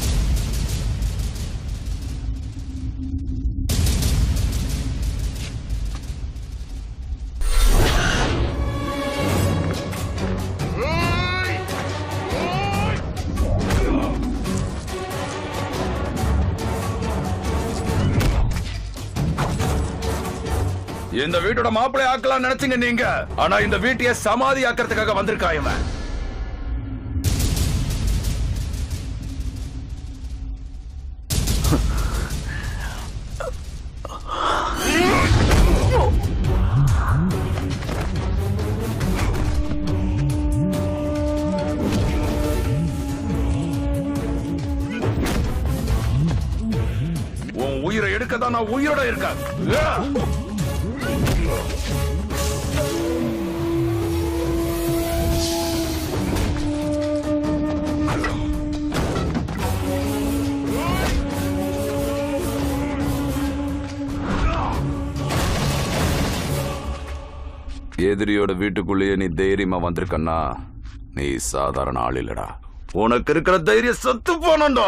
இந்த வீட்டோட மாப்பிள்ளை ஆக்கலாம் நினைச்சீங்க நீங்க ஆனா இந்த வீட்டையே சமாதி ஆக்கிறதுக்காக வந்திருக்கா இவன் உன் உயிரை எடுக்க தான் நான் உயிரோட இருக்கேன் எதிரியோட வீட்டுக்குள்ளேயே நீ தைரியமா வந்திருக்கன்னா நீ சாதாரண ஆள் இல்லடா உனக்கு இருக்கிற தைரியம் சத்து போனண்டா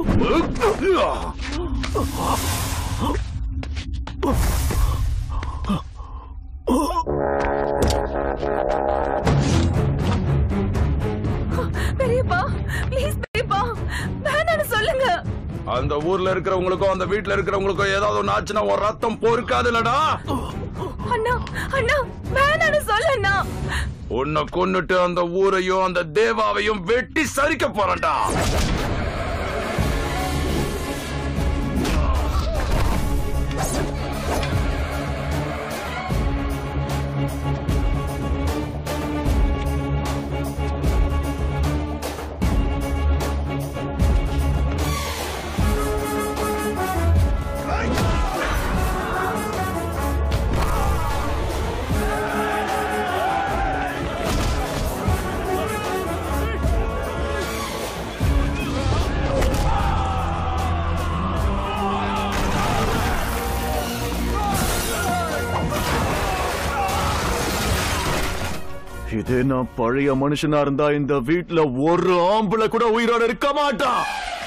பெரியப்பா ப்ளீஸ் பெரியப்பா வேணான்னு சொல்லுங்க அந்த ஊர்ல இருக்கிறவங்களுக்கும் அந்த வீட்ல இருக்கிறவங்களுக்கும் ஏதாவது ஒண்ணு ஆச்சுன்னா உன் ரத்தம் பொறுக்காதுலடா அண்ணா அண்ணா வேணான்னு சொல்லண்ணா உன்னை கொன்னுட்டு அந்த ஊரையும் அந்த தேவாவையும் வெட்டி சரிக்க போறேன்டா இதே நான் பழைய மனுஷனா இருந்தா இந்த வீட்ல ஒரு ஆம்பளை கூட உயிரோட இருக்க மாட்டான்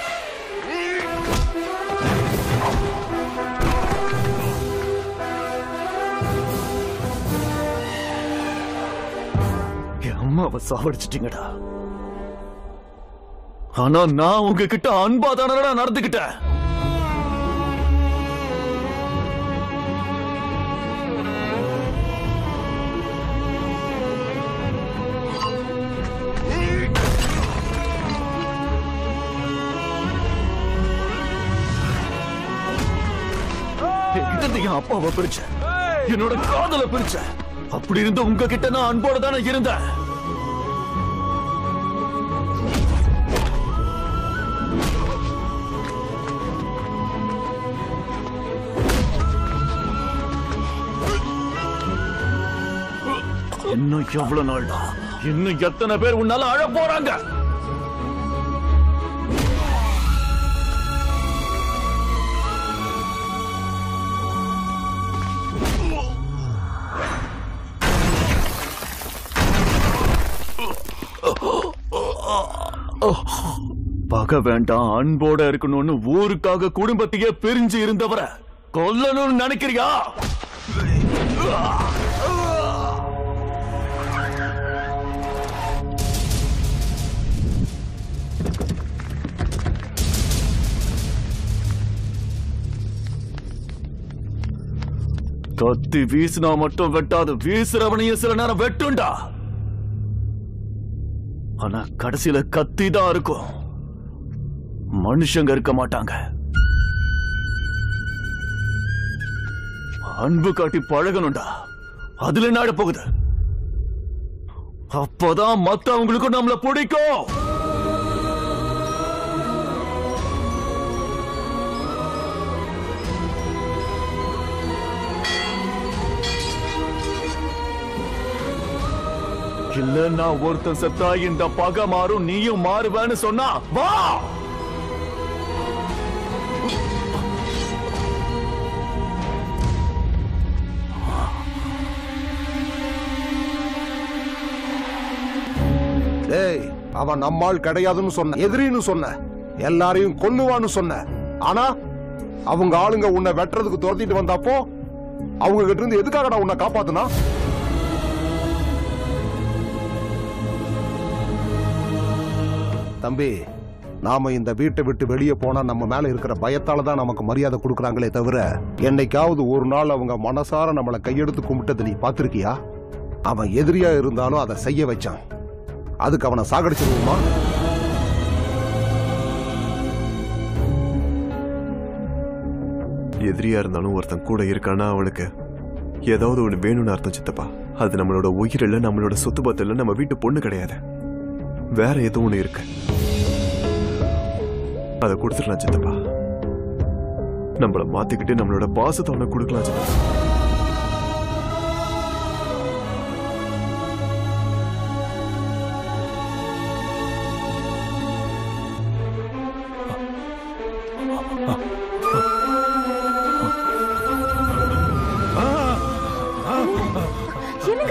என் அம்மாவை சாவடிச்சிட்டீங்கடா ஆனா நான் உங்ககிட்ட அன்பா தானடா நடந்துகிட்டேன் என்கிட்ட இருந்து என் அப்பாவை பிரிச்ச என்னோட காதல பிரிச்ச அப்படி இருந்த உங்ககிட்ட நான் அன்போட தானே இருந்தேன் இன்னும் எவ்வளவு நாள்டா இன்னும் எத்தனை பேர் உன்னால அழ போறாங்க பகை வேண்டாம் அன்போட இருக்கணும்னு ஊருக்காக குடும்பத்தையே பிரிஞ்சு இருந்தவர கொல்லணும்னு நினைக்கிறியா கத்தி வீசினா மட்டும் வெட்டாது வீசுறவனையும் சில நேரம் வெட்டுண்டா ஆனா கடைசியில கத்தி தான் இருக்கும் மனுஷங்க இருக்க மாட்டாங்க அன்பு காட்டி பழகணும்டா அதுல என்ன ஆகப் போகுது அப்பதான் மத்தவங்களுக்கும் நம்மள பிடிக்கும் இல்ல நான் ஒருத்தன் செத்தா இந்த பகை மாறும் நீயும் மாறுவேன்னு சொன்னா வா டேய் அவன் நம்மால் கிடையாதுன்னு சொன்ன எதிரின்னு சொன்ன எல்லாரையும் கொல்லுவான்னு சொன்ன ஆனா அவங்க ஆளுங்க உன்னை வெட்டுறதுக்கு துரத்திட்டு வந்தப்போ அவங்க கிட்ட இருந்து எதுக்காகடா உன்னை காப்பாத்துனா தம்பி நாம இந்த வீட்டை விட்டு வெளியே போனா நம்ம மேல இருக்கிற பயத்தால தான் நமக்கு மரியாதை கொடுக்கறாங்களே தவிர என்னைக்காவது ஒரு நாள் அவங்க மனசார நம்மளை கையெடுத்து கும்பிட்டது நீ பார்த்திருக்கியா அவன் எதிரியா இருந்தாலும் அதை செய்ய வச்சான் அதுக்கு அவனை சாகடிச்சிருவோமா எதிரியா இருந்தாலும் ஒருத்தன் கூட இருக்கானா அவளுக்கு ஏதாவது ஒண்ணு வேணும்னு அர்த்தம் சித்தப்பா அது நம்மளோட உயிர் இல்ல நம்மளோட சொத்து பத்து இல்ல நம்ம வீட்டு பொண்ணு கிடையாது வேற ஏதோ ஒண்ணு இருக்கு அதை கொடுத்துடலாம் சித்தப்பா நம்மள மாத்திக்கிட்டு நம்மளோட பாசத்தை அவனை கொடுக்கலாம் சித்தப்பா என்னங்க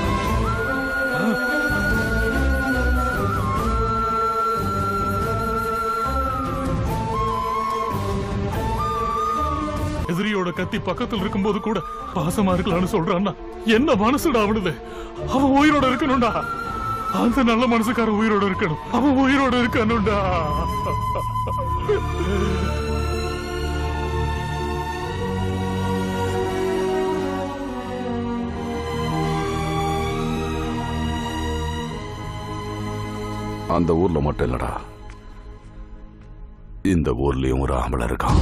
எதிரியோட கத்தி பக்கத்துல இருக்கும்போது கூட பாசமா இருக்கலாம்னு சொல்றான்னா என்ன மனசுடா அவனுது அவன் உயிரோட இருக்கணும்டா அந்த நல்ல மனசுக்காரன் உயிரோட இருக்கணும் அவன் உயிரோட இருக்கணும்டா அந்த ஊர்ல மட்டும் இல்லடா இந்த ஊர்லயும் ஒரு ஆம்பளை இருக்கான்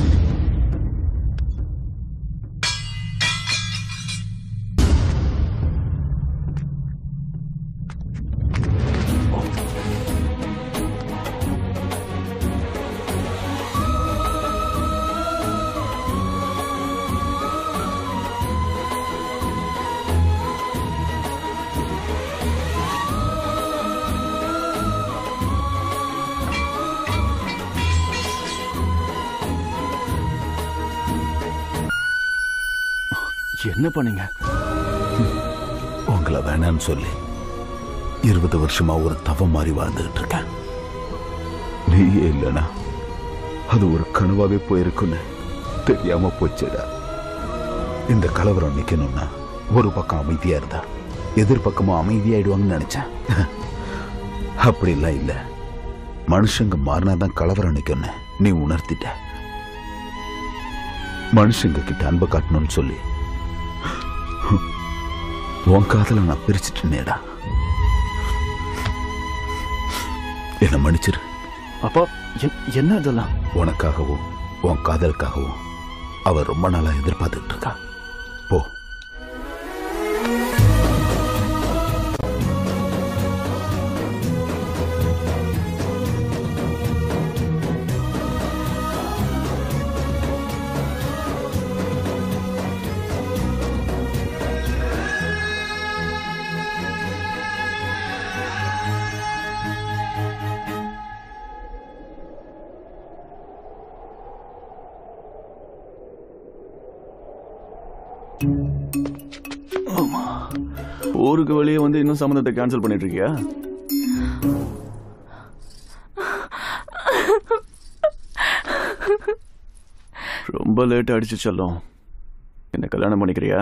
என்ன பண்ணீங்க உங்களை வேணான்னு சொல்லி இருபது வருஷமா ஒரு தவம் மாதிரி வாழ்ந்துகிட்டு இருக்கேன் நீயே இல்லைனா அது ஒரு கனவாவே போயிருக்குன்னு தெரியாம போச்சுடா இந்த கலவரம் நிக்கணும்னா ஒரு பக்கம் அமைதியா இருந்தா எதிர்பக்கமும் அமைதியாயிடுவாங்கன்னு நினைச்சேன் அப்படிலாம் இல்ல மனுஷங்க மாறினாதான் கலவரம் நிக்கும்னு நீ உணர்த்திட்ட மனுஷங்க கிட்ட அன்பை காட்டணும்னு சொல்லி உன் காதல நான் பிரிச்சுட்டேனேடா என்ன மன்னிச்சிரு அப்பா என்ன இதெல்லாம் உனக்காகவும் உன் காதலுக்காகவும் அவ ரொம்ப நாளா எதிர்பார்த்துட்டு இருக்கா போ ஆமா ஊருக்கு வெளியே வந்து இன்னும் சம்மந்தத்தை கேன்சல் பண்ணிட்டு இருக்கியா ரொம்ப லேட் அடிச்சு செல்லும் என்ன கல்யாணம் பண்ணிக்கிறியா